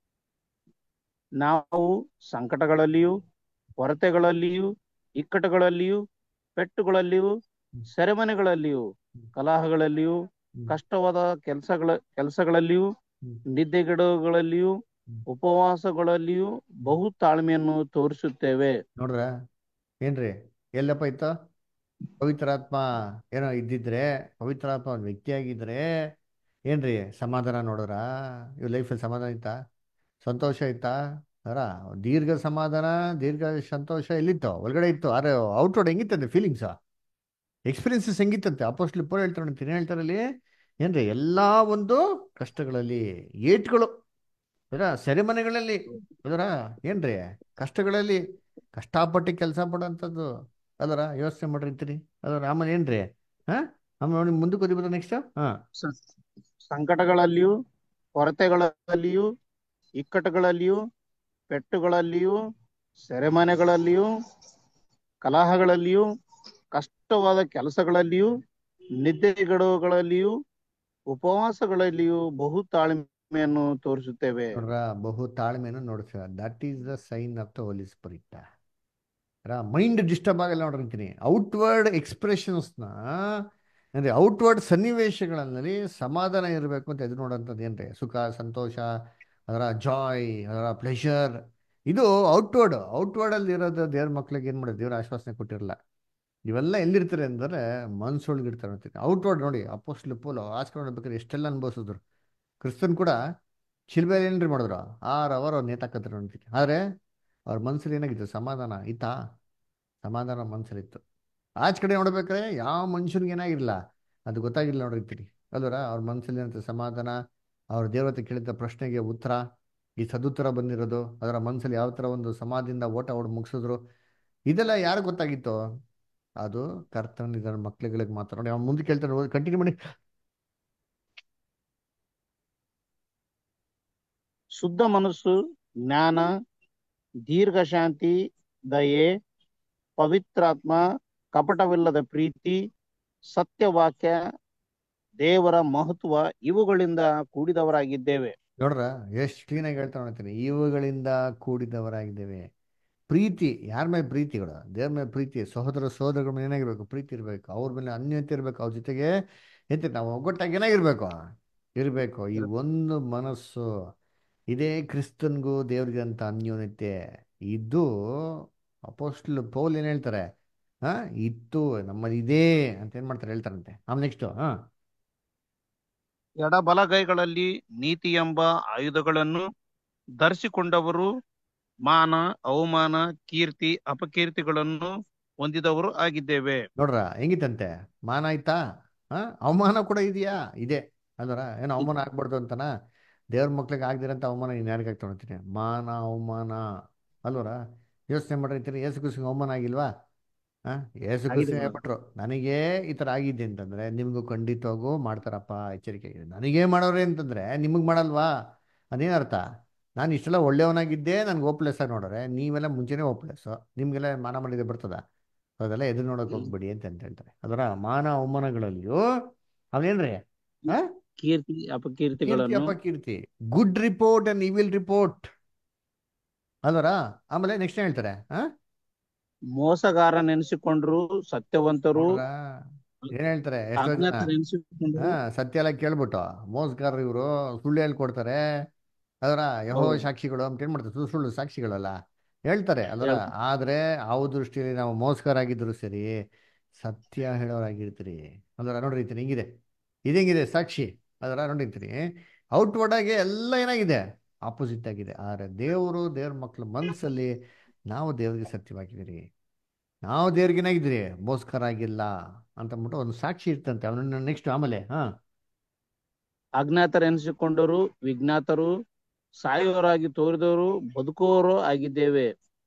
ನಾವು ಸಂಕಟಗಳಲ್ಲಿಯೂ ಕೊರತೆಗಳಲ್ಲಿಯೂ ಇಕ್ಕಟ್ಟುಗಳಲ್ಲಿಯೂ ಪೆಟ್ಟುಗಳಲ್ಲಿಯೂ ಸೆರೆಮನೆಗಳಲ್ಲಿಯೂ ಕಲಹಗಳಲ್ಲಿಯೂ ಹ್ಮ್. ಕಷ್ಟವಾದ ಕೆಲಸಗಳ ಕೆಲಸಗಳಲ್ಲಿಯೂ ಹ್ಮ್. ನಿದ್ದೆಗೆಡುಗಳಲ್ಲಿಯೂ ಉಪವಾಸಗಳಲ್ಲಿಯೂ ಬಹು ತಾಳ್ಮೆಯನ್ನು ತೋರಿಸುತ್ತೇವೆ ನೋಡ್ರ ಏನ್ರಿ ಎಲ್ಲಪ್ಪ ಇತ್ತ ಪವಿತ್ರಾತ್ಮ ಏನೋ ಇದ್ದಿದ್ರೆ ಪವಿತ್ರಾತ್ಮ ಒಂದು ವ್ಯಕ್ತಿಯಾಗಿದ್ರೆ ಏನ್ರಿ ಸಮಾಧಾನ ನೋಡೋರ ಇವ್ ಲೈಫಲ್ಲಿ ಸಮಾಧಾನ ಇತ್ತಾ ಸಂತೋಷ ಇತ್ತಾ ಅದರ ದೀರ್ಘ ಸಮಾಧಾನ ದೀರ್ಘ ಸಂತೋಷ ಎಲ್ಲಿತ್ತು ಒಳಗಡೆ ಇತ್ತು ಅರೆ ಔಟ್ವರ್ಡ್ ಹೆಂಗಿತ್ತಂತೆ ಫೀಲಿಂಗ್ಸ ಎಕ್ಸ್ಪೀರಿಯನ್ಸಸ್ ಹೆಂಗಿತ್ತಂತೆ ಅಪೋಸ್ಟ್ಲಿ ಪೋರ್ ಹೇಳ್ತಾರೆ ನೋಡಿ ಏನು ಹೇಳ್ತಾರೆ ಅಲ್ಲಿ ಏನ್ರಿ ಎಲ್ಲಾ ಒಂದು ಕಷ್ಟಗಳಲ್ಲಿ ಏಟ್ಗಳು ಅದರ ಸೆರೆಮನೆಗಳಲ್ಲಿ ಅದರ ಏನ್ರಿ ಕಷ್ಟಗಳಲ್ಲಿ ಕಷ್ಟಪಟ್ಟು ಕೆಲಸ ಪಡೋಂಥದ್ದು ಅದರ ಯೋಚನೆ ಮಾಡಿರ್ತೀರಿ ಅದರ ಆಮೇಲೆ ಏನ್ರಿ ಹಾ ಆಮೇಲೆ ನೋಡಿ ಮುಂದಕ್ಕೆ ಓದಿಬೋದು ನೆಕ್ಸ್ಟ್ ಹಾ ಸ- ಸಂಕಟಗಳಲ್ಲಿಯೂ ಕೊರತೆಗಳಲ್ಲಿಯೂ ಇಕ್ಕಟ್ಟುಗಳಲ್ಲಿಯೂ ಪೆಟ್ಟುಗಳಲ್ಲಿಯೂ ಸೆರೆಮನೆಗಳಲ್ಲಿಯೂ ಕಲಹಗಳಲ್ಲಿಯೂ ಕಷ್ಟವಾದ ಕೆಲಸಗಳಲ್ಲಿಯೂ ನಿದ್ದೆಗಡುಗಳಲ್ಲಿಯೂ ಉಪವಾಸಗಳಲ್ಲಿಯೂ ಬಹು ತಾಳ್ಮೆಯನ್ನು ತೋರಿಸುತ್ತೇವೆ ನೋಡ್ರ ಬಹು ತಾಳ್ಮೆಯನ್ನು ನೋಡ್ತೀರ that is the sign of the Holi Spirit mind disturb ಆಗಲ್ಲ ನೋಡ್ರಿ ಅಂತೀನಿ ಔಟ್ವರ್ಡ್ ಎಕ್ಸ್ಪ್ರೆಷನ್ಸ್ನ ಅಂದರೆ ಔಟ್ವರ್ಡ್ ಸನ್ನಿವೇಶಗಳಲ್ಲಿ ಸಮಾಧಾನ ಇರಬೇಕು ಅಂತ ಎದುರು ನೋಡೋಂಥದ್ದು ಏನ್ರಿ ಸುಖ ಸಂತೋಷ ಅದರ ಜಾಯ್ ಅದರ ಪ್ಲೆಷರ್ ಇದು ಔಟ್ವರ್ಡ್ ಔಟ್ವರ್ಡಲ್ಲಿ ಇರೋದು ದೇವ್ರ ಮಕ್ಳಿಗೆ ಏನು ಮಾಡೋದು ದೇವ್ರ ಆಶ್ವಾಸನೆ ಕೊಟ್ಟಿರಲ್ಲ ಇವೆಲ್ಲ ಎಲ್ಲಿರ್ತಾರೆ ಅಂದರೆ ಮನ್ಸೊಳಗಿರ್ತಾರೆ ಅಂತೀನಿ ಔಟ್ವರ್ಡ್ ನೋಡಿ ಅಪೋಸ್ಟ್ಲು ಪೋಲೋ ಆಸ್ಕೊಂಡು ನೋಡ್ಬೇಕಾದ್ರೆ ಎಷ್ಟೆಲ್ಲ ಅನುಭವಿಸಿದ್ರು ಕ್ರಿಸ್ತನ್ ಕೂಡ ಶಿಲ್ಬೆಯಲ್ಲಿ ಏನ್ರಿ ಮಾಡಿದ್ರು ಆರು ಅವರ್ ಅವ್ರು ನೇತಾಕತ್ರು ಅಂತೀನಿ ಆದರೆ ಅವ್ರ ಮನ್ಸಲ್ಲಿ ಏನಾಗಿತ್ತು ಸಮಾಧಾನ ಇತ್ತಾ ಸಮಾಧಾನ ಮನ್ಸಲ್ಲಿತ್ತು ಆಚೆ ಕಡೆ ನೋಡ್ಬೇಕಾದ್ರೆ ಯಾವ ಮನುಷ್ಯನಿಗೆ ಏನಾಗಿರಲಿಲ್ಲ ಅದು ಗೊತ್ತಾಗಿಲ್ಲ ನೋಡಿರ್ತೀರಿ ಅಲ್ವರ ಅವ್ರ ಮನಸ್ಸಲ್ಲಿ ಏನಂತ ಸಮಾಧಾನ ಅವ್ರ ದೇವತೆ ಕೇಳಿದ ಪ್ರಶ್ನೆಗೆ ಉತ್ತರ ಈ ಸದುತ್ತರ ಬಂದಿರೋದು ಅದರ ಮನಸ್ಸಲ್ಲಿ ಯಾವ ಥರ ಒಂದು ಸಮಾಧಿಯಿಂದ ಓಟ ಓಡ್ ಮುಗಿಸಿದ್ರು ಇದೆಲ್ಲ ಯಾರು ಗೊತ್ತಾಗಿತ್ತು ಅದು ಕರ್ತನಿದ ಮಕ್ಳುಗಳಿಗೆ ಮಾತ್ರ ನೋಡಿ ಅವ್ನು ಮುಂದೆ ಕೇಳ್ತಾನೆ ಕಂಟಿನ್ಯೂ ಮಾಡಿ ಶುದ್ಧ ಮನಸ್ಸು ಜ್ಞಾನ ದೀರ್ಘಶಾಂತಿ ದಯೆ ಪವಿತ್ರಾತ್ಮ ಕಪಟವಿಲ್ಲದ ಪ್ರೀತಿ ಸತ್ಯವಾಕ್ಯ ದೇವರ ಮಹತ್ವ ಇವುಗಳಿಂದ ಕೂಡಿದವರಾಗಿದ್ದೇವೆ ನೋಡ್ರ ಎಷ್ಟು ಕ್ಲೀನಾಗಿ ಹೇಳ್ತಾ ನೋಡ್ತೀನಿ ಇವುಗಳಿಂದ ಕೂಡಿದವರಾಗಿದ್ದೇವೆ ಪ್ರೀತಿ ಯಾರ ಮೇಲೆ ಪ್ರೀತಿಗಳು ದೇವ್ರ ಮೇಲೆ ಪ್ರೀತಿ ಸಹೋದರ ಸಹೋದರಗಳ ಮೇಲೆ ಏನಾಗಿರ್ಬೇಕು ಪ್ರೀತಿ ಇರಬೇಕು ಅವ್ರ ಮೇಲೆ ಅನ್ಯತೆ ಇರಬೇಕು ಅವ್ರ ಜೊತೆಗೆ ಎಂತ ನಾವು ಒಗ್ಗಟ್ಟಾಗಿ ಏನಾಗಿರ್ಬೇಕು ಇರಬೇಕು ಈ ಒಂದು ಮನಸ್ಸು ಇದೇ ಕ್ರಿಸ್ತನ್ಗೂ ದೇವ್ರಿಗೆ ಅಂತ ಅನ್ಯೋನ್ಯತೆ ಇದು ಅಪೋಸ್ಟ್ಲ್ ಪೌಲ್ ಏನು ಹೇಳ್ತಾರೆ ಹಾ ಇತ್ತು ನಮ್ಮಲ್ಲಿ ಇದೆ ಅಂತ ಏನ್ ಮಾಡ್ತಾರೆ ಹೇಳ್ತಾರಂತೆ ಆಮೇಲೆ ನೆಕ್ಸ್ಟ್ ಹಾ ಎಡಬಲಗೈಗಳಲ್ಲಿ ನೀತಿ ಎಂಬ ಆಯುಧಗಳನ್ನು ಧರಿಸಿಕೊಂಡವರು ಮಾನ ಅವಮಾನ ಕೀರ್ತಿ ಅಪಕೀರ್ತಿಗಳನ್ನು ಹೊಂದಿದವರು ಆಗಿದ್ದೇವೆ ನೋಡ್ರ ಹೆಂಗಿತ್ತಂತೆ ಮಾನ ಆಯ್ತಾ ಹಾ ಅವಮಾನ ಕೂಡ ಇದೆಯಾ ಇದೆ ಅಲ್ವರ ಏನು ಅವಮಾನ ಆಗ್ಬಾರ್ದು ಅಂತನಾ ದೇವ್ರ ಮಕ್ಳಿಗೆ ಆಗ್ದಿರಂತ ಅವಮಾನ ಇನ್ನು ಯಾರಿಗೆ ಆಗ್ತಾ ನೋಡ್ತೀನಿ ಮಾನ ಅವಮಾನ ಅಲ್ವರ ಯೋಚನೆ ಮಾಡಿರ್ತೀನಿ ಏಸು ಕೃಷ್ಣ ಅವಮಾನ ಆಗಿಲ್ವಾ ಹಾ ಏಸು ಕೃಷ್ಣ ಆಗಿದೆ ಹೇಳ್ಬಿಟ್ರು ನನಗೇ ಈ ಥರ ಆಗಿದೆ ಅಂತಂದ್ರೆ ನಿಮಗೂ ಖಂಡಿತವಾಗೂ ಮಾಡ್ತಾರಪ್ಪ ಎಚ್ಚರಿಕೆ ಆಗಿದೆ ನನಗೇ ಮಾಡೋರೆ ಅಂತಂದ್ರೆ ನಿಮಗೆ ಮಾಡಲ್ವಾ ಅದೇನರ್ಥ ನಾನು ಇಷ್ಟೆಲ್ಲ ಒಳ್ಳೆಯವನಾಗಿದ್ದೆ ನನಗೆ ಓಪ್ಲೆಸ್ ಆಗಿ ನೋಡೋರೆ ನೀವೆಲ್ಲ ಮುಂಚೆನೇ ಓಪ್ಲೆಸ್ಸು ನಿಮಗೆಲ್ಲ ಮಾನ ಮಾಡಿದೆ ಬರ್ತದ ಅದೆಲ್ಲ ಎದುರು ನೋಡೋಕೆ ಹೋಗ್ಬೇಡಿ ಅಂತ ಅಂತ ಹೇಳ್ತಾರೆ ಅದರ ಮಾನ ಅವಮಾನಗಳಲ್ಲಿಯೂ ಅವನೇನ್ರಿ ಹಾ ಕೀರ್ತಿ ಕೀರ್ತಿ ಅಪಕೀರ್ತಿಗಳನ್ನು ಅಪಕೀರ್ತಿ good report and evil report ಅಲ್ವರ ಆಮೇಲೆ ನೆಕ್ಸ್ಟ್ ಹೇಳ್ತಾರೆ ಹಾ ಮೋಸಗಾರನೆನಿಸಿಕೊಂಡ್ರು ಸತ್ಯವಂತರು ನೋಡ್ರಾ ಏನ್ ಹೇಳ್ತಾರೆ ಎಷ್ಟೋ ಜನ ಅಜ್ಞಾತರೆನಿಸಿಕೊಂಡ್ರು ಹಾ ಸತ್ಯ ಎಲ್ಲ ಕೇಳ್ಬಿಟ್ಟು ಮೋಸಗಾರರು ಇವರು ಸುಳ್ಳು ಹೇಳ್ಕೊಡ್ತಾರೆ ಅದರ ಯಹೋ ಹೌದು ಸಾಕ್ಷಿಗಳು ಅಂತ ಏನ್ ಮಾಡ್ತಾರೆ ಸುಳ್ಳು ಸುಳ್ಳು ಸಾಕ್ಷಿಗಳಲ್ಲ ಹೇಳ್ತಾರೆ ಅಲ್ವರ ಹೇಳ್ತಾರೆ ಆದ್ರೆ ಆ ದೃಷ್ಟಿಯಲ್ಲಿ ನಾವು ಮೋಸಗಾರಾಗಿದ್ರು ಸರಿ ಸತ್ಯ ಹೇಳೋರಾಗಿರ್ತೀರಿ ಅಲ್ವರ ನೋಡಿರ್ತೀನಿ ಹಿಂಗಿದೆ ಇದಂಗಿದೆ ಸಾಕ್ಷಿ ಅದರ ನೋಡಿರ್ತೀನಿ ಔಟ್ವರ್ಡ್ ಆಗಿ ಎಲ್ಲ ಏನಾಗಿದೆ ಆಪೋಸಿಟ್ ಆಗಿದೆ ಆದ್ರೆ ದೇವರು ದೇವ್ರ ಮಕ್ಳ ಮನಸ್ಸಲ್ಲಿ ನಾವು ದೇವರಿಗೆ ಸತ್ಯವಾಗಿದ್ದೀರಿ ನಾವು ದೇವ್ರಿಗೆ ಏನಾಗಿದ್ದೀರಿ ಮೋಸ್ಕರ ಆಗಿಲ್ಲ ಅಂತ ಅಂದ್ಬಿಟ್ಟು ಒಂದು ಸಾಕ್ಷಿ ಇರ್ತಂತೆ ಅವನನ್ನ ನೆಕ್ಸ್ಟ್ ಆಮೇಲೆ ಹಾ ಅಜ್ಞಾತರೆನಿಸಿಕೊಂಡರು ವಿಜ್ಞಾತರು ಸಾಯುವವರಾಗಿ ತೋರಿದವರು ಬದುಕುವವರು ಆಗಿದ್ದೇವೆ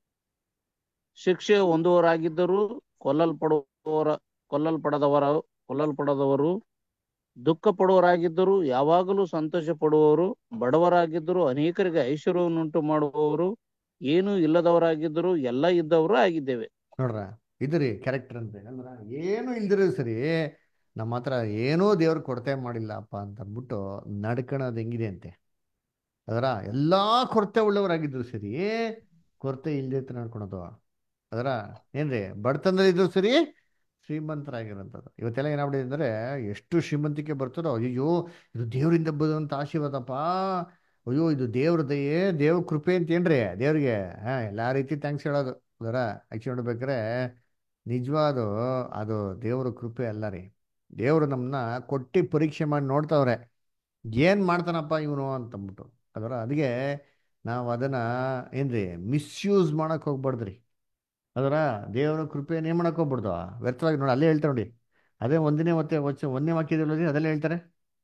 ಶಿಕ್ಷೆ ಹೊಂದುವವರಾಗಿದ್ದರು ಕೊಲ್ಲಲ್ಪಡುವವರ ಕೊಲ್ಲಲ್ಪಡದವರ ಕೊಲ್ಲಲ್ಪಡದವರು ದುಃಖ ಪಡುವವರಾಗಿದ್ದರು ಯಾವಾಗಲೂ ಸಂತೋಷ ಪಡುವವರು ಬಡವರಾಗಿದ್ದರು ಅನೇಕರಿಗೆ ಐಶ್ವರ್ಯವನ್ನುಂಟು ಮಾಡುವವರು ಏನೂ ಇಲ್ಲದವರಾಗಿದ್ದರು ಎಲ್ಲ ಇದ್ದವರು ಆಗಿದ್ದೇವೆ ನೋಡ್ರ ಇದು ರೀ ಕ್ಯಾರೆಕ್ಟರ್ ಅಂದ್ರೆ ಅಂದ್ರ ಏನು ಇಲ್ದಿರೋ ಸರಿ ನಮ್ಮ ಹತ್ರ ಏನೂ ದೇವ್ರು ಕೊರತೆ ಮಾಡಿಲ್ಲಪ್ಪ ಅಂತ ಅಂದ್ಬಿಟ್ಟು ನಡ್ಕೊಳೋದು ಹೆಂಗಿದೆ ಅಂತೆ ಅದರ ಎಲ್ಲಾ ಕೊರತೆ ಉಳ್ಳವರಾಗಿದ್ರು ಸರಿ ಕೊರತೆ ಇಲ್ಲದೆ ನಡ್ಕೊಳೋದು ಅದರ ಏನ್ರಿ ಬಡತನದಲ್ಲಿ ಇದ್ರು ಸರಿ ಶ್ರೀಮಂತರಾಗಿರೋಂಥದ್ದು ಇವತ್ತೆಲ್ಲ ಏನಾಗ್ಬಿಟ್ಟಿದೆ ಅಂದರೆ ಎಷ್ಟು ಶ್ರೀಮಂತಿಕೆ ಬರ್ತದೋ ಅಯ್ಯೋ ಇದು ದೇವರಿಂದ ಬಂದಂಥ ಆಶೀರ್ವಾದಪ್ಪ ಅಯ್ಯೋ ಇದು ದೇವ್ರ ದಯೆ ದೇವ್ರ ಕೃಪೆ ಅಂತ ಏನ್ರಿ ದೇವ್ರಿಗೆ ಹಾಂ ಎಲ್ಲ ರೀತಿ ಥ್ಯಾಂಕ್ಸ್ ಹೇಳೋದು ಅದರ ಆ್ಯಕ್ಚುಲಿ ನೋಡ್ಬೇಕಾದ್ರೆ ನಿಜವಾದ ಅದು ದೇವ್ರ ಕೃಪೆ ಅಲ್ಲ ರೀ ದೇವರು ನಮ್ಮನ್ನ ಕೊಟ್ಟು ಪರೀಕ್ಷೆ ಮಾಡಿ ನೋಡ್ತಾವ್ರೆ ಏನು ಮಾಡ್ತಾನಪ್ಪ ಇವನು ಅಂತಂದ್ಬಿಟ್ಟು ಅದರ ಅದಕ್ಕೆ ನಾವು ಅದನ್ನು ಏನ್ರಿ ಮಿಸ್ಯೂಸ್ ಮಾಡಕ್ಕೆ ಹೋಗ್ಬಾರ್ದ್ರಿ ಅದರ ದೇವರ ಕೃಪೆಯನ್ನು ಏನು ಮಾಡಕ್ಕೆ ಹೋಗ್ಬಾರ್ದು ವ್ಯರ್ಥವಾಗಿ ನೋಡಿ ಅಲ್ಲೇ ಹೇಳ್ತಾರೆ ನೋಡಿ ಅದೇ ಒಂದನೇ ಮತ್ತೆ ವಚ ಒಂದನೇ ವಾಕ್ಯದಲ್ಲಿ ಅದೆಲ್ಲ ಹೇಳ್ತಾರೆ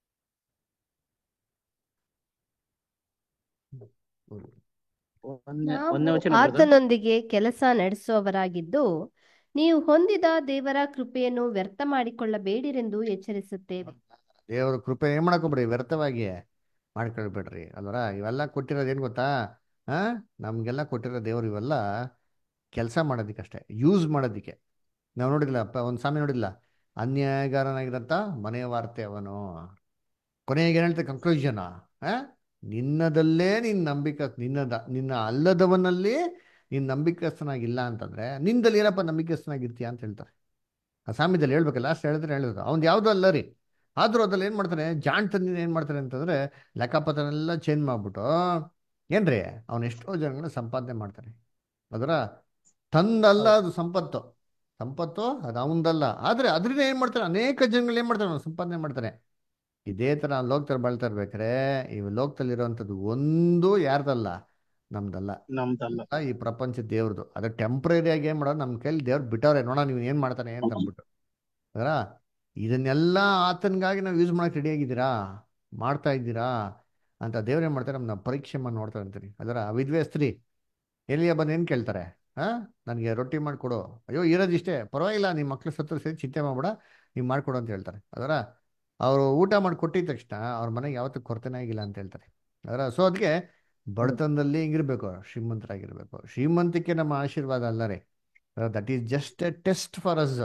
ಒಂದನೇ ನಾವು ಒಂದನೇ ವಚನ brother. ಆತನೊಂದಿಗೆ ಕೆಲಸ ನಡೆಸುವವರಾಗಿದ್ದು ನೀವು ಹೊಂದಿದ ದೇವರ ಕೃಪೆಯನ್ನು ವ್ಯರ್ಥ ಮಾಡಿಕೊಳ್ಳಬೇಡಿರೆಂದು ಎಚ್ಚರಿಸುತ್ತೇವೆ ದೇವರ ಕೃಪೆ ಏನು ಮಾಡಕ್ಕೋಗ್ಬೇಡಿ ವ್ಯರ್ಥವಾಗಿ ಮಾಡ್ಕೊಳ್ಬೇಡ್ರಿ ಅಲ್ವರ ಇವೆಲ್ಲ ಕೊಟ್ಟಿರೋದು ಏನು ಗೊತ್ತಾ ಹಾ ನಮಗೆಲ್ಲ ಕೊಟ್ಟಿರೋ ದೇವ್ರು ಇವೆಲ್ಲ ಕೆಲಸ ಮಾಡೋದಕ್ಕಷ್ಟೇ ಯೂಸ್ ಮಾಡೋದಕ್ಕೆ ನಾವು ನೋಡಿಲ್ಲ ಒಂದು ಸಾಮಿ ನೋಡಿಲ್ಲ ಅನ್ಯಾಯಗಾರನಾಗಿರಂತ ಮನೆ ವಾರ್ತೆ ಅವನು ಕೊನೆಗೆ ಏನು ಹೇಳ್ತಾರೆ ಕನ್ಕ್ಲೂಷನ್ ಆ ನಿನ್ನದಲ್ಲೇ ನಿನ್ನ ನಂಬಿಕ ನಿನ್ನದ ನಿನ್ನ ಅಲ್ಲದವನಲ್ಲಿ ನೀನು ನಂಬಿಕಸ್ಥನಾಗಿಲ್ಲ ಅಂತಂದ್ರೆ ನಿಂದಲ್ಲಿ ಏನಪ್ಪ ನಂಬಿಕಸ್ಥನಾಗಿರ್ತೀಯ ಅಂತ ಹೇಳ್ತಾರೆ ಆ ಸಾಮ್ಯದಲ್ಲಿ ಹೇಳ್ಬೇಕಲ್ಲ ಲಾಸ್ಟ್ ಹೇಳಿದ್ರೆ ಹೇಳಿದ್ರು ಅವ್ನು ಯಾವುದೂ ಅಲ್ಲ ರೀ ಆದ್ರೂ ಅದ್ರಲ್ಲಿ ಏನ್ ಮಾಡ್ತಾನೆ ಜಾಣ್ತನ ಏನ್ ಮಾಡ್ತಾನೆ ಅಂತಂದ್ರೆ ಲೆಕ್ಕಪತ್ರನೆಲ್ಲ ಚೇಂಜ್ ಮಾಡ್ಬಿಟ್ಟು ಏನ್ರಿ ಅವನು ಎಷ್ಟೋ ಜನಗಳನ್ನ ಸಂಪಾದನೆ ಮಾಡ್ತಾನೆ ಅದರ ತಂದಲ್ಲ ಅದು ಸಂಪತ್ತು ಸಂಪತ್ತು ಅದು ಅವನದಲ್ಲ ಆದ್ರೆ ಅದರಿಂದ ಏನ್ ಮಾಡ್ತಾನೆ ಅನೇಕ ಜನಗಳು ಏನ್ ಮಾಡ್ತಾನೆ ಅವ್ನು ಸಂಪಾದನೆ ಮಾಡ್ತಾನೆ ಇದೇ ತರ ಲೋಕದಲ್ಲಿ ಬಾಳ್ತಾ ಇರ್ಬೇಕಾರೆ ಈ ಲೋಕದಲ್ಲಿ ಇರುವಂತದ್ದು ಒಂದು ಯಾರ್ದಲ್ಲ ನಮ್ದಲ್ಲ ನಮ್ದಲ್ಲ ಆ, ಈ ಪ್ರಪಂಚ ದೇವ್ರದು ಅದು ಟೆಂಪ್ರರಿ ಆಗಿ ಏನ್ ಮಾಡೋದು ನಮ್ಮ ಕೈಲಿ ದೇವ್ರು ಬಿಟ್ಟವ್ರೆ ನೋಡ ನೀವು ಏನ್ ಮಾಡ್ತಾನೆ ಅಂತ ಅಂದ್ಬಿಟ್ಟು ಅದರ ಇದನ್ನೆಲ್ಲ ಆತನಿಗಾಗಿ ನಾವು ಯೂಸ್ ಮಾಡಕ್ ರೆಡಿ ಆಗಿದ್ದೀರಾ ಮಾಡ್ತಾ ಇದ್ದೀರಾ ಅಂತ ದೇವ್ರು ಏನ್ ಮಾಡ್ತಾರೆ ನಮ್ಮನ್ನ ಪರೀಕ್ಷೆ ಮಾಡಿ ನೋಡ್ತಾರೆ ಅಂತೀನಿ ಅದರ ವಿದ್ವೆ ಸ್ತ್ರೀ ಎಲ್ಲಿಯ ಬಂದು ಏನ್ ಕೇಳ್ತಾರೆ ಹಾ ನನಗೆ ರೊಟ್ಟಿ ಮಾಡಿಕೊಡು ಅಯ್ಯೋ ಇರೋದಿಷ್ಟೇ ಪರವಾಗಿಲ್ಲ ನಿಮ್ಮ ಮಕ್ಳು ಸತ್ರ ಸೇರಿ ಚಿಂತೆ ಮಾಡ್ಬೇಡ ನೀವು ಮಾಡ್ಕೊಡು ಅಂತ ಹೇಳ್ತಾರೆ ಅದರ ಅವರು ಊಟ ಮಾಡಿ ಕೊಟ್ಟಿದ ತಕ್ಷಣ ಅವ್ರ ಮನೆಗೆ ಯಾವತ್ತೂ ಕೊರತೆನೇ ಆಗಿಲ್ಲ ಅಂತ ಹೇಳ್ತಾರೆ ಅದರ ಸೊ ಅದಕ್ಕೆ ಬಡತನದಲ್ಲಿ ಹಿಂಗಿರ್ಬೇಕು ಶ್ರೀಮಂತರಾಗಿರ್ಬೇಕು ಶ್ರೀಮಂತಿಕೆ ನಮ್ಮ ಆಶೀರ್ವಾದ ಅಲ್ಲ ರೀ that is just a test for us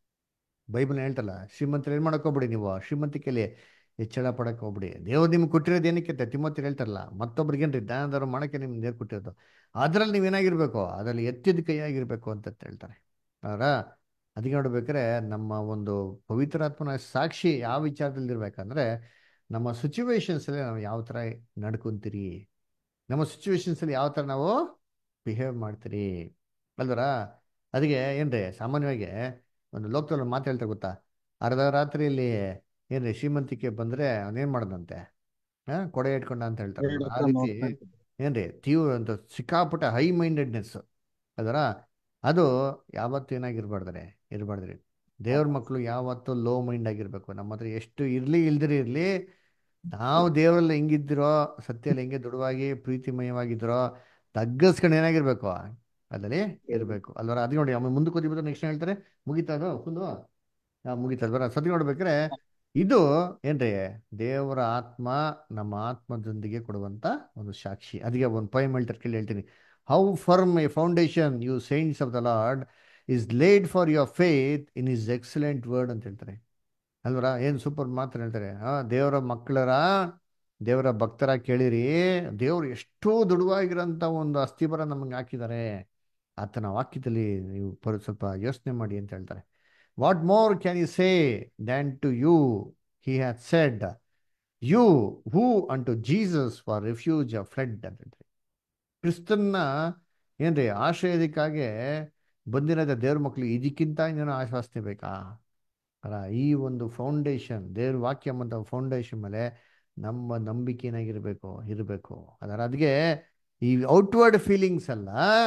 Bible ಹೇಳ್ತಲ್ಲ ಶ್ರೀಮಂತರು ಏನ್ ಮಾಡಕ್ ಹೋಗ್ಬಿಡಿ ನೀವು ಶ್ರೀಮಂತಿಕೆಯಲ್ಲಿ ಹೆಚ್ಚಳ ಪಡಕ್ ಹೋಗ್ಬಿಡಿ ದೇವ್ರು ನಿಮ್ಗೆ ಕೊಟ್ಟಿರೋದು ಏನಕ್ಕೆ ಅಂತ ತಿಮ್ಮತ್ತಿ ಹೇಳ್ತಾರಲ್ಲ ಮತ್ತೊಬ್ರಿಗೆ ಏನ್ರಿ ದಾನದವ್ರು ಮಾಡಕ್ಕೆ ನಿಮ್ಗೆ ದೇವ್ರು ಕೊಟ್ಟಿರೋದು ಅದ್ರಲ್ಲಿ ನೀವೇನಾಗಿರ್ಬೇಕು ಅದರಲ್ಲಿ ಎತ್ತಿದ ಕೈಯಾಗಿರ್ಬೇಕು ಅಂತ ಹೇಳ್ತಾರೆ ಅವರ ಅದಕ್ಕೆ ನೋಡ್ಬೇಕಾದ್ರೆ ನಮ್ಮ ಒಂದು ಪವಿತ್ರಾತ್ಮನ ಸಾಕ್ಷಿ ಯಾವ ವಿಚಾರದಲ್ಲಿ ಇರ್ಬೇಕಂದ್ರೆ ನಮ್ಮ ಸಿಚುವೇಶನ್ಸ್ ಅಲ್ಲಿ ನಾವು ಯಾವ ತರ ನಡ್ಕೊಂತೀರಿ ನಮ್ಮ ಸಿಚುವೇಶನ್ಸ್ ಅಲ್ಲಿ ಯಾವ ತರ ನಾವು ಬಿಹೇವ್ ಮಾಡ್ತೀರಿ ಅಲ್ವರ ಅದಕ್ಕೆ ಏನ್ರಿ ಸಾಮಾನ್ಯವಾಗಿ ಒಂದು ಲೋಕದಲ್ಲಿ ಮಾತು ಹೇಳ್ತಾರೆ ಗೊತ್ತಾ ಅರ್ಧ ರಾತ್ರಿಯಲ್ಲಿ ಏನ್ರಿ ಶ್ರೀಮಂತಿಕೆ ಬಂದ್ರೆ ಅವನೇನ್ ಮಾಡ್ದಂತೆ ಹಾ ಕೊಡೆ ಇಟ್ಕೊಂಡ ಅಂತ ಹೇಳ್ತಾರೆ ಆ ರೀತಿ ಏನ್ರಿ ತೀವ್ರ ಅಂತ ಸಿಕ್ಕಾಪಟ್ಟೆ ಹೈ ಮೈಂಡೆಡ್ನೆಸ್ ಅದರ ಅದು ಯಾವತ್ತೂ ಏನಾಗಿರ್ಬಾರ್ದ್ರೆ ಇರಬಾರ್ದ್ರಿ ದೇವ್ರ ಮಕ್ಕಳು ಯಾವತ್ತೂ ಲೋ ಮೈಂಡ್ ಆಗಿರ್ಬೇಕು ನಮ್ಮ ಹತ್ರ ಎಷ್ಟು ಇರ್ಲಿ ಇಲ್ದಿರಿ ಇರ್ಲಿ ನಾವು ದೇವರಲ್ಲಿ ಹೆಂಗಿದ್ದೀರೋ ಸತ್ಯಲ್ಲಿ ಹೆಂಗೆ ದೃಢವಾಗಿ ಪ್ರೀತಿಮಯವಾಗಿದ್ರೋ ತಗ್ಗಿಸ್ಕೊಂಡು ಏನಾಗಿರ್ಬೇಕು ಅದ್ರಲ್ಲಿ ಇರಬೇಕು ಅಲ್ವರ ಅದು ನೋಡಿ ಆಮೇಲೆ ಮುಂದಕ್ಕೆ ಓದಿಬಿಟ್ಟು ನೆಕ್ಸ್ಟ್ ಹೇಳ್ತಾರೆ ಮುಗಿತಾ ಅದು ಫುಲ್ಲು ಮುಗಿತಲ್ವರ ಸತಿ ನೋಡ್ಬೇಕಾದ್ರೆ ಇದು ಏನ್ರಿ ದೇವರ ಆತ್ಮ ನಮ್ಮ ಆತ್ಮದೊಂದಿಗೆ ಕೊಡುವಂತ ಒಂದು ಸಾಕ್ಷಿ ಅದಕ್ಕೆ ಒಂದು ಪೊಯಮ್ ಹೇಳ್ತಾರೆ ಕೇಳಿ ಹೇಳ್ತೀನಿ how firm a foundation you saints of the Lord is laid for your faith in his excellent word ಅಂತ ಹೇಳ್ತಾರೆ ಅಲ್ವರ ಏನು ಸೂಪರ್ ಮಾತ್ರ ಹೇಳ್ತಾರೆ ಆ ದೇವರ ಮಕ್ಕಳರ ದೇವರ ಭಕ್ತರ ಕೇಳಿರಿ ದೇವ್ರು ಎಷ್ಟೋ ದೃಢವಾಗಿರೋಂಥ ಒಂದು ಅಸ್ಥಿಬರ ನಮಗೆ ಹಾಕಿದ್ದಾರೆ ಆತನ ವಾಕ್ಯದಲ್ಲಿ ನೀವು ಪರ ಸ್ವಲ್ಪ ಯೋಚನೆ ಮಾಡಿ ಅಂತ ಹೇಳ್ತಾರೆ what more can you say than to you he hath said you who unto Jesus for refuge fled ಅಂತ ಹೇಳ್ತಾರೆ ಕ್ರಿಸ್ತನ್ನ ಏನ್ರಿ ಆಶ್ರಯದಕ್ಕಾಗಿ ಬಂದಿರೋದ ದೇವ್ರ ಮಕ್ಕಳು ಇದಕ್ಕಿಂತ ಇನ್ನೇನೋ ಆಶ್ವಾಸನೆ ಬೇಕಾ ಅಲ್ಲ ಈ ಒಂದು ಫೌಂಡೇಶನ್ ದೇವ್ರ ವಾಕ್ಯ ಅಂತ ಫೌಂಡೇಶನ್ ಮೇಲೆ ನಮ್ಮ ನಂಬಿಕೆ ಏನಾಗಿರ್ಬೇಕು ಇರಬೇಕು ಅದರ ಅದಕ್ಕೆ ಈ ಔಟ್ವರ್ಡ್ ಫೀಲಿಂಗ್ಸ್ ಅಲ್ಲ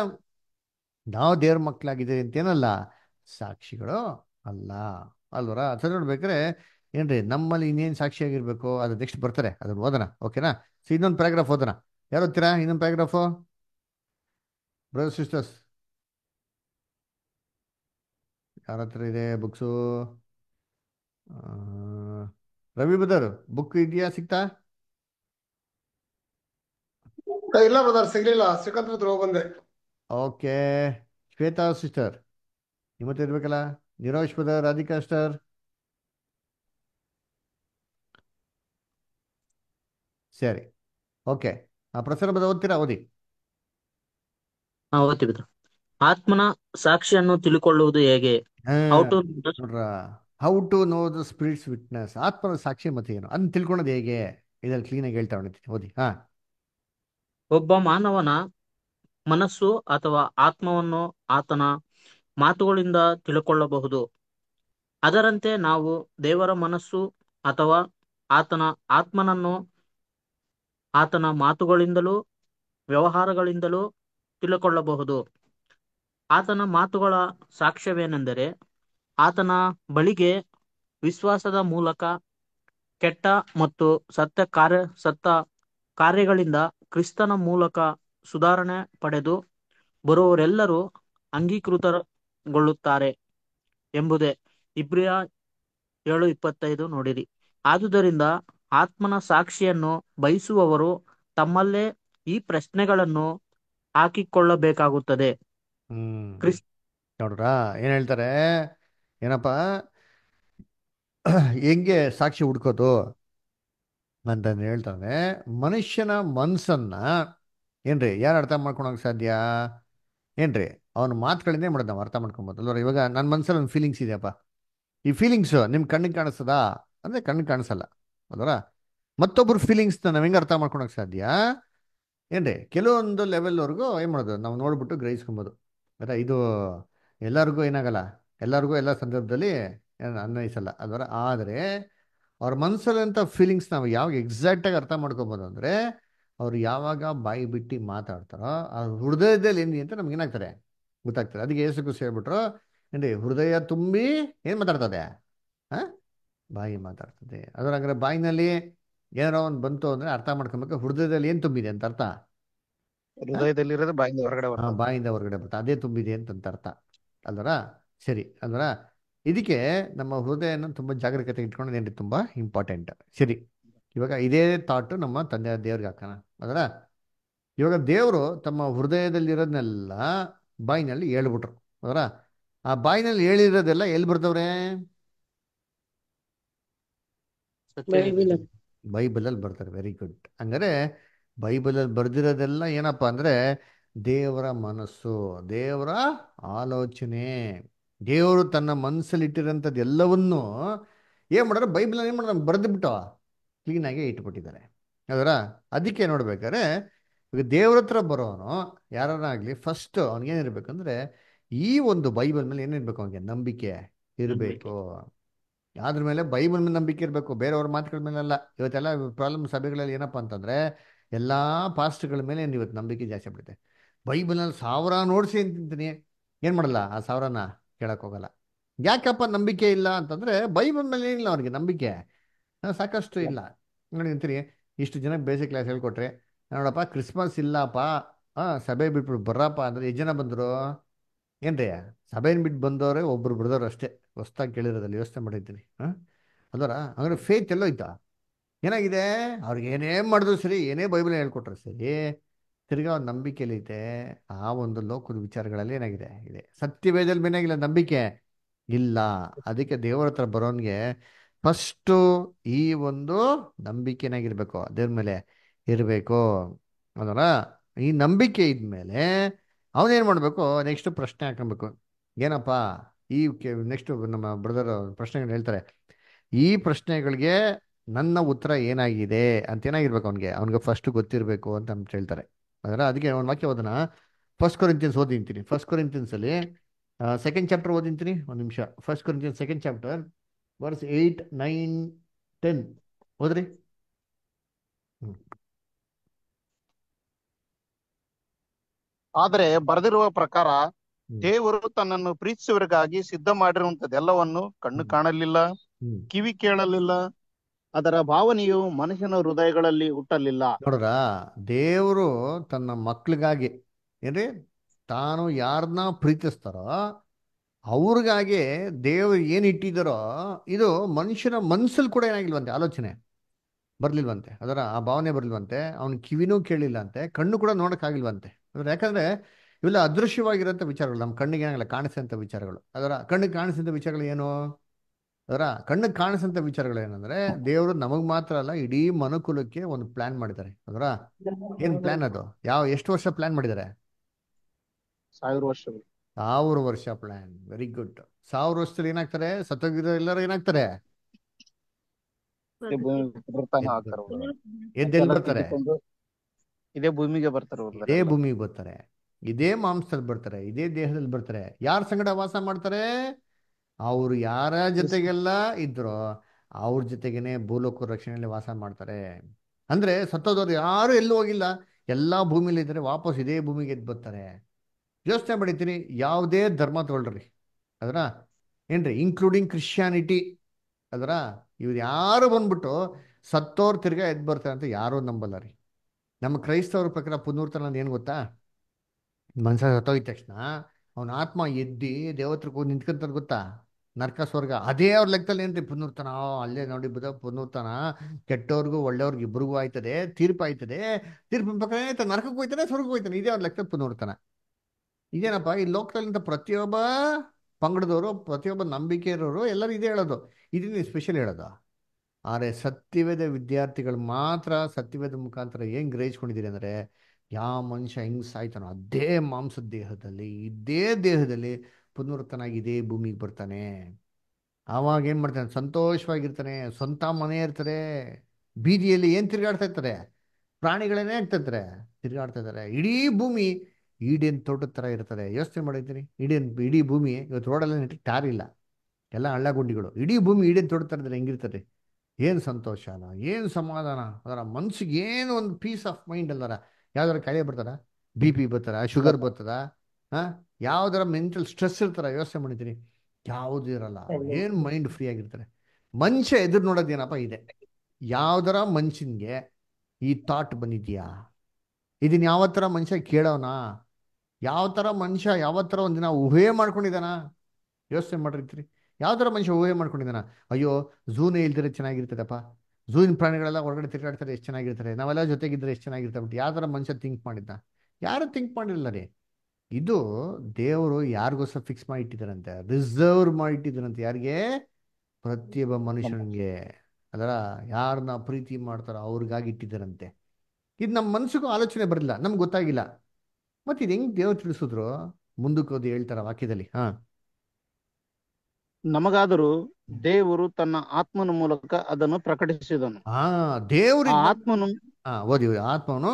ನಾವು ದೇವ್ರ ಮಕ್ಕಳಾಗಿದ್ದೀವಿ ಅಂತೇನಲ್ಲ ಸಾಕ್ಷಿಗಳು ಅಲ್ಲ ಅಲ್ವರ ಅದು ನೋಡ್ಬೇಕಾದ್ರೆ ಏನ್ರಿ ನಮ್ಮಲ್ಲಿ ಇನ್ನೇನು ಸಾಕ್ಷಿಯಾಗಿರ್ಬೇಕು ಅದು ನೆಕ್ಸ್ಟ್ ಬರ್ತಾರೆ ಅದನ್ನ ಓದೋಣ ಓಕೆನಾ ಸೊ ಇನ್ನೊಂದು ಪ್ಯಾರಾಗ್ರಾಫ್ ಓದೋಣ ಯಾರು ಓದ್ತೀರಾ ಇನ್ನೊಂದು ಪ್ಯಾರಾಗ್ರಾಫು ಬ್ರದರ್ ಸಿಸ್ಟರ್ಸ್ ಯಾರ ಹತ್ರ ಇದೆ ಬುಕ್ಸು ರವಿ ಬದರ್ ಬುಕ್ ಇದೆಯಾ ಸಿಗ್ತಾ ಇಲ್ಲ ಬ್ರದರ್ ಸಿಗ್ಲಿಲ್ಲ ಶ್ರೀಕಾಂತ್ ಹತ್ರ ಹೋಗಿ ಬಂದೆ ಓಕೆ ಶ್ವೇತಾ ಸಿಸ್ಟರ್ ನಿಮ್ಮ ಹತ್ರ ಇರ್ಬೇಕಲ್ಲ ನಿರೋಶ್ ಬದರ್ ರಾಧಿಕಾ ಸ್ಟರ್ ಸರಿ ಓಕೆ ಆ ಪ್ರಸರ ಬದ ಓದ್ತೀರಾ ಓದಿ ಹಾ ಓದ್ತೀವಿ brother. ಆತ್ಮನ ಸಾಕ್ಷಿಯನ್ನು ತಿಳ್ಕೊಳ್ಳುವುದು ಹೇಗೆ ಹೌ ಟು ನೋಡ್ರ how to know the spirit's witness ಆತ್ಮನ ಸಾಕ್ಷಿ ಮತ್ತೆ ಏನು ಅದನ್ನ ತಿಳ್ಕೊಳೋದು ಹೇಗೆ ಇದ್ರಲ್ಲಿ ಕ್ಲೀನಾಗಿ ಹೇಳ್ತಾ ಹೊಡಿತೀನಿ ಓದಿ ಹಾ ಒಬ್ಬ ಮಾನವನ ಮನಸ್ಸು ಅಥವಾ ಆತ್ಮವನ್ನು ಆತನ ಮಾತುಗಳಿಂದ ತಿಳ್ಕೊಳ್ಳಬಹುದು ಅದರಂತೆ ನಾವು ದೇವರ ಮನಸ್ಸು ಅಥವಾ ಆತನ ಆತ್ಮನನ್ನು ಆತನ ಮಾತುಗಳಿಂದಲೂ ವ್ಯವಹಾರಗಳಿಂದಲೂ ತಿಳ್ಕೊಳ್ಳಬಹುದು ಆತನ ಮಾತುಗಳ ಸಾಕ್ಷ್ಯವೇನೆಂದರೆ ಆತನ ಬಳಿಗೆ ವಿಶ್ವಾಸದ ಮೂಲಕ ಕೆಟ್ಟ ಮತ್ತು ಸತ್ಯ ಕಾರ್ಯ ಸತ್ತ ಕಾರ್ಯಗಳಿಂದ ಕ್ರಿಸ್ತನ ಮೂಲಕ ಸುಧಾರಣೆ ಪಡೆದು ಬರುವವರೆಲ್ಲರೂ ಅಂಗೀಕೃತಗೊಳ್ಳುತ್ತಾರೆ ಎಂಬುದೇ ಇಬ್ರಿಯ ಏಳು ಇಪ್ಪತ್ತೈದು ನೋಡಿರಿ ಆದುದರಿಂದ ಆತ್ಮನ ಸಾಕ್ಷಿಯನ್ನು ಬಯಸುವವರು ತಮ್ಮಲ್ಲೇ ಈ ಪ್ರಶ್ನೆಗಳನ್ನು ಹಾಕಿಕೊಳ್ಳಬೇಕಾಗುತ್ತದೆ ಹ್ಮ್ ಕ್ರಿಸ್ ನೋಡ್ರಾ ಏನ್ ಹೇಳ್ತಾರೆ ಏನಪ್ಪ ಹೆಂಗೆ ಸಾಕ್ಷಿ ಹುಡ್ಕೋದು ಅಂತ ಹೇಳ್ತಾನೆ ಮನುಷ್ಯನ ಮನ್ಸನ್ನ ಏನ್ರಿ ಯಾರು ಅರ್ಥ ಮಾಡ್ಕೊಳಕ್ ಸಾಧ್ಯ ಏನ್ರಿ ಅವನ ಮಾತುಗಳಿಂದೇ ಮಾಡೋದು ನಾವು ಅರ್ಥ ಮಾಡ್ಕೊಬೋದು ಅಲ್ವ ಇವಾಗ ನನ್ನ ಮನ್ಸಲ್ಲಿ ಒಂದು ಫೀಲಿಂಗ್ಸ್ ಇದೆಯಪ್ಪ ಈ ಫೀಲಿಂಗ್ಸ್ ನಿಮ್ ಕಣ್ಣಿಗೆ ಕಾಣಿಸ್ತದಾ ಅಂದರೆ ಕಣ್ಣು ಕಾಣಿಸಲ್ಲ ಅದರ ಮತ್ತೊಬ್ಬರ ಫೀಲಿಂಗ್ಸ್ನ ನಾವು ಹೆಂಗೆ ಅರ್ಥ ಮಾಡ್ಕೊಳಕ್ಕೆ ಸಾಧ್ಯ ಏನ್ರಿ ಕೆಲವೊಂದು ಲೆವೆಲ್ವರೆಗೂ ಏನು ಮಾಡೋದು ನಾವು ನೋಡ್ಬಿಟ್ಟು ಗ್ರಹಿಸ್ಕೊಬೋದು ಅಂದರೆ ಇದು ಎಲ್ಲರಿಗೂ ಏನಾಗಲ್ಲ ಎಲ್ಲರಿಗೂ ಎಲ್ಲ ಸಂದರ್ಭದಲ್ಲಿ ಏನು ಅನ್ವಯಿಸಲ್ಲ ಅದರ ಆದರೆ ಅವ್ರ ಮನಸ್ಸಲ್ಲಂಥ ಫೀಲಿಂಗ್ಸ್ ನಾವು ಯಾವಾಗ ಎಕ್ಸಾಕ್ಟಾಗಿ ಅರ್ಥ ಮಾಡ್ಕೊಬೋದು ಅಂದರೆ ಅವ್ರು ಯಾವಾಗ ಬಾಯಿ ಬಿಟ್ಟು ಮಾತಾಡ್ತಾರೋ ಆ ಹೃದಯದಲ್ಲಿ ಏನಿದೆ ಅಂತ ನಮ್ಗೆ ಏನಾಗ್ತಾರೆ ಗೊತ್ತಾಗ್ತದೆ ಅದಕ್ಕೆ ಏಸು ಖುಷಿ ಹೇಳ್ಬಿಟ್ರು ಏನ್ರಿ ಹೃದಯ ತುಂಬಿ ಏನು ಮಾತಾಡ್ತದೆ ಹಾಂ ಬಾಯಿ ಮಾತಾಡ್ತದೆ ಅದರ ಹಂಗಾರೆ ಬಾಯಿನಲ್ಲಿ ಏನಾರೋ ಒಂದು ಬಂತು ಅಂದರೆ ಅರ್ಥ ಮಾಡ್ಕೊಬೇಕು ಹೃದಯದಲ್ಲಿ ಏನು ತುಂಬಿದೆ ಅಂತ ಅರ್ಥ ಹೃದಯದಲ್ಲಿರೋದು ಬಾಯಿಂದ ಹೊರಗಡೆ ಹಾಂ ಬರ್ತದೆ ಬಾಯಿಂದ ಹೊರಗಡೆ ಬರ್ತದೆ ಅದೇ ತುಂಬಿದೆ ಅಂತಂತ ಅರ್ಥ ಅಲ್ವರ ಸರಿ ಅಲ್ವರ ಇದಕ್ಕೆ ನಮ್ಮ ಹೃದಯನ ತುಂಬ ಜಾಗರೂಕತೆ ಇಟ್ಕೊಂಡು ಏನ್ರಿ ತುಂಬ ಇಂಪಾರ್ಟೆಂಟ್ ಸರಿ ಇವಾಗ ಇದೇ ಥಾಟು ನಮ್ಮ ತಂದೆ ದೇವ್ರಿಗೆ ಹಾಕೋಣ ಅದರ ಇವಾಗ ದೇವರು ತಮ್ಮ ಹೃದಯದಲ್ಲಿರೋದನ್ನೆಲ್ಲ ಬಾಯಿನಲ್ಲಿ ಹೇಳ್ಬಿಟ್ರು ಅದರ ಆ ಬಾಯಿನಲ್ಲಿ ಹೇಳಿರೋದೆಲ್ಲ ಎಲ್ಲಿ ಬರ್ತವ್ರೆ ಬೈಬಲ್ ಬೈಬಲಲ್ಲಿ ಬರ್ತಾರೆ ವೆರಿ ಗುಡ್ ಹಂಗಾರೆ ಬೈಬಲಲ್ಲಿ ಬರ್ದಿರೋದೆಲ್ಲ ಏನಪ್ಪ ಅಂದರೆ ದೇವರ ಮನಸ್ಸು ದೇವರ ಆಲೋಚನೆ ದೇವರು ತನ್ನ ಮನಸ್ಸಲ್ಲಿ ಇಟ್ಟಿರೋಂಥದ್ದು ಎಲ್ಲವನ್ನೂ ಏನು ಮಾಡೋರು ಬೈಬಲಲ್ಲಿ ಏನು ಮಾಡೋದು ಬರೆದುಬಿಟ್ಟು ಕ್ಲೀನಾಗಿ ಇಟ್ಬಿಟ್ಟಿದ್ದಾರೆ ಅದರ ಅದಕ್ಕೆ ನೋಡ್ಬೇಕಾದ್ರೆ ಈಗ ದೇವ್ರ ಹತ್ರ ಬರೋನು ಯಾರನ್ನಾಗಲಿ ಫಸ್ಟ್ ಅವ್ನಿಗೇನಿರ್ಬೇಕಂದ್ರೆ ಈ ಒಂದು ಬೈಬಲ್ ಮೇಲೆ ಏನಿರ್ಬೇಕು ಅವನಿಗೆ ನಂಬಿಕೆ ಇರಬೇಕು ಅದ್ರ ಮೇಲೆ ಬೈಬಲ್ ಮೇಲೆ ನಂಬಿಕೆ ಇರಬೇಕು ಬೇರೆಯವ್ರ ಮಾತುಗಳ ಮೇಲೆಲ್ಲ ಇವತ್ತೆಲ್ಲ ಪ್ರಾಬ್ಲಮ್ ಸಭೆಗಳಲ್ಲಿ ಏನಪ್ಪ ಅಂತಂದ್ರೆ ಎಲ್ಲ ಪಾಸ್ಟ್ಗಳ ಮೇಲೆ ಏನ್ ಇವತ್ತು ನಂಬಿಕೆ ಜಾಸ್ತಿ ಆಗ್ಬಿಡುತ್ತೆ ಬೈಬಲ್ನಲ್ಲಿ ಸಾವಿರ ನೋಡಿಸಿ ಅಂತಿಂತೀನಿ ಏನು ಮಾಡಲ್ಲ ಆ ಸಾವಿರನ ಕೇಳಕ್ ಹೋಗಲ್ಲ ಯಾಕಪ್ಪ ನಂಬಿಕೆ ಇಲ್ಲ ಅಂತಂದ್ರೆ ಬೈಬಲ್ ಮೇಲೆ ಏನಿಲ್ಲ ಅವ್ರಿಗೆ ನಂಬಿಕೆ ಆ, ಸಾಕಷ್ಟು ಇಲ್ಲ ನೋಡಿ ಅಂತೀನಿ ಇಷ್ಟು ಜನಕ್ಕೆ ಬೇಸಿಕ್ ಕ್ಲಾಸ್ ಹೇಳ್ಕೊಟ್ರೆ ನೋಡಪ್ಪ ಕ್ರಿಸ್ಮಸ್ ಇಲ್ಲಪ್ಪ ಹಾಂ ಸಭೆ ಬಿಟ್ಬಿಟ್ಟು ಬರ್ರಪ್ಪ ಅಂದ್ರೆ ಎಷ್ಟು ಜನ ಬಂದರು ಏನ್ರಿ ಸಭೆನ ಬಿಟ್ಟು ಬಂದವರೇ ಒಬ್ರು ಬಿಡ್ದವ್ರು ಅಷ್ಟೇ ಹೊಸ್ದಾಗಿ ಕೇಳಿರೋದಲ್ಲಿ ಯೋಚನೆ ಮಾಡಿದ್ದೀನಿ ಹಾಂ ಅದರ ಹಂಗಾರೆ ಫೇತ್ ಎಲ್ಲೋ ಐತಾ ಏನಾಗಿದೆ ಅವ್ರಿಗೆ ಏನೇ ಮಾಡಿದ್ರು ಸರಿ ಏನೇ ಬೈಬಲ್ ಹೇಳ್ಕೊಟ್ರು ಸರಿ ತಿರ್ಗಾ ಅವ್ರ ನಂಬಿಕೆಯಲ್ಲಿ ಐತೆ ಆ ಒಂದು ಲೋಕದ ವಿಚಾರಗಳಲ್ಲಿ ಏನಾಗಿದೆ ಇದೆ ಸತ್ಯವೇದಲ್ಲಿ ಮೇನಾಗಿಲ್ಲ ನಂಬಿಕೆ ಇಲ್ಲ ಅದಕ್ಕೆ ದೇವರ ಹತ್ರ ಬರೋನ್ಗೆ ಫಸ್ಟು ಈ ಒಂದು ನಂಬಿಕೆ ಏನಾಗಿರ್ಬೇಕು ದೇವ್ರ ಮೇಲೆ ಇರಬೇಕು ಅದರ ಈ ನಂಬಿಕೆ ಇದ್ಮೇಲೆ ಅವನೇನು ಮಾಡಬೇಕು ನೆಕ್ಸ್ಟ್ ಪ್ರಶ್ನೆ ಹಾಕೊಬೇಕು ಏನಪ್ಪ ಈ ನೆಕ್ಸ್ಟ್ ನಮ್ಮ ಬ್ರದರ್ ಪ್ರಶ್ನೆಗಳು ಹೇಳ್ತಾರೆ ಈ ಪ್ರಶ್ನೆಗಳಿಗೆ ನನ್ನ ಉತ್ತರ ಏನಾಗಿದೆ ಅಂತ ಏನಾಗಿರ್ಬೇಕು ಅವನಿಗೆ ಅವನಿಗೆ ಫಸ್ಟ್ ಗೊತ್ತಿರಬೇಕು ಅಂತ ಅಂತ ಹೇಳ್ತಾರೆ ಅದರ ಅದಕ್ಕೆ ಒಂದು ವಾಕ್ಯ ಓದೋಣ ಫಸ್ಟ್ ಕೊರಿಂತಿಯನ್ಸ್ ಓದಿಂತೀನಿ ಫಸ್ಟ್ ಕೊರಿಂತಿಯನ್ಸಲ್ಲಿ ಸೆಕೆಂಡ್ ಚಾಪ್ಟರ್ ಓದಿಂತೀನಿ ಒಂದು ನಿಮಿಷ first Corinthians second chapter verse eight nine ten ಓದ್ರಿ ಹ್ಮ್. ಆದರೆ ಬರೆದಿರುವ ಪ್ರಕಾರ ಹ್ಮ್. ದೇವರು ತನ್ನನ್ನು ಪ್ರೀತಿಸುವವರಿಗಾಗಿ ಸಿದ್ಧ ಮಾಡಿರುವಂತದ್ದೆಲ್ಲವನ್ನು ಕಣ್ಣು ಕಾಣಲಿಲ್ಲ ಹ್ಮ್. ಕಿವಿ ಕೇಳಲಿಲ್ಲ ಅದರ ಭಾವನೆಯು ಮನುಷ್ಯನ ಹೃದಯಗಳಲ್ಲಿ ಹುಟ್ಟಲಿಲ್ಲ ನೋಡ್ರ ದೇವರು ತನ್ನ ಮಕ್ಳಿಗಾಗಿ ಏನ್ರಿ ತಾನು ಯಾರನ್ನ ಪ್ರೀತಿಸ್ತಾರೋ ಅವ್ರಿಗಾಗಿ ದೇವರು ಏನು ಇಟ್ಟಿದ್ದಾರೋ ಇದು ಮನುಷ್ಯನ ಮನಸ್ಸಲ್ಲಿ ಕೂಡ ಏನಾಗಿಲ್ವಂತೆ ಆಲೋಚನೆ ಬರ್ಲಿಲ್ವಂತೆ ಅದರ ಆ ಭಾವನೆ ಬರ್ಲಿಲ್ವಂತೆ ಅವನ ಕಿವಿನೂ ಕೇಳಿಲ್ಲ ಅಂತೆ ಕಣ್ಣು ಕೂಡ ನೋಡೋಕ್ಕಾಗಿಲ್ವಂತೆ ಅಂದ್ರೆ ಯಾಕಂದ್ರೆ ಇವೆಲ್ಲ ಅದೃಶ್ಯವಾಗಿರೋಂಥ ವಿಚಾರಗಳು ನಮ್ಮ ಕಣ್ಣಿಗೆ ಏನಾಗಲ್ಲ ಕಾಣಿಸೋಂಥ ವಿಚಾರಗಳು ಅದರ ಕಣ್ಣಿಗೆ ಕಾಣಿಸೋಂಥ ವಿಚಾರಗಳು ಏನು ಅದರ ಕಣ್ಣಿಗೆ ಕಾಣಿಸೋಂಥ ವಿಚಾರಗಳು ಏನಂದ್ರೆ ದೇವರು ನಮಗ್ ಮಾತ್ರ ಅಲ್ಲ ಇಡೀ ಮನುಕುಲಕ್ಕೆ ಒಂದು ಪ್ಲಾನ್ ಮಾಡಿದ್ದಾರೆ ಅದರ ಏನ್ ಪ್ಲಾನ್ ಅದು ಯಾವ ಎಷ್ಟು ವರ್ಷ ಪ್ಲಾನ್ ಮಾಡಿದ್ದಾರೆ ಸಾವಿರ ವರ್ಷಗಳು ಸಾವಿರ ವರ್ಷ ಪ್ಲಾನ್ ವೆರಿ ಗುಡ್ ಸಾವಿರ ವರ್ಷದಲ್ಲಿ ಏನಾಗ್ತಾರೆ ಸತ್ತೋಗಿರೋ ಎಲ್ಲರೂ ಏನಾಗ್ತಾರೆ ಇದೇ ಭೂಮಿ ಪುನರುತ್ಥಾನ ಎದ್ದು ಆಗ್ತಾರೆ ಬರ್ತಾರೆ. ಅವ್ರು. ಎದ್ದೆಲ್ಲಿ ಎಲ್ಲ ಬರ್ತಾರೆ ತಿದ್ದುಕೊಂಡು ಇದೇ ಭೂಮಿಗೆ ಬರ್ತಾರೆ ಅವ್ರು ಇದೇ ಭೂಮಿಗೆ ಬರ್ತಾರೆ ಇದೇ ಮಾಂಸದಲ್ಲಿ ಬರ್ತಾರೆ ಇದೇ ದೇಹದಲ್ಲಿ ಬರ್ತಾರೆ ಯಾರ ಸಂಗಡ ವಾಸ ಮಾಡ್ತಾರೆ ಅವ್ರು ಯಾರ ಜೊತೆಗೆಲ್ಲ ಇದ್ರೋ ಅವ್ರ ಜೊತೆಗೇನೆ ಭೂಲೋಕ ರಕ್ಷಣೆಯಲ್ಲಿ ವಾಸ ಮಾಡ್ತಾರೆ ಅಂದ್ರೆ ಸತ್ತೋದವ್ರು ಯಾರು ಎಲ್ಲೂ ಹೋಗಿಲ್ಲ ಎಲ್ಲಾ ಭೂಮಿಲಿ ಇದ್ರೆ ವಾಪಸ್ ಇದೇ ಭೂಮಿಗೆ ಎದ್ದು ಬರ್ತಾರೆ ಯೋಚನೆ ಮಾಡಿದ್ದೀನಿ ಯಾವುದೇ ಧರ್ಮ ತಗೊಳ್ರಿ ಅದರ ಏನ್ರಿ ಇನ್ಕ್ಲೂಡಿಂಗ್ ಕ್ರಿಶ್ಚಿಯಾನಿಟಿ ಅದರ ಇವ್ರು ಯಾರು ಬಂದ್ಬಿಟ್ಟು ಸತ್ತೋರ್ ತಿರ್ಗಾ ಎದ್ದು ಬರ್ತಾರೆ ಅಂತ ಯಾರೂ ನಂಬಲ್ಲ ರೀ ನಮ್ಮ ಕ್ರೈಸ್ತವ್ರ ಪ್ರಕಾರ ಪುನರ್ತನ ಏನು ಗೊತ್ತಾ ಮನುಷ್ಯ ಸತ್ತೋಗಿದ ತಕ್ಷಣ ಅವನ ಆತ್ಮ ಎದ್ದಿ ದೇವತ್ರಕ್ಕೆ ಹೋಗಿ ನಿಂತ್ಕೊಂತಾರೆ ಗೊತ್ತಾ ನರಕ ಸ್ವರ್ಗ ಅದೇ ಅವ್ರ ಲೆಕ್ಕದಲ್ಲಿ ಏನ್ರಿ ಪುನರ್ತನ ಆ, ಅಲ್ಲೇ ನೋಡಿ ಬುಧ ಪುನರ್ತನ ಕೆಟ್ಟವ್ರಿಗೂ ಒಳ್ಳೆಯವ್ರಿಗೂ ಇಬ್ಬರಿಗೂ ಆಯ್ತದೆ ತೀರ್ಪು ಆಯ್ತದೆ ತೀರ್ಪಿನ ಪ್ರಕಾರ ಏನಾಯ್ತು ನರಕಕ್ಕೆ ಹೋಯ್ತಾನೆ ಸ್ವರ್ಗಕ್ಕೆ ಹೋಯ್ತಾನೆ ಇದೇ ಅವ್ರ ಲೆಕ್ಕದಲ್ಲಿ ಪುನರ್ತನ ಇದೇನಪ್ಪ ಈ ಲೋಕದಲ್ಲಿಂದ ಪ್ರತಿಯೊಬ್ಬ ಪಂಗಡದವರು ಪ್ರತಿಯೊಬ್ಬ ನಂಬಿಕೆ ಇರೋರು ಎಲ್ಲರೂ ಇದೇ ಹೇಳೋದು ಇದನ್ನ ಸ್ಪೆಷಲ್ ಹೇಳೋದು ಆದರೆ ಸತ್ಯವೇದ ವಿದ್ಯಾರ್ಥಿಗಳು ಮಾತ್ರ ಸತ್ಯವೇದ ಮುಖಾಂತರ ಏನು ಗ್ರಹಿಸ್ಕೊಂಡಿದ್ದೀರಿ ಅಂದರೆ ಯಾವ ಮನುಷ್ಯ ಹೆಂಗ್ ಸಾಯ್ತಾನೋ ಅದೇ ಮಾಂಸದ ದೇಹದಲ್ಲಿ ಇದೇ ದೇಹದಲ್ಲಿ ಪುನರ್ತನಾಗಿ ಇದೇ ಭೂಮಿಗೆ ಬರ್ತಾನೆ ಆವಾಗ ಏನು ಮಾಡ್ತಾನೆ ಸಂತೋಷವಾಗಿರ್ತಾನೆ ಸ್ವಂತ ಮನೆ ಇರ್ತಾರೆ ಬೀದಿಯಲ್ಲಿ ಏನು ತಿರುಗಾಡ್ತಾ ಇರ್ತಾರೆ ಪ್ರಾಣಿಗಳನ್ನೇ ಆಗ್ತಿರ್ತಾರೆ ತಿರುಗಾಡ್ತಾ ಇದ್ದಾರೆ ಇಡೀ ಭೂಮಿ ಈಡೇನ್ ತೋಟದ ಥರ ಇರ್ತಾರೆ ಯೋಚನೆ ಮಾಡಿದ್ದೀನಿ ಈಡೇನ್ ಇಡೀ ಭೂಮಿ ಇವತ್ತು ರೋಡಲ್ಲಿ ನೆಟ್ಟಿ ಟಾರ್ ಇಲ್ಲ ಎಲ್ಲ ಹಳ್ಳ ಗುಂಡಿಗಳು ಇಡೀ ಭೂಮಿ ಈಡೇನ್ ತೋಟದ ಥರ ಇದ್ರೆ ಹೆಂಗಿರ್ತದೆ ಏನು ಸಂತೋಷನ ಏನು ಸಮಾಧಾನ ಅದರ ಮನ್ಸಿಗೆ ಏನು ಒಂದು ಪೀಸ್ ಆಫ್ ಮೈಂಡ್ ಅಲ್ಲರ ಯಾವ್ದಾರ ಕಾಯಿಲೆ ಬರ್ತಾರ ಬಿ ಪಿ ಬರ್ತಾರ ಶುಗರ್ ಬರ್ತದ ಹಾಂ ಯಾವ್ದಾರ ಮೆಂಟಲ್ ಸ್ಟ್ರೆಸ್ ಇರ್ತಾರ ಯೋಚನೆ ಮಾಡಿದ್ದೀನಿ ಯಾವುದು ಇರಲ್ಲ ಏನು ಮೈಂಡ್ ಫ್ರೀ ಆಗಿರ್ತಾರೆ ಮನುಷ್ಯ ಎದುರು ನೋಡೋದೇನಪ್ಪ ಇದೆ ಯಾವ್ದಾರ ಮನುಷ್ಯನ್ಗೆ ಈ ಥಾಟ್ ಬಂದಿದ್ಯಾ ಇದನ್ನ ಯಾವ ಥರ ಮನುಷ್ಯ ಕೇಳೋನಾ ಯಾವ ಥರ ಮನುಷ್ಯ ಯಾವ ಥರ ಒಂದಿನ ಊಹೆ ಮಾಡ್ಕೊಂಡಿದ್ದಾನ ಯೋಚನೆ ಮಾಡಿರ್ತೀರಿ ಯಾವ ಥರ ಮನುಷ್ಯ ಊಹೆ ಮಾಡ್ಕೊಂಡಿದ್ದಾನ ಅಯ್ಯೋ ಝೂನೇ ಇಲ್ದಿರ ಚೆನ್ನಾಗಿರ್ತದಪ್ಪ ಝೂವಿನ ಪ್ರಾಣಿಗಳೆಲ್ಲ ಹೊರಗಡೆ ತಿರುಗಾಡ್ತಾರೆ ಎಷ್ಟು ಚೆನ್ನಾಗಿರ್ತಾರೆ ನಾವೆಲ್ಲ ಜೊತೆಗಿದ್ರೆ ಎಷ್ಟು ಚೆನ್ನಾಗಿರ್ತಾರೆ ಬಟ್ ಯಾವ ಥರ ಮನುಷ್ಯ ಥಿಂಕ್ ಮಾಡಿದ್ದ ಯಾರು ಥಿಂಕ್ ಮಾಡಿಲ್ಲ ರೀ ಇದು ದೇವರು ಯಾರಿಗೋಸ್ಕರ ಫಿಕ್ಸ್ ಮಾಡಿ ಇಟ್ಟಿದ್ದಾರಂತೆ ರಿಸರ್ವ್ ಮಾಡಿ ಇಟ್ಟಿದ್ದಾರಂತೆ ಯಾರಿಗೆ ಪ್ರತಿಯೊಬ್ಬ ಮನುಷ್ಯನಿಗೆ ಅದರ ಯಾರನ್ನ ಪ್ರೀತಿ ಮಾಡ್ತಾರೋ ಅವ್ರಿಗಾಗಿ ಇಟ್ಟಿದ್ದಾರಂತೆ ಇದು ನಮ್ಮ ಮನಸ್ಸಿಗೂ ಆಲೋಚನೆ ಬರಲಿಲ್ಲ ನಮ್ಗೆ ಗೊತ್ತಾಗಿಲ್ಲ ಮತ್ತೆ ಇದು ಹೆಂಗ್ ದೇವ್ರು ತಿಳಿಸಿದ್ರು ಮುಂದಕ್ಕೆ ಹೋದಿ ಹೇಳ್ತಾರ ವಾಕ್ಯದಲ್ಲಿ ಹಾ ನಮಗಾದರೂ ದೇವರು ತನ್ನ ಆತ್ಮನ ಮೂಲಕ ಅದನ್ನು ಪ್ರಕಟಿಸಿದನು ಹಾ ದೇವ್ರ ಆ ಆತ್ಮನು ಹಾ ಓದಿ ಓದಿ. ಆತ್ಮನು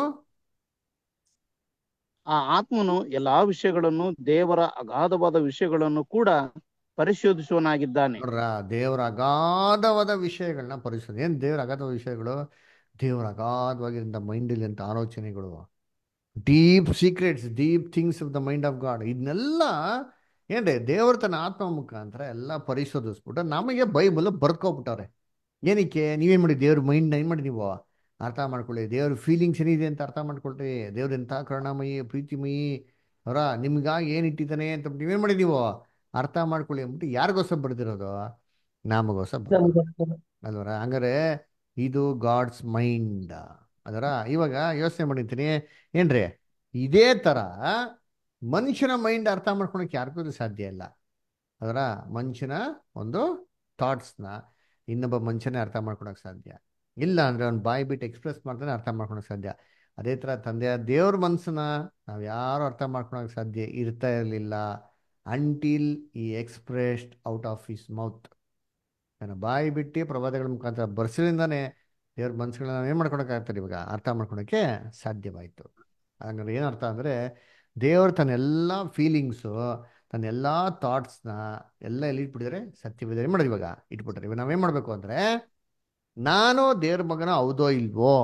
ಆ ಆತ್ಮನು ಎಲ್ಲಾ ವಿಷಯಗಳನ್ನು ದೇವರ ಅಗಾಧವಾದ ವಿಷಯಗಳನ್ನು ಕೂಡ ಪರಿಶೋಧಿಸುವನಾಗಿದ್ದಾನೆ ನೋಡ್ರ ದೇವರ ಅಗಾಧವಾದ ವಿಷಯಗಳನ್ನ ಪರಿಶೋಧನೆ ಏನ್ ದೇವರ ಅಗಾಧವಾದ ವಿಷಯಗಳು ದೇವರ ಅಗಾಧವಾಗಿರೋ ಮೈಂಡಲ್ಲಿ ಅಂತ ಆಲೋಚನೆಗಳು deep secrets deep things of the mind of God ಇದನ್ನೆಲ್ಲ ಏನ್ರಿ ದೇವ್ರ ತನ್ನ ಆತ್ಮ ಮುಖಾಂತರ ಎಲ್ಲ ಪರಿಶೋಧಿಸ್ಬಿಟ್ಟು ನಮಗೆ ಬೈಬಲ್ ಬರ್ಕೊಬಿಟ್ಟವ್ರೆ ಏನಕ್ಕೆ ನೀವೇನ್ ಮಾಡಿ ದೇವ್ರ ಮೈಂಡ್ ಏನ್ ಮಾಡಿ ನೀವು ಅರ್ಥ ಮಾಡ್ಕೊಳ್ಳಿ ದೇವ್ರ ಫೀಲಿಂಗ್ಸ್ ಏನಿದೆ ಅಂತ ಅರ್ಥ ಮಾಡ್ಕೊಳ್ರಿ ದೇವ್ರ ಎಂಥ ಕರುಣಾಮಯಿ ಪ್ರೀತಿಮಯಿ ಅವರ ನಿಮ್ಗಾಗಿ ಏನು ಇಟ್ಟಿದ್ದಾನೆ ಅಂತ ನೀವೇನ್ ಮಾಡಿ ನೀವು ಅರ್ಥ ಮಾಡ್ಕೊಳ್ಳಿ ಅಂದ್ಬಿಟ್ಟು ಯಾರಿಗೋಸ್ಕರ ಬರ್ದಿರೋದು ನಮಗೋಸ್ಕರ ಬರ್ದಿರೋದು ಅಲ್ವರ ಹಂಗಾರೆ ಇದು ಗಾಡ್ಸ್ ಮೈಂಡ್ ಅದರ ಇವಾಗ ಯೋಚನೆ ಮಾಡಿರ್ತೀನಿ ಏನ್ರಿ ಇದೇ ಥರ ಮನುಷ್ಯನ ಮೈಂಡ್ ಅರ್ಥ ಮಾಡ್ಕೊಳಕ್ಕೆ ಯಾರಿಗೂ ಸಾಧ್ಯ ಇಲ್ಲ ಅದರ ಮನುಷ್ಯನ ಒಂದು ಥಾಟ್ಸ್ನ ಇನ್ನೊಬ್ಬ ಮನುಷ್ಯನೇ ಅರ್ಥ ಮಾಡ್ಕೊಳಕ್ಕೆ ಸಾಧ್ಯ ಇಲ್ಲ ಅಂದ್ರೆ ಅವ್ನು ಬಾಯಿ ಬಿಟ್ಟು ಎಕ್ಸ್ಪ್ರೆಸ್ ಮಾಡ್ತಾನೆ ಅರ್ಥ ಮಾಡ್ಕೊಳಕ್ಕೆ ಸಾಧ್ಯ ಅದೇ ಥರ ತಂದೆಯ ದೇವ್ರ ಮನಸ್ಸನ್ನ ನಾವು ಯಾರು ಅರ್ಥ ಮಾಡ್ಕೊಳಕ್ಕೆ ಸಾಧ್ಯ ಇರ್ತಾ ಇರಲಿಲ್ಲ until he expressed out of his mouth ನಾನು ಬಾಯಿ ಬಿಟ್ಟು ಪ್ರವಾದಗಳ ಮುಖಾಂತರ ಬರ್ಸಿದಿಂದಾನೆ ದೇವ್ರ ಮನಸ್ಸುಗಳನ್ನ ನಾವು ಏನು ಮಾಡ್ಕೊಳಕ್ಕಾಗ್ತಾರೆ ಇವಾಗ ಅರ್ಥ ಮಾಡ್ಕೊಳಕ್ಕೆ ಸಾಧ್ಯವಾಯಿತು ಹಂಗಾದ್ರೆ ಏನರ್ಥ ಅಂದರೆ ದೇವರು ತನ್ನೆಲ್ಲ ಫೀಲಿಂಗ್ಸು ತನ್ನೆಲ್ಲ ಥಾಟ್ಸ್ನ ಎಲ್ಲ ಎಲ್ಲಿ ಇಟ್ಬಿಟ್ಟಿದ್ದಾರೆ ಸತ್ಯವಿದೆ ಏನು ಮಾಡೋದು ಇವಾಗ ಇಟ್ಬಿಟ್ರೆ ಇವಾಗ ನಾವೇನು ಮಾಡಬೇಕು ಅಂದರೆ ನಾನು ದೇವ್ರ ಮಗನ ಹೌದೋ ಇಲ್ವೋ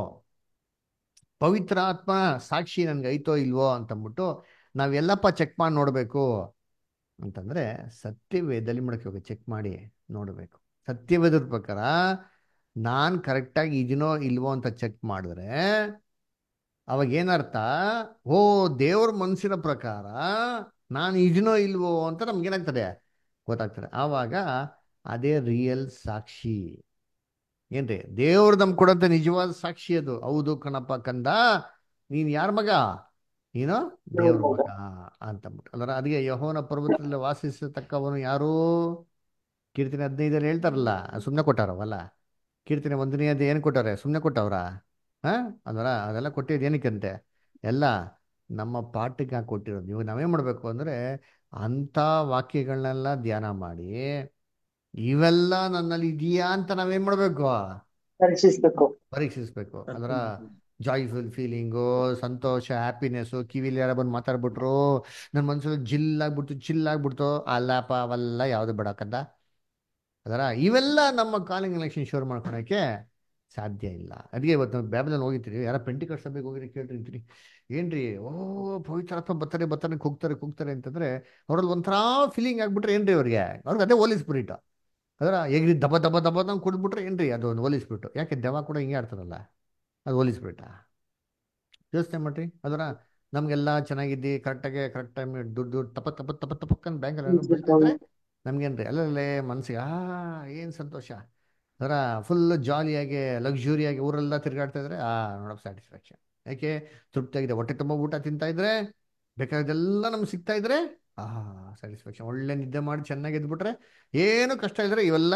ಪವಿತ್ರ ಆತ್ಮ ಸಾಕ್ಷಿ ನನ್ಗೆ ಐತೋ ಇಲ್ವೋ ಅಂತಂದ್ಬಿಟ್ಟು ನಾವೆಲ್ಲಪ್ಪ ಚೆಕ್ ಮಾಡಿ ನೋಡಬೇಕು ಅಂತಂದರೆ ಸತ್ಯವೇದಲ್ಲಿ ಮಾಡಕ್ಕೆ ಹೋಗಿ ಚೆಕ್ ಮಾಡಿ ನೋಡಬೇಕು ಸತ್ಯವೇದದ ಪ್ರಕಾರ ನಾನು ಕರೆಕ್ಟಾಗಿ ಇದನ್ನೋ ಇಲ್ವೋ ಅಂತ ಚೆಕ್ ಮಾಡಿದ್ರೆ ಅವಾಗ ಏನರ್ಥ ಓ ದೇವ್ರ ಮನಸ್ಸಿನ ಪ್ರಕಾರ ನಾನು ಇದನ್ನೋ ಇಲ್ವೋ ಅಂತ ನಮ್ಗೇನಾಗ್ತದೆ ಗೊತ್ತಾಗ್ತದೆ ಆವಾಗ ಅದೇ ರಿಯಲ್ ಸಾಕ್ಷಿ ಏನ್ರಿ ದೇವ್ರು ನಮ್ ಕೊಡಂತ ನಿಜವಾದ ಸಾಕ್ಷಿ ಅದು ಹೌದು ಕಣಪ್ಪ ಕಂದ ನೀನ್ ಯಾರ ಮಗ ನೀನು ದೇವ್ರ ಮಗ ಅಂತಂದ್ಬಿಟ್ಟು ಅದರ ಅದಕ್ಕೆ ಯಹೋನ ಪರ್ವತದಲ್ಲಿ ವಾಸಿಸತಕ್ಕವನು ಯಾರು ಕೀರ್ತನೆ ಹದಿನೈದಲ್ಲಿ ಹೇಳ್ತಾರಲ್ಲ ಸುಮ್ಮನೆ ಕೊಟ್ಟಾರವಲ್ಲ ಕೀರ್ತನೆ ಒಂದನೇ ಅದು ಏನು ಕೊಟ್ಟಾರೆ ಸುಮ್ಮನೆ ಕೊಟ್ಟವ್ರ ಹಾ ಅದರ ಅದೆಲ್ಲ ಕೊಟ್ಟಿದ್ದು ಏನಕ್ಕಂತೆ ಎಲ್ಲ ನಮ್ಮ ಪಾಠಕ್ಕೆ ಹಾಕಿ ಕೊಟ್ಟಿರೋದು ನೀವು ನಾವೇನ್ ಮಾಡಬೇಕು ಅಂದ್ರೆ ಅಂಥ ವಾಕ್ಯಗಳನ್ನೆಲ್ಲ ಧ್ಯಾನ ಮಾಡಿ ಇವೆಲ್ಲ ನನ್ನಲ್ಲಿ ಇದೆಯಾ ಅಂತ ನಾವೇನ್ ಮಾಡ್ಬೇಕು ಪರೀಕ್ಷಿಸ್ಬೇಕು ಪರೀಕ್ಷಿಸ್ಬೇಕು ಅದರ ಜಾಯ್ಫುಲ್ ಫೀಲಿಂಗು ಸಂತೋಷ ಹ್ಯಾಪಿನೆಸ್ಸು ಕಿವಿಲಿ ಯಾರ ಬಂದು ಮಾತಾಡ್ಬಿಟ್ರು ನನ್ನ ಮನ್ಸಲ್ಲಿ ಜಿಲ್ ಆಗ್ಬಿಡ್ತು ಚಿಲ್ ಆಗ್ಬಿಡ್ತು ಅಲ್ಲಪ್ಪ ಅವೆಲ್ಲ ಯಾವುದು ಬಿಡಕ್ಕಂದ ಅದರ ಇವೆಲ್ಲ ನಮ್ಮ ಕಾಲಿಂಗ್ ಎಲೆಕ್ಷನ್ ಶೋರ್ ಮಾಡ್ಕೊಳಕ್ಕೆ ಸಾಧ್ಯ ಇಲ್ಲ ಅದಕ್ಕೆ ಇವತ್ತು ನಾವು ಬ್ಯಾಬಲಲ್ಲಿ ಹೋಗಿರ್ತೀರಿ ಯಾರ ಪೆಂಟಿಕಲ್ ಸಭೆಗೆ ಹೋಗಿರಿ ಕೇಳಿರ್ತೀರಿ ಏನ್ರಿ ಓ ಪವಿತ್ರಾತ್ಮ ಬರ್ತಾರೆ ಬರ್ತಾರೆ ಕೂಗ್ತಾರೆ ಕೂಗ್ತಾರೆ ಅಂತಂದ್ರೆ ಅವ್ರಲ್ಲಿ ಒಂಥರ ಫೀಲಿಂಗ್ ಆಗ್ಬಿಟ್ರೆ ಏನ್ರಿ ಅವ್ರಿಗೆ ಅವ್ರಿಗೆ ಅದೇ ಹೋಲಿಸ್ಬಿಟ್ಟು ಅದರ ಹೇಗ್ರಿ ದಬ ದಬ ದಬ ನಂಗೆ ಕುಡಿದ್ಬಿಟ್ರೆ ಏನ್ರಿ ಅದು ಒಂದು ಹೋಲಿಸ್ಬಿಟ್ಟು ಯಾಕೆ ದೆವ ಕೂಡ ಹಿಂಗೆ ಆಡ್ತಾರಲ್ಲ ಅದು ಹೋಲಿಸ್ಬಿಟ್ಟ ಯೋಚನೆ ಮಾಡ್ರಿ ಅದರ ನಮಗೆಲ್ಲ ಚೆನ್ನಾಗಿದ್ದಿ ಕರೆಕ್ಟಾಗಿ ಕರೆಕ್ಟ್ ಟೈಮ್ ದುಡ್ಡು ದುಡ್ಡು ತಪ ತಪ ತಪ ತಪಕ್ಕಂತ ಬ್ಯಾಂಕಲ್ಲಿ ಬೀಳ್ತಾ ಇದ್ರೆ ನಮ್ಗೇನ್ರಿ ಅಲ್ಲಲ್ಲೇ ಮನಸ್ಸಿಗೆ ಆ ಏನು ಸಂತೋಷ ಅದರ ಫುಲ್ ಜಾಲಿಯಾಗಿ ಲಕ್ಸುರಿಯಾಗಿ ಊರೆಲ್ಲ ತಿರುಗಾಡ್ತಾ ಇದ್ರೆ ಆ ನೋಡೋಕೆ ಸ್ಯಾಟಿಸ್ಫ್ಯಾಕ್ಷನ್ ಯಾಕೆ ತೃಪ್ತಿಯಾಗಿದೆ ಹೊಟ್ಟೆ ತುಂಬ ಊಟ ತಿಂತಾ ಇದ್ರೆ ಬೇಕಾದೆಲ್ಲ ನಮ್ಗೆ ಸಿಗ್ತಾ ಇದ್ರೆ ಆ ಸ್ಯಾಟಿಸ್ಫ್ಯಾಕ್ಷನ್ ಒಳ್ಳೆ ನಿದ್ದೆ ಮಾಡಿ ಚೆನ್ನಾಗಿ ಎದ್ಬಿಟ್ರೆ ಏನು ಕಷ್ಟ ಇದ್ರೆ ಇವೆಲ್ಲ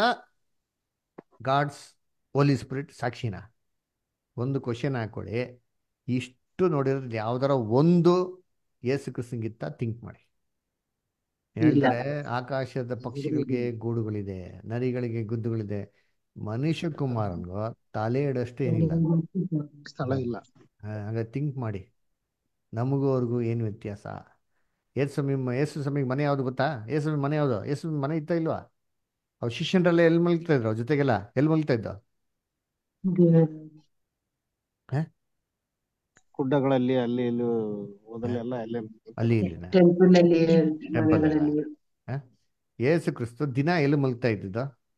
ಗಾಡ್ಸ್ ಹೋಲಿ ಸ್ಪಿರಿಟ್ ಸಾಕ್ಷಿನ ಒಂದು ಕ್ವಶನ್ ಹಾಕೊಳ್ಳಿ ಇಷ್ಟು ನೋಡಿರೋದು ಯಾವ್ದಾರ ಒಂದು ಏಸು ಕ್ರಿಸ್ತಂಗಿತ್ತ ಥಿಂಕ್ ಮಾಡಿ ಹೇಳ್ತಾರೆ ಆಕಾಶದ ಪಕ್ಷಿಗಳಿಗೆ ಗೂಡುಗಳಿದೆ ನರಿಗಳಿಗೆ ಗುದ್ದುಗಳಿದೆ ಮನುಷ್ಯ ಕುಮಾರನ್ಗೂ ತಲೆ ಇಡೋಷ್ಟು ಏನಿಲ್ಲ ಸ್ಥಳ ಇಲ್ಲ ಹಾಗೆ ಥಿಂಕ್ ಮಾಡಿ ನಮಗೂ ಅವ್ರಿಗೂ ಏನು ವ್ಯತ್ಯಾಸ ಏಸು ಸ್ವಾಮಿ ಏಸು ಸ್ವಾಮಿಗೆ ಮನೆ ಯಾವುದು ಗೊತ್ತಾ ಏಸು ಸ್ವಾಮಿ ಮನೆ ಯಾವುದು ಏಸು ಸ್ವಾಮಿ ಮನೆ ಇತ್ತ ಇಲ್ವಾ ಅವ್ರು ಶಿಷ್ಯನರೆಲ್ಲ ಎಲ್ಲಿ ಮಲ್ಗ್ತಾ ಇದ್ರು ಅವ್ರ ಜೊತೆಗೆಲ್ಲ ಎಲ್ಲಿ ಮಲ್ಗ್ತಾ ಇದ್ದ ಗುಡ್ಡಗಳಲ್ಲಿ ಅಲ್ಲಿ ಇಲ್ಲಿ ಹೋದಲ್ಲೆಲ್ಲ ಅಲ್ಲೇ ಅಲ್ಲಿ ಇಲ್ಲಿನ ಟೆಂಪಲ್ ಅಲ್ಲಿ ಟೆಂಪಲ್ ಮನೆಗಳಲ್ಲಿ ಏಸು ಕ್ರಿಸ್ತು ದಿನ ಎಲ್ಲಿ ಮಲ್ಗ್ತಾ ಇದ್ದಿದ್ದ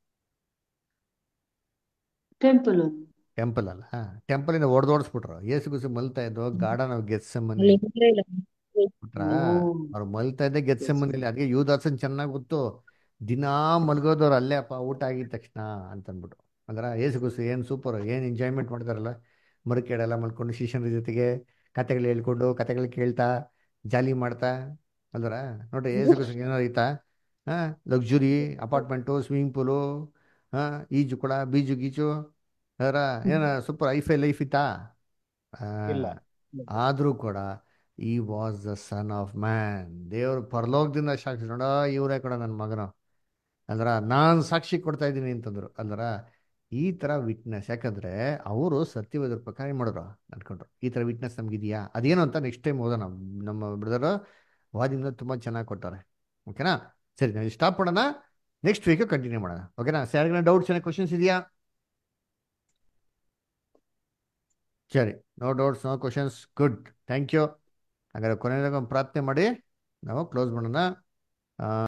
ಟೆಂಪಲ್ ಟೆಂಪಲ್ ಅಲ್ಲ ಟೆಂಪಲಿಂದ ಹೊಡೆದೋಡಿಸ್ಬಿಟ್ರು ಏಸು ಕ್ರಿಸ್ತು ಮಲ್ತಾ ಇದ್ದು ಗಾರ್ಡನ್ ಆಫ್ ಗೆತ್ಸೆಮನಿ ಅಲ್ಲಿ ಇಸ್ರೇಲ್ ಬಿಟ್ರಾ ಅವ್ರು ಮಲ್ತಾ ಇದ್ದೆ ಗೆತ್ಸೆಮನಿಲಿ ಅದಕ್ಕೆ ಯೂದಾಸನ್ ಚೆನ್ನಾಗಿ ಗೊತ್ತು ದಿನಾ ಮಲ್ಗೋದವ್ರು ಅಲ್ಲೇ ಅಪ್ಪ ಊಟ ಆಗಿದ ತಕ್ಷಣ ಅಂತ ಅಂದ್ಬಿಟ್ಟು ಅಂದ್ರೆ ಏಸು ಕ್ರಿಸ್ತು ಏನು ಸೂಪರ್ ಏನು ಎಂಜಾಯ್ಮೆಂಟ್ ಮಾಡ್ತಾರಲ್ಲ ಮರಕೆಡೆಲ್ಲ ಮಲ್ಕೊಂಡು ಶಿಷ್ಯನ ಜೊತೆಗೆ ಕತೆಗಳು ಹೇಳ್ಕೊಂಡು ಕತೆಗಳು ಕೇಳ್ತಾ ಜಾಲಿ ಮಾಡ್ತಾ ಅಲ್ವರ ನೋಡ್ರಿ ಏಸು ಕ್ರಿಸ್ತು ಏನಾರು ಐತಾ ಹಾಂ ಲಕ್ಸುರಿ ಅಪಾರ್ಟ್ಮೆಂಟು ಸ್ವಿಮ್ಮಿಂಗ್ ಪೂಲು ಹಾಂ ಈಜು ಕೂಡ ಬೀಜು ಗೀಜು ಅದರ ಏನ ಸೂಪರ್ ಐಫೈ ಲೈಫ್ ಇತ್ತಾ ಇಲ್ಲ ಆದರೂ ಕೂಡ he was the Son of Man ದೇವ್ರ ಪರಲೋಕದಿಂದ ಸಾಕ್ಷಿ ನೋಡ ಇವರೇ ಕೂಡ ನನ್ನ ಮಗನು ಅಂದ್ರ ನಾನು ಸಾಕ್ಷಿ ಕೊಡ್ತಾ ಇದ್ದೀನಿ ಅಂತಂದ್ರು ಅಲ್ವರ ಈ ಥರ ವಿಟ್ನೆಸ್ ಯಾಕಂದ್ರೆ ಅವರು ಸತ್ಯವೇದ್ರ ಪ್ರಕಾರ ಏನ್ ಮಾಡಿದ್ರು ನಡ್ಕೊಂಡ್ರು ಈ ಥರ ವಿಟ್ನೆಸ್ ನಮ್ಗಿದೆಯಾ ಅದೇನು ಅಂತ ನೆಕ್ಸ್ಟ್ ಟೈಮ್ ಓದೋಣ ನಮ್ಮ ಬ್ರದರ್ ವಾದಿಂದ ತುಂಬ ಚೆನ್ನಾಗಿ ಕೊಟ್ಟಾರೆ ಓಕೆನಾ ಸರಿ ನಾವು ಸ್ಟಾಪ್ ಮಾಡೋಣ ನೆಕ್ಸ್ಟ್ ವೀಕ್ ಕಂಟಿನ್ಯೂ ಮಾಡೋಣ ಓಕೆನಾ ಯಾರಿಗಾನ ಡೌಟ್ಸ್ ಏನೋ ಕ್ವಶನ್ಸ್ ಇದೆಯಾ ಸರಿ no doubts no questions good thank you ಹಾಗಾದ್ರೆ ಕೊನೆಯದಾಗ ಒಂದು ಪ್ರಾರ್ಥನೆ ಮಾಡಿ ನಾವು ಕ್ಲೋಸ್ ಮಾಡೋಣ